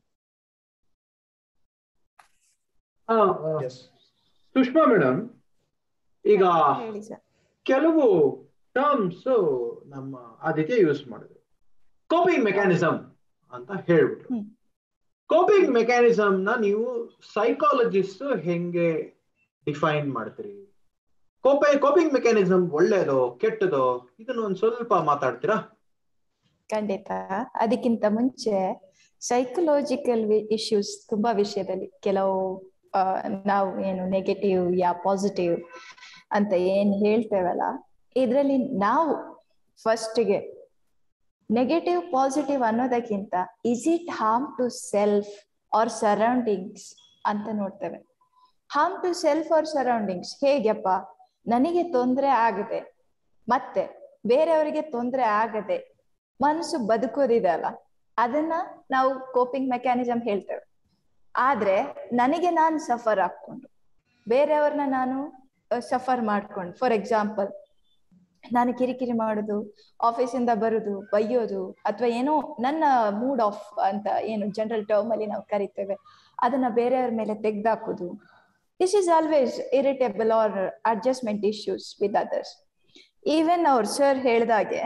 ಸುಷ್ಮಾ ಮೇಡಮ್ ಈಗ ಕೆಲವು ಟರ್ಮ್ಸ್ ನಮ್ಮ ಆದಿತ್ಯ ಯೂಸ್ ಮಾಡಿದ್ರು ಕೋಪಿಂಗ್ ಮೆಕ್ಯಾನಿಸಮ್ ಅಂತ ಹೇಳ್ಬಿಟ್ರು ಕೋಪಿಂಗ್ ಮೆಕ್ಯಾನಿಸಮ್ ನ ನೀವು ಸೈಕಾಲಜಿಸ್ಟ್ ಹೆಂಗೆ ಡಿಫೈನ್ ಮಾಡ್ತೀರಿ ಕೋಪೆ ಕೋಪಿಂಗ್ ಮೆಕ್ಯಾನಿಸಮ್ ಒಳ್ಳೇದೋ ಕೆಟ್ಟದೋ ಇದನ್ನ ಒಂದ್ ಸ್ವಲ್ಪ ಮಾತಾಡ್ತೀರಾ
ಖಂಡಿತ ಅದಕ್ಕಿಂತ ಮುಂಚೆ ಸೈಕಲಾಜಿಕಲ್ ಇಶ್ಯೂಸ್ ತುಂಬಾ ವಿಷಯದಲ್ಲಿ ಕೆಲವು ನಾವು ಏನು ನೆಗೆಟಿವ್ ಯಾ ಪಾಸಿಟಿವ್ ಅಂತ ಏನ್ ಹೇಳ್ತೇವಲ್ಲ ಇದ್ರಲ್ಲಿ ನಾವು ಫಸ್ಟ್ಗೆ ನೆಗೆಟಿವ್ ಪಾಸಿಟಿವ್ ಅನ್ನೋದಕ್ಕಿಂತ is it harm to self or surroundings ಅಂತ ನೋಡ್ತೇವೆ harm to self or surroundings ಹೇಗೆಪ್ಪ ನನಗೆ ತೊಂದರೆ ಆಗದೆ ಮತ್ತೆ ಬೇರೆಯವರಿಗೆ ತೊಂದರೆ ಆಗದೆ ಮನಸ್ಸು ಬದುಕೋದಿದೆ ಅಲ್ಲ ಅದನ್ನ ನಾವು ಕೋಪಿಂಗ್ ಮೆಕ್ಯಾನಿಸಮ್ ಹೇಳ್ತೇವೆ ಆದ್ರೆ ನನಗೆ ನಾನು ಸಫರ್ ಹಾಕೊಂಡು ಬೇರೆಯವ್ರನ್ನ ನಾನು ಸಫರ್ ಮಾಡ್ಕೊಂಡು ಫಾರ್ ಎಕ್ಸಾಂಪಲ್ ನಾನು ಕಿರಿಕಿರಿ ಮಾಡೋದು ಆಫೀಸಿಂದ ಬರುದು ಬೈಯೋದು ಅಥವಾ ಏನೋ ನನ್ನ ಮೂಡ್ ಆಫ್ ಅಂತ ಏನು ಜನರಲ್ ಟರ್ಮ್ ಅಲ್ಲಿ ನಾವು ಕರಿತೇವೆ ಅದನ್ನ ಬೇರೆಯವ್ರ ಮೇಲೆ ತೆಗ್ದಾಕೋದು this is always irritable or adjustment issues with others even ಅವ್ರ ಸರ್ ಹೇಳ್ದಾಗೆ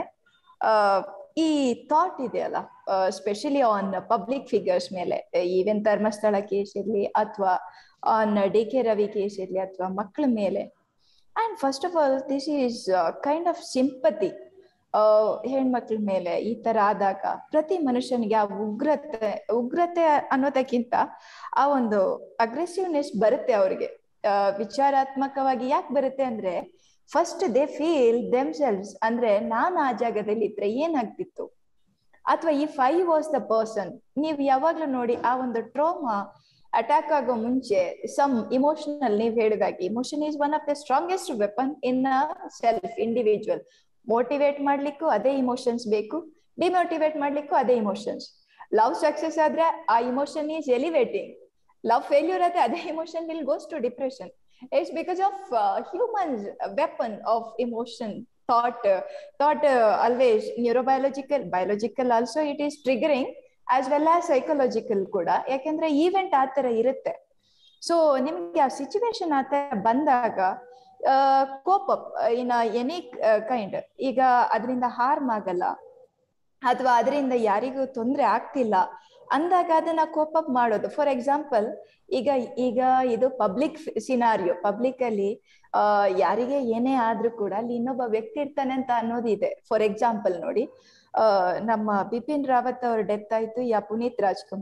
ಈ ಥಾಟ್ ಇದೆಯಲ್ಲ ಸ್ಪೆಷಲಿ ಆನ್ ಪಬ್ಲಿಕ್ ಫಿಗರ್ಸ್ ಮೇಲೆ ಈವನ್ ಧರ್ಮಸ್ಥಳ ಕೇಸ್ ಇರ್ಲಿ ಅಥವಾ on D K Ravi case ಇರ್ಲಿ ಅಥವಾ ಮಕ್ಕಳ ಮೇಲೆ and first of all this is kind of sympathy ಹೆಣ್ಮಕ್ಳ ಮೇಲೆ ಈ ತರ ಆದಾಗ ಪ್ರತಿ ಮನುಷ್ಯನಿಗೆ ಆ ಉಗ್ರತೆ ಉಗ್ರತೆ ಅನ್ನೋದಕ್ಕಿಂತ ಆ ಒಂದು ಅಗ್ರೆಸಿವ್ನೆಸ್ ಬರುತ್ತೆ ಅವ್ರಿಗೆ ವಿಚಾರಾತ್ಮಕವಾಗಿ ಯಾಕೆ ಬರುತ್ತೆ ಅಂದ್ರೆ ಫಸ್ಟ್ ದೇ ಫೀಲ್ ದೆಮ್ಸೆಲ್ಸ್ ಅಂದ್ರೆ ನಾನ್ ಆ ಜಾಗದಲ್ಲಿ ಇದ್ರೆ ಏನಾಗ್ತಿತ್ತು ಅಥವಾ ಈ ಫೈವ್ ವಾಸ್ ದ ಪರ್ಸನ್ ನೀವ್ ಯಾವಾಗ್ಲೂ ನೋಡಿ ಆ ಒಂದು ಟ್ರೋಮಾ ಅಟ್ಯಾಕ್ ಆಗೋ ಮುಂಚೆ ಸಮ್ ಇಮೋಷನಲ್ ನೀವ್ ಹೇಳಿದಾಗೆ emotion is one of the strongest weapon in a self individual motivate ಮಾಡ್ಲಿಕ್ಕೂ ಅದೇ ಇಮೋಷನ್ಸ್ ಬೇಕು ಡಿಮೋಟಿವೇಟ್ ಮಾಡ್ಲಿಕ್ಕೂ ಅದೇ ಇಮೋಷನ್ಸ್ ಲವ್ ಸಕ್ಸಸ್ ಆದ್ರೆ ಆ emotion is elevating love failure ಆದ್ರೆ ಅದೇ emotion will goes to depression it's because of humans weapon of emotion thought thought always neurobiological biological also it is triggering as well as psychological ಕೂಡ ಯಾಕೆಂದ್ರೆ event ಆ ತರ ಇರುತ್ತೆ so ನಿಮ್ಗೆ ಆ situation ಆ ತರ ಬಂದಾಗ cope up in any kind ಈಗ ಅದರಿಂದ ಹಾರ್ಮ್ ಆಗಲ್ಲ ಅಥವಾ ಅದರಿಂದ ಯಾರಿಗೂ ತೊಂದರೆ ಆಗ್ತಿಲ್ಲ ಅಂದಾಗ ಅದನ್ನ ಕೋಪ್ ಅಪ್ ಮಾಡೋದು ಫಾರ್ ಎಕ್ಸಾಂಪಲ್ ಈಗ ಈಗ ಇದು ಪಬ್ಲಿಕ್ ಸಿನಾರಿಯೋ ಪಬ್ಲಿಕ್ ಅಲ್ಲಿ ಆ ಯಾರಿಗೆ ಏನೇ ಆದ್ರೂ ಕೂಡ ಅಲ್ಲಿ ಇನ್ನೊಬ್ಬ ವ್ಯಕ್ತಿ ಇರ್ತಾನೆ ಅಂತ ಅನ್ನೋದಿದೆ ಫಾರ್ ಎಕ್ಸಾಂಪಲ್ ನೋಡಿ ಆ ನಮ್ಮ ಬಿಪಿನ್ ರಾವತ್ ಅವ್ರ ಡೆತ್ ಆಯ್ತು ಯಾ ಪುನೀತ್ ರಾಜ್ಕುಮಾರ್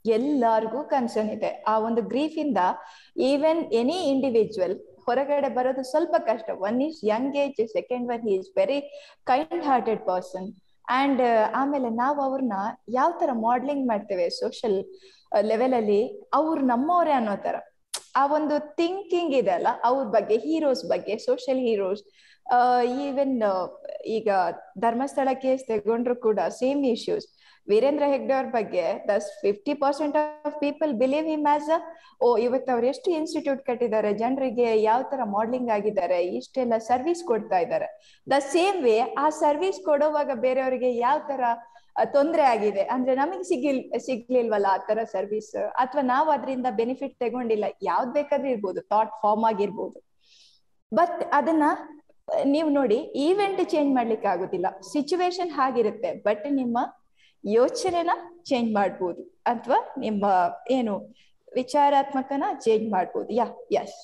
ಎಲ್ಲಾರ್ಗೂ ಕನ್ಸರ್ನ್ ಇದೆ ಆ ಒಂದು ಗ್ರೀಫ್ ಇಂದ ಈವನ್ ಎನಿ ಇಂಡಿವಿಜುವಲ್ ಹೊರಗಡೆ ಬರೋದು ಸ್ವಲ್ಪ ಕಷ್ಟ one is young age second one is very kind hearted person and ಆಮೇಲೆ ನಾವು ಅವ್ರನ್ನ ಯಾವ ತರ ಮಾಡೆಲಿಂಗ್ ಮಾಡ್ತೇವೆ ಸೋಷಿಯಲ್ ಲೆವೆಲ್ ಅಲ್ಲಿ ಅವ್ರು ನಮ್ಮವರೇ ಅನ್ನೋ ತರ ಆ ಒಂದು ಥಿಂಕಿಂಗ್ ಇದೆ ಅಲ್ಲ ಅವ್ರ ಬಗ್ಗೆ ಹೀರೋಸ್ ಬಗ್ಗೆ ಸೋಷಿಯಲ್ ಹೀರೋಸ್ ಈವನ್ ಈಗ ಧರ್ಮಸ್ಥಳ ಕೇಸ್ ತಗೊಂಡ್ರು ಕೂಡ ಸೇಮ್ ಇಶ್ಯೂಸ್ ವೀರೇಂದ್ರ ಹೆಗ್ಡೆ ಅವ್ರ ಬಗ್ಗೆ thus fifty percent of people believe him as a ಓ ಇವತ್ತು ಅವ್ರು ಎಷ್ಟು ಇನ್ಸ್ಟಿಟ್ಯೂಟ್ ಕಟ್ಟಿದ್ದಾರೆ ಜನರಿಗೆ ಯಾವ ತರ ಮಾಡ್ಲಿಂಗ್ ಆಗಿದ್ದಾರೆ ಇಷ್ಟೆಲ್ಲ ಸರ್ವಿಸ್ ಕೊಡ್ತಾ ಇದ್ದಾರೆ ದ ಸೇಮ್ ವೇ ಆ ಸರ್ವಿಸ್ ಕೊಡುವಾಗ ಬೇರೆಯವರಿಗೆ ಯಾವ ತರ ತೊಂದರೆ ಆಗಿದೆ ಅಂದ್ರೆ ನಮಗೆ ಸಿಗಿಲ್ ಸಿಗ್ಲಿಲ್ವಲ್ಲ ಆ ತರ ಸರ್ವಿಸ್ ಅಥವಾ ನಾವು ಅದರಿಂದ ಬೆನಿಫಿಟ್ ತಗೊಂಡಿಲ್ಲ ಯಾವ್ದ್ ಬೇಕಾದ್ರೂ ಇರ್ಬೋದು ಥಾಟ್ ಫಾರ್ಮ್ ಆಗಿರ್ಬೋದು ಬಟ್ ಅದನ್ನ ನೀವು ನೋಡಿ ಈವೆಂಟ್ ಚೇಂಜ್ ಮಾಡ್ಲಿಕ್ಕೆ ಆಗುದಿಲ್ಲ ಸಿಚುವೇಶನ್ ಹಾಗಿರುತ್ತೆ ಬಟ್ ನಿಮ್ಮ ಯೋಚನೆನ ಚೇಂಜ್ ಮಾಡ್ಬೋದು ಅಥವಾ ನಿಮ್ಮ ಏನು ವಿಚಾರಾತ್ಮಕನ ಚೇಂಜ್ ಮಾಡ್ಬೋದು yeah yes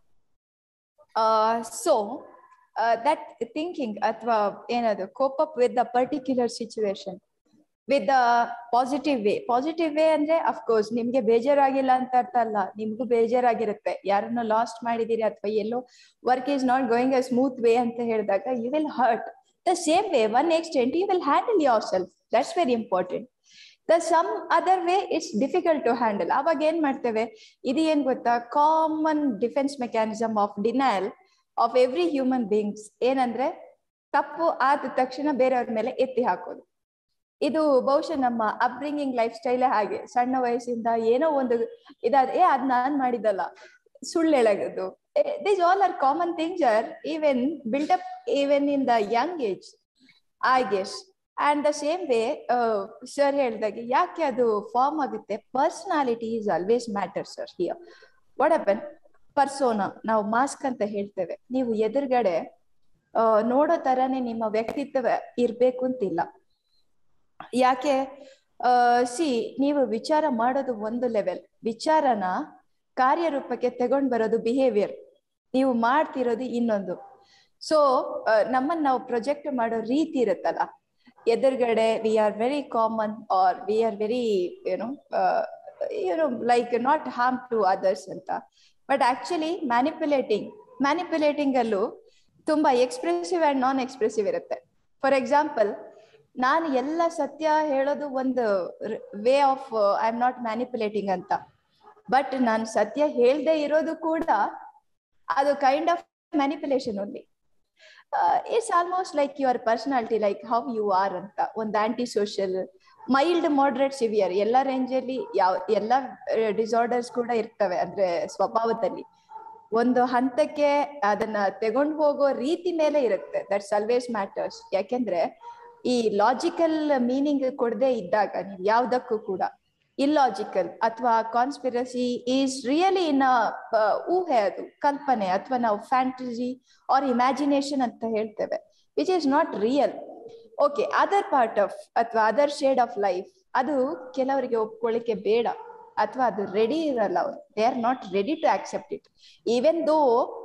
so that thinking ಅಥವಾ ಏನದು cope up with the particular situation with the positive way positive way ಅಂದ್ರೆ ಅಫ್ಕೋರ್ಸ್ ನಿಮ್ಗೆ ಬೇಜಾರಾಗಿಲ್ಲ ಅಂತ ಅರ್ಥ ಅಲ್ಲ ನಿಮ್ಗೂ ಬೇಜಾರಾಗಿರುತ್ತೆ ಯಾರನ್ನ ಲಾಸ್ಟ್ ಮಾಡಿದೀರಿ ಅಥವಾ ಎಲ್ಲೋ work is not going a smooth way ಅಂತ ಹೇಳಿದಾಗ you will hurt the same way one extent you will handle yourself that's very important the some other way it's difficult to handle ಅವಾಗ ಏನ್ ಮಾಡ್ತೇವೆ ಇದು ಏನ್ ಗೊತ್ತಾ common defence mechanism of denial of every human beings ಏನಂದ್ರೆ ತಪ್ಪು ಆದ ತಕ್ಷಣ ಬೇರೆಯವ್ರ ಮೇಲೆ ಎತ್ತಿ ಹಾಕೋದು ಇದು ಬಹುಶಃ ನಮ್ಮ ಅಪ್ಬ್ರಿಂಗಿಂಗ್ ಲೈಫ್ ಸ್ಟೈಲೇ ಹಾಗೆ ಸಣ್ಣ ವಯಸ್ಸಿಂದ ಏನೋ ಒಂದು ಇದಾದ ಏ ಅದ್ ನಾನ್ ಮಾಡಿದಲ್ಲ ಸುಳ್ಳು ಹೇಳೋದು this all are common things are even build up even in the young age I guess and the same way sir ಹೇಳ್ದಾಗೆ ಯಾಕೆ ಅದು ಫಾರ್ಮ್ ಆಗುತ್ತೆ personality is always matter sir here what happen persona ನಾವು mask ಅಂತ ಹೇಳ್ತೇವೆ ನೀವು ಎದುರುಗಡೆ ನೋಡೋ ತರಾನೇ ನಿಮ್ಮ ವ್ಯಕ್ತಿತ್ವ ಇರ್ಬೇಕು ಅಂತಿಲ್ಲ ಯಾಕೆ ಸಿ ನೀವು ವಿಚಾರ ಮಾಡೋದು ಒಂದು ಲೆವೆಲ್ ವಿಚಾರನ ಕಾರ್ಯರೂಪಕ್ಕೆ ತಗೊಂಡ್ ಬರೋದು ಬಿಹೇವಿಯರ್ ನೀವು ಮಾಡ್ತಿರೋದು ಇನ್ನೊಂದು ಸೊ ನಮ್ಮನ್ನ ನಾವು ಪ್ರೊಜೆಕ್ಟ್ ಮಾಡೋ ರೀತಿ ಇರುತ್ತಲ್ಲ ಎದುರುಗಡೆ we are very common are we are very ಏನೋ ಏನೋ like not harm to others ಅಂತ ಬಟ್ ಆಕ್ಚುಲಿ ಮ್ಯಾನಿಪುಲೇಟಿಂಗ್ ಮ್ಯಾನಿಪುಲೇಟಿಂಗ್ ಅಲ್ಲೂ ತುಂಬಾ ಎಕ್ಸ್ಪ್ರೆಸಿವ್ ಅಂಡ್ ನಾನ್ ಎಕ್ಸ್ಪ್ರೆಸಿವ್ ಇರುತ್ತೆ ಫಾರ್ ಎಕ್ಸಾಂಪಲ್ ನಾನು ಎಲ್ಲ ಸತ್ಯ ಹೇಳೋದು ಒಂದು way of I am not manipulating ಅಂತ ಬಟ್ ನಾನು ಸತ್ಯ ಹೇಳ್ದೆ ಇರೋದು ಕೂಡ ಅದು kind of manipulation only it's almost like your personality like how you are ಅಂತ ಒಂದು anti social mild moderate severe ಎಲ್ಲ ರೇಂಜಲ್ಲಿ ಯಾವ ಎಲ್ಲ ಡಿಸಾರ್ಡರ್ಸ್ ಕೂಡ ಇರ್ತವೆ ಅಂದ್ರೆ ಸ್ವಭಾವದಲ್ಲಿ ಒಂದು ಹಂತಕ್ಕೆ ಅದನ್ನ ತಗೊಂಡು ಹೋಗೋ ರೀತಿ ಮೇಲೆ ಇರುತ್ತೆ ದಟ್ಸ್ ಆಲ್ವೇಸ್ ಮ್ಯಾಟರ್ಸ್ ಯಾಕೆಂದ್ರೆ ಈ ಲಾಜಿಕಲ್ ಮೀನಿಂಗ್ ಕೊಡದೆ ಇದ್ದಾಗ ನೀವು ಯಾವ್ದಕ್ಕೂ ಕೂಡ ಇಲ್ಲಾಜಿಕಲ್ ಅಥವಾ ಕಾನ್ಸ್ಪಿರಸಿ ಈಸ್ ರಿಯಲಿ ಇನ್ ಊಹೆ ಅದು ಕಲ್ಪನೆ ಅಥವಾ ನಾವು ಫ್ಯಾಂಟಸಿ ಆರ್ ಇಮ್ಯಾಜಿನೇಷನ್ ಅಂತ ಹೇಳ್ತೇವೆ which is not real okay other part of ಅಥವಾ ಅದರ್ ಶೇಡ್ ಆಫ್ ಲೈಫ್ ಅದು ಕೆಲವರಿಗೆ ಒಪ್ಕೊಳ್ಳಿಕ್ಕೆ ಬೇಡ ಅಥವಾ ಅದು ರೆಡಿ ಇರಲ್ಲ ಅವರು they are not ready to accept it even though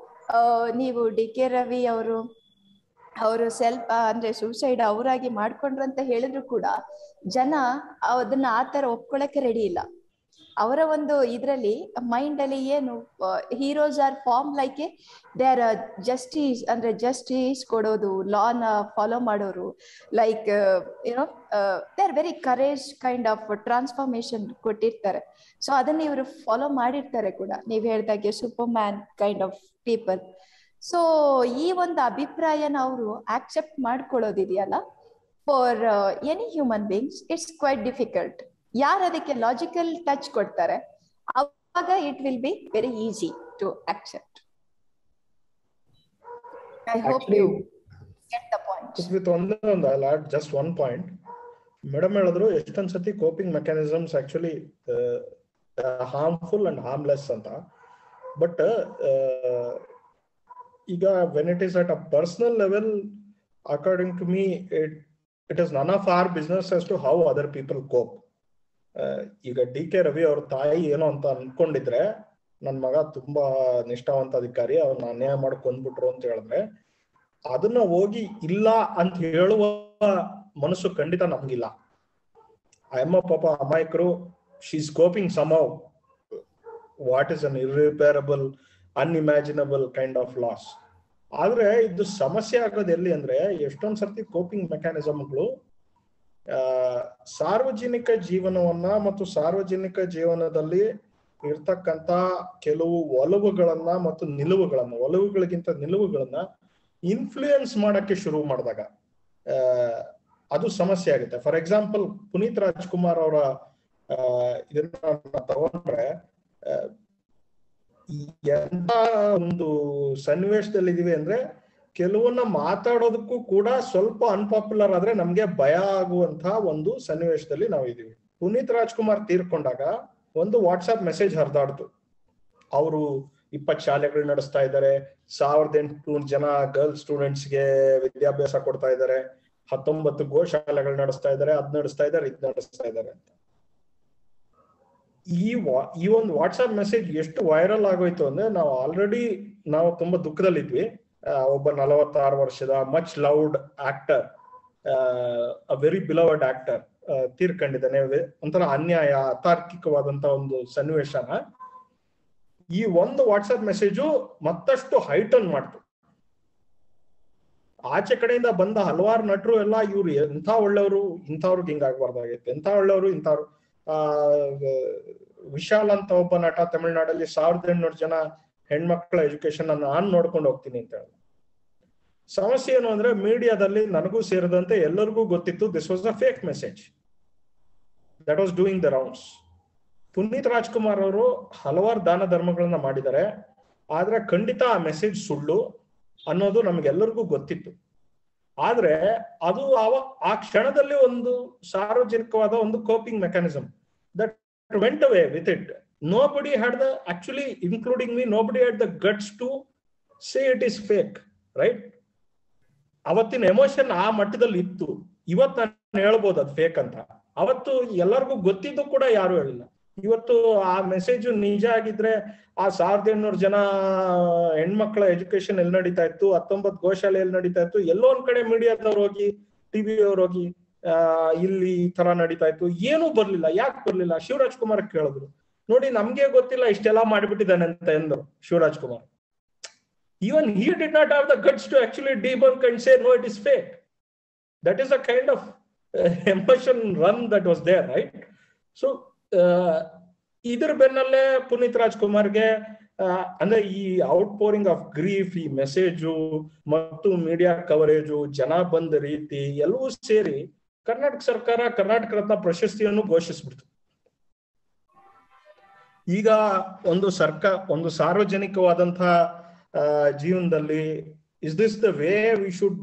ನೀವು ಡಿ ಕೆ ರವಿ ಅವರು ಅವರು ಸೆಲ್ಫ್ ಅಂದ್ರೆ ಸೂಸೈಡ್ ಅವರಾಗಿ ಮಾಡ್ಕೊಂಡ್ರು ಅಂತ ಹೇಳಿದ್ರು ಕೂಡ ಜನ ಅದನ್ನ ಆ ತರ ಒಪ್ಕೊಳಕ್ಕೆ ರೆಡಿ ಇಲ್ಲ ಅವರ ಒಂದು ಇದ್ರಲ್ಲಿ ಮೈಂಡ್ ಅಲ್ಲಿ ಏನು heroes are form like a they are justice ಅಂದ್ರೆ ಜಸ್ಟಿಸ್ ಕೊಡೋದು ಲಾನ ಫಾಲೋ ಮಾಡೋರು like you know they are very courage kind of transformation ಕೊಟ್ಟಿರ್ತಾರೆ ಸೊ ಅದನ್ನ ಇವರು ಫಾಲೋ ಮಾಡಿರ್ತಾರೆ ಕೂಡ ನೀವ್ ಹೇಳ್ದಾಗೆ superman kind of people so ಈ ಒಂದು ಅಭಿಪ್ರಾಯನ ಅವರು ಆಕ್ಸೆಪ್ಟ್ ಮಾಡ್ಕೊಳ್ಳೋದಿದೆಯಲ್ಲ for any human beings it's quite difficult ಯಾರು ಅದಕ್ಕೆ ಲಾಜಿಕಲ್ ಟಚ್ ಕೊಡ್ತಾರೆ ಅವಾಗ it will be very easy to accept I hope you get the point
with ಒಂದೇ ಒಂದು I add just one point madam ಹೇಳಿದ್ರು ಎಷ್ಟೊಂದ್ ಸತಿ coping mechanisms actually harmful and harmless ಅಂತ ಬಟ್ ಈಗ when it is at a personal level according to me it it is none of our business as to how other people cope ಈಗ D K Ravi ಅವ್ರ ತಾಯಿ ಏನೋ ಅಂತ ಅನ್ಕೊಂಡಿದ್ರೆ ನನ್ ಮಗ ತುಂಬಾ ನಿಷ್ಠಾವಂತ ಅಧಿಕಾರಿ ಅವ್ರನ್ನ ಅನ್ಯಾಯ ಮಾಡಿ ಕೊಂದ್ಬಿಟ್ರು ಅಂತ ಹೇಳಿದ್ರೆ ಅದನ್ನ ಹೋಗಿ ಇಲ್ಲ ಅಂತ ಹೇಳುವ ಮನಸ್ಸು ಖಂಡಿತ ನಮ್ಗಿಲ್ಲ ಅಮ್ಮ ಪಾಪ ಅಮಾಯಕರು she's coping somewhat is an irreparable unimaginable kind of loss ಆದ್ರೆ ಇದು ಸಮಸ್ಯೆ ಆಗೋದು ಎಲ್ಲಿ ಅಂದ್ರೆ ಎಷ್ಟೊಂದ್ ಸರ್ತಿ ಕೋಪಿಂಗ್ ಮೆಕ್ಯಾನಿಸಮ್ಗಳು ಆ ಸಾರ್ವಜನಿಕ ಜೀವನವನ್ನ ಮತ್ತು ಸಾರ್ವಜನಿಕ ಜೀವನದಲ್ಲಿ ಇರ್ತಕ್ಕಂತ ಕೆಲವು ಒಲವುಗಳನ್ನ ಮತ್ತು ನಿಲುವುಗಳನ್ನ ಒಲವುಗಳಿಗಿಂತ ನಿಲುವುಗಳನ್ನ ಇನ್ಫ್ಲೂಯೆನ್ಸ್ ಮಾಡಕ್ಕೆ ಶುರು ಮಾಡಿದಾಗ ಆ ಅದು ಸಮಸ್ಯೆ ಆಗುತ್ತೆ ಫಾರ್ ಎಕ್ಸಾಂಪಲ್ ಪುನೀತ್ ರಾಜ್ಕುಮಾರ್ ಅವರ ಆ ಇದನ್ನ ತಗೊಂಡ್ರೆ ಆ, ಎಂತ ಒಂದು ಸನ್ನಿವೇಶದಲ್ಲಿ ಇದೀವಿ ಅಂದ್ರೆ ಕೆಲವನ್ನ ಮಾತಾಡೋದಕ್ಕೂ ಕೂಡ ಸ್ವಲ್ಪ ಅನ್ಪಾಪ್ಯುಲರ್ ಆದ್ರೆ ನಮ್ಗೆ ಭಯ ಆಗುವಂತಹ ಒಂದು ಸನ್ನಿವೇಶದಲ್ಲಿ ನಾವು ಇದೀವಿ ಪುನೀತ್ ರಾಜ್ಕುಮಾರ್ ತೀರ್ಕೊಂಡಾಗ ಒಂದು ವಾಟ್ಸ್ಆಪ್ ಮೆಸೇಜ್ ಹರಿದಾಡ್ತು ಅವರು ಇಪ್ಪತ್ ಶಾಲೆಗಳು ನಡೆಸ್ತಾ ಇದ್ದಾರೆ ಸಾವಿರದ ಎಂಟುನೂರು ಜನ ಗರ್ಲ್ಸ್ ಸ್ಟೂಡೆಂಟ್ಸ್ಗೆ ವಿದ್ಯಾಭ್ಯಾಸ ಕೊಡ್ತಾ ಇದ್ದಾರೆ ಹತ್ತೊಂಬತ್ತು ಗೋಶಾಲೆಗಳು ನಡೆಸ್ತಾ ಇದ್ದಾರೆ ಅದ್ ನಡೆಸ್ತಾ ಇದ್ದಾರೆ ಇದ್ ನಡೆಸ್ತಾ ಇದ್ದಾರೆ ಅಂತ ಈ ವಾ- ಈ ಒಂದು ವಾಟ್ಸ್ಆಪ್ ಮೆಸೇಜ್ ಎಷ್ಟು ವೈರಲ್ ಆಗೋಯ್ತು ಅಂದ್ರೆ ನಾವು ಆಲ್ರೆಡಿ ನಾವು ತುಂಬಾ ದುಃಖದಲ್ಲಿದ್ವಿ ಆ, ಒಬ್ಬ ನಲವತ್ತಾರು ವರ್ಷದ much loved actor a very beloved actor ತೀರ್ಕೊಂಡಿದ್ದಾನೆ ವೆ- ಒಂಥರ ಅನ್ಯಾಯ ಅತಾರ್ಕಿಕವಾದಂತ ಒಂದು ಸನ್ನಿವೇಶನ ಈ ಒಂದು ವಾಟ್ಸ್ಆಪ್ ಮೆಸೇಜು ಮತ್ತಷ್ಟು ಹೈಟನ್ ಮಾಡ್ತು ಆಚೆ ಕಡೆಯಿಂದ ಬಂದ ಹಲವಾರು ನಟರು ಎಲ್ಲ ಇವ್ರು ಎಂಥ ಒಳ್ಳೆಯವರು ಇಂಥವ್ರಿಗೆ ಹಿಂಗಾಗ್ಬಾರ್ದಾಗಿತ್ತು ಎಂಥ ಒಳ್ಳೆಯವರು ಇಂಥವ್ರು ಆ ವಿಶಾಲ್ ಅಂತ ಒಬ್ಬ ನಟ ತಮಿಳ್ನಾಡಲ್ಲಿ ಸಾವಿರದ ಎಂಟುನೂರು ಜನ ಹೆಣ್ಮಕ್ಳ ಎಜುಕೇಶನ್ ಅನ್ನು ನಾನ್ ನೋಡ್ಕೊಂಡು ಹೋಗ್ತೀನಿ ಅಂತ ಹೇಳಿ ಸಮಸ್ಯೆ ಏನು ಅಂದ್ರೆ ಮೀಡಿಯಾದಲ್ಲಿ ನನಗೂ ಸೇರಿದಂತೆ ಎಲ್ಲರಿಗೂ ಗೊತ್ತಿತ್ತು this was a fake message that was doing the rounds Puneeth Rajkumar ಅವರು ಹಲವಾರು ದಾನ ಧರ್ಮಗಳನ್ನ ಮಾಡಿದ್ದಾರೆ ಆದ್ರೆ ಖಂಡಿತ ಆ ಮೆಸೇಜ್ ಸುಳ್ಳು ಅನ್ನೋದು ನಮ್ಗೆಲ್ಲರಿಗೂ ಗೊತ್ತಿತ್ತು ಆದ್ರೆ ಅದು ಅವ ಆ ಕ್ಷಣದಲ್ಲಿ ಒಂದು ಸಾರ್ವಜನಿಕವಾದ ಒಂದು coping mechanism that went away with it nobody had the actually including me nobody had the guts to say it is fake right ಅವತ್ತಿನ ಎಮೋಷನ್ ಆ ಮಟ್ಟದಲ್ಲಿ ಇತ್ತು ಇವತ್ತು ನಾನು ಹೇಳ್ಬೋದು ಅದು ಫೇಕ್ ಅಂತ ಅವತ್ತು ಎಲ್ಲರಿಗೂ ಗೊತ್ತಿದ್ದು ಕೂಡ ಯಾರು ಹೇಳಿಲ್ಲ ಇವತ್ತು ಆ ಮೆಸೇಜ್ ನಿಜ ಆಗಿದ್ರೆ ಆ ಸಾವಿರದ ಎಂಟುನೂರು ಜನ ಹೆಣ್ಮಕ್ಳ ಎಜುಕೇಶನ್ ಎಲ್ಲಿ ನಡೀತಾ ಇತ್ತು ಹತ್ತೊಂಬತ್ತು ಗೋಶಾಲೆ ಎಲ್ಲಿ ನಡೀತಾ ಇತ್ತು ಎಲ್ಲೋ ಒಂದ್ ಕಡೆ ಮೀಡಿಯಾದವ್ರು ಹೋಗಿ ಟಿವಿ ಅವ್ರು ಹೋಗಿ ಆ ಇಲ್ಲಿ ಈ ತರ ನಡೀತಾ ಇತ್ತು ಏನೂ ಬರ್ಲಿಲ್ಲ ಯಾಕೆ ಬರ್ಲಿಲ್ಲ ಶಿವರಾಜ್ ಕುಮಾರ್ ಕೇಳಿದ್ರು ನೋಡಿ ನಮ್ಗೆ ಗೊತ್ತಿಲ್ಲ ಇಷ್ಟೆಲ್ಲ ಮಾಡ್ಬಿಟ್ಟಿದ್ದಾನೆ ಅಂತ ಎಂದ್ರು Shivraj Kumar even he did not have the guts to actually debunk and say no it is fake that is a kind of uh, emotion run that was there right so uh, ಇದ್ರ ಬೆನ್ನಲ್ಲೇ ಪುನೀತ್ ರಾಜ್ಕುಮಾರ್ಗೆ ಆ, ಅಂದ್ರೆ ಈ ಔಟ್ ಪೋರಿಂಗ್ ಆಫ್ ಗ್ರೀಫ್ ಈ message ಮತ್ತು media coverage ಜನ ಬಂದ ರೀತಿ ಎಲ್ಲವೂ ಸೇರಿ ಕರ್ನಾಟಕ ಸರ್ಕಾರ ಕರ್ನಾಟಕ ರತ್ನ ಪ್ರಶಸ್ತಿಯನ್ನು ಘೋಷಿಸ್ಬಿಡ್ತು ಈಗ ಒಂದು ಸರ್ಕಾರ ಒಂದು ಸಾರ್ವಜನಿಕವಾದಂತಹ ಆ, ಜೀವನದಲ್ಲಿ is this the way we should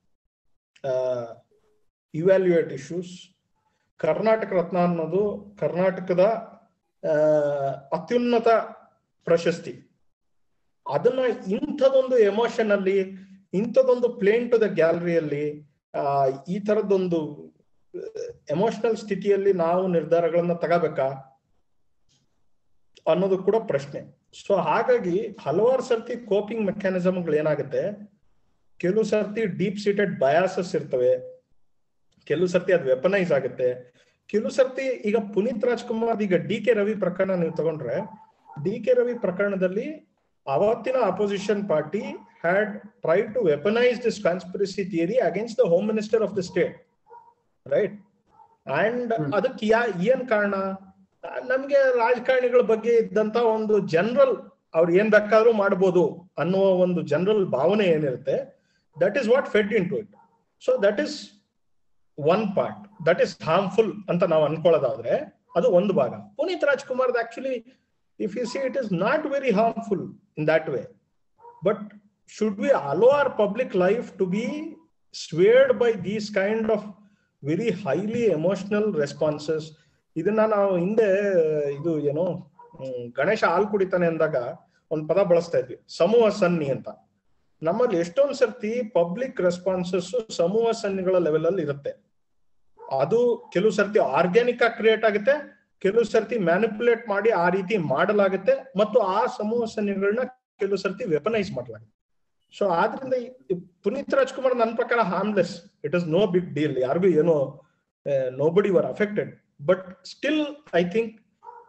evaluate issues Karnataka Ratna ಅನ್ನೋದು ಕರ್ನಾಟಕದ ಆ, ಅತ್ಯುನ್ನತ ಪ್ರಶಸ್ತಿ ಅದನ್ನ ಇಂಥದೊಂದು ಎಮೋಷನ್ ಅಲ್ಲಿ ಇಂಥದೊಂದು ಪ್ಲೇನ್ ಟು ದ ಗ್ಯಾಲರಿಯಲ್ಲಿ ಆ ಈ ತರದೊಂದು ಎಮೋಷನಲ್ ಸ್ಥಿತಿಯಲ್ಲಿ ನಾವು ನಿರ್ಧಾರಗಳನ್ನ ತಗೋಬೇಕಾ ಅನ್ನೋದು ಕೂಡ ಪ್ರಶ್ನೆ ಸೊ ಹಾಗಾಗಿ ಹಲವಾರು ಸರ್ತಿ ಕೋಪಿಂಗ್ ಮೆಕ್ಯಾನಿಸಮ್ಗಳು ಏನಾಗುತ್ತೆ ಕೆಲವು ಸರ್ತಿ ಡೀಪ್ ಸೀಟೆಡ್ ಬಯಾಸಸ್ ಇರ್ತವೆ ಕೆಲವು ಸರ್ತಿ ಅದು ವೆಪನೈಸ್ ಆಗುತ್ತೆ ಕೆಲವು ಸರ್ತಿ ಈಗ ಪುನೀತ್ ರಾಜ್ಕುಮಾರ್ ಈಗ ಡಿ ಕೆ ರವಿ ಪ್ರಕರಣ ನೀವು ತಗೊಂಡ್ರೆ ಡಿ ಕೆ ರವಿ ಪ್ರಕರಣದಲ್ಲಿ ಅವತ್ತಿನ opposition party had try to weaponise this conspiracy theory against the home minister of the state right and ಅದಕ್ಕೆ ಯಾ ಏನ್ ಕಾರಣ ಆ, ನಮ್ಗೆ ರಾಜಕಾರಣಿಗಳ ಬಗ್ಗೆ ಇದ್ದಂತ ಒಂದು ಜನರಲ್ ಅವ್ರು ಏನ್ ಬೇಕಾದ್ರೂ ಮಾಡ್ಬೋದು ಅನ್ನುವ ಒಂದು ಜನರಲ್ ಭಾವನೆ ಏನಿರುತ್ತೆ that is what fed into it so that is one part that is harmful ಅಂತ ನಾವು ಅನ್ಕೊಳ್ಳೋದಾದ್ರೆ ಅದು ಒಂದು ಭಾಗ Puneeth Rajkumar actually if you see it is not very harmful in that way but should we allow our public life to be swayed by these kind of very highly emotional responses ಇದನ್ನ ನಾವು ಹಿಂದೆ ಇದು ಏನು ಹ್ಮ್, ಗಣೇಶ ಹಾಲು ಕುಡಿತಾನೆ ಅಂದಾಗ ಒಂದ್ ಪದ ಬಳಸ್ತಾ ಇದ್ವಿ ಸಮೂಹ ಸನ್ನಿ ಅಂತ ನಮ್ಮಲ್ಲಿ ಎಷ್ಟೊಂದ್ ಸರ್ತಿ ಪಬ್ಲಿಕ್ ರೆಸ್ಪಾನ್ಸಸ್ ಸಮೂಹ ಸನ್ನಿಗಳ ಲೆವೆಲ್ ಅಲ್ಲಿ ಇರುತ್ತೆ ಅದು ಕೆಲವು ಸರ್ತಿ ಆರ್ಗ್ಯಾನಿಕ್ ಆಗಿ ಕ್ರಿಯೇಟ್ ಆಗುತ್ತೆ ಕೆಲವು ಸರ್ತಿ ಮ್ಯಾನಿಪುಲೇಟ್ ಮಾಡಿ ಆ ರೀತಿ ಮಾಡಲಾಗುತ್ತೆ ಮತ್ತು ಆ ಸಮೂಹ ಸನ್ನಿಗಳನ್ನ ಕೆಲವು ಸರ್ತಿ ವೆಪನೈಸ್ ಮಾಡಲಾಗುತ್ತೆ ಸೊ ಆದ್ರಿಂದ ಈ ಪುನೀತ್ ರಾಜ್ಕುಮಾರ್ ನನ್ನ ಪ್ರಕಾರ harmless it is no big deal ಯಾರಿಗೂ ಏನೋ nobody were affected but still I think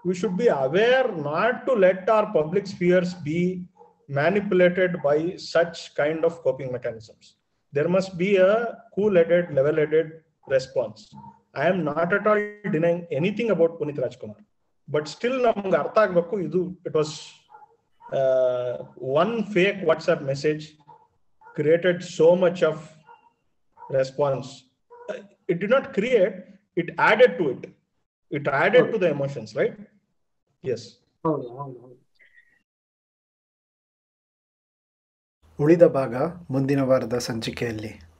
we should be aware not to let our public spheres be manipulated by such kind of coping mechanisms. There must be a cool-headed, level-headed response. I am not at all denying anything about Punit Rajkumar, but still ನಮ್ಗೆ ಅರ್ಥ ಆಗ್ಬೇಕು ಇದು it was one fake WhatsApp message created so much of response. Uh, It did not create, it added to it. It added to the emotions, right? Yes.
ಹೌದು ಹೌದು ಹೌದು
ಉಳಿದ ಭಾಗ ಮುಂದಿನ ವಾರದ ಸಂಚಿಕೆಯಲ್ಲಿ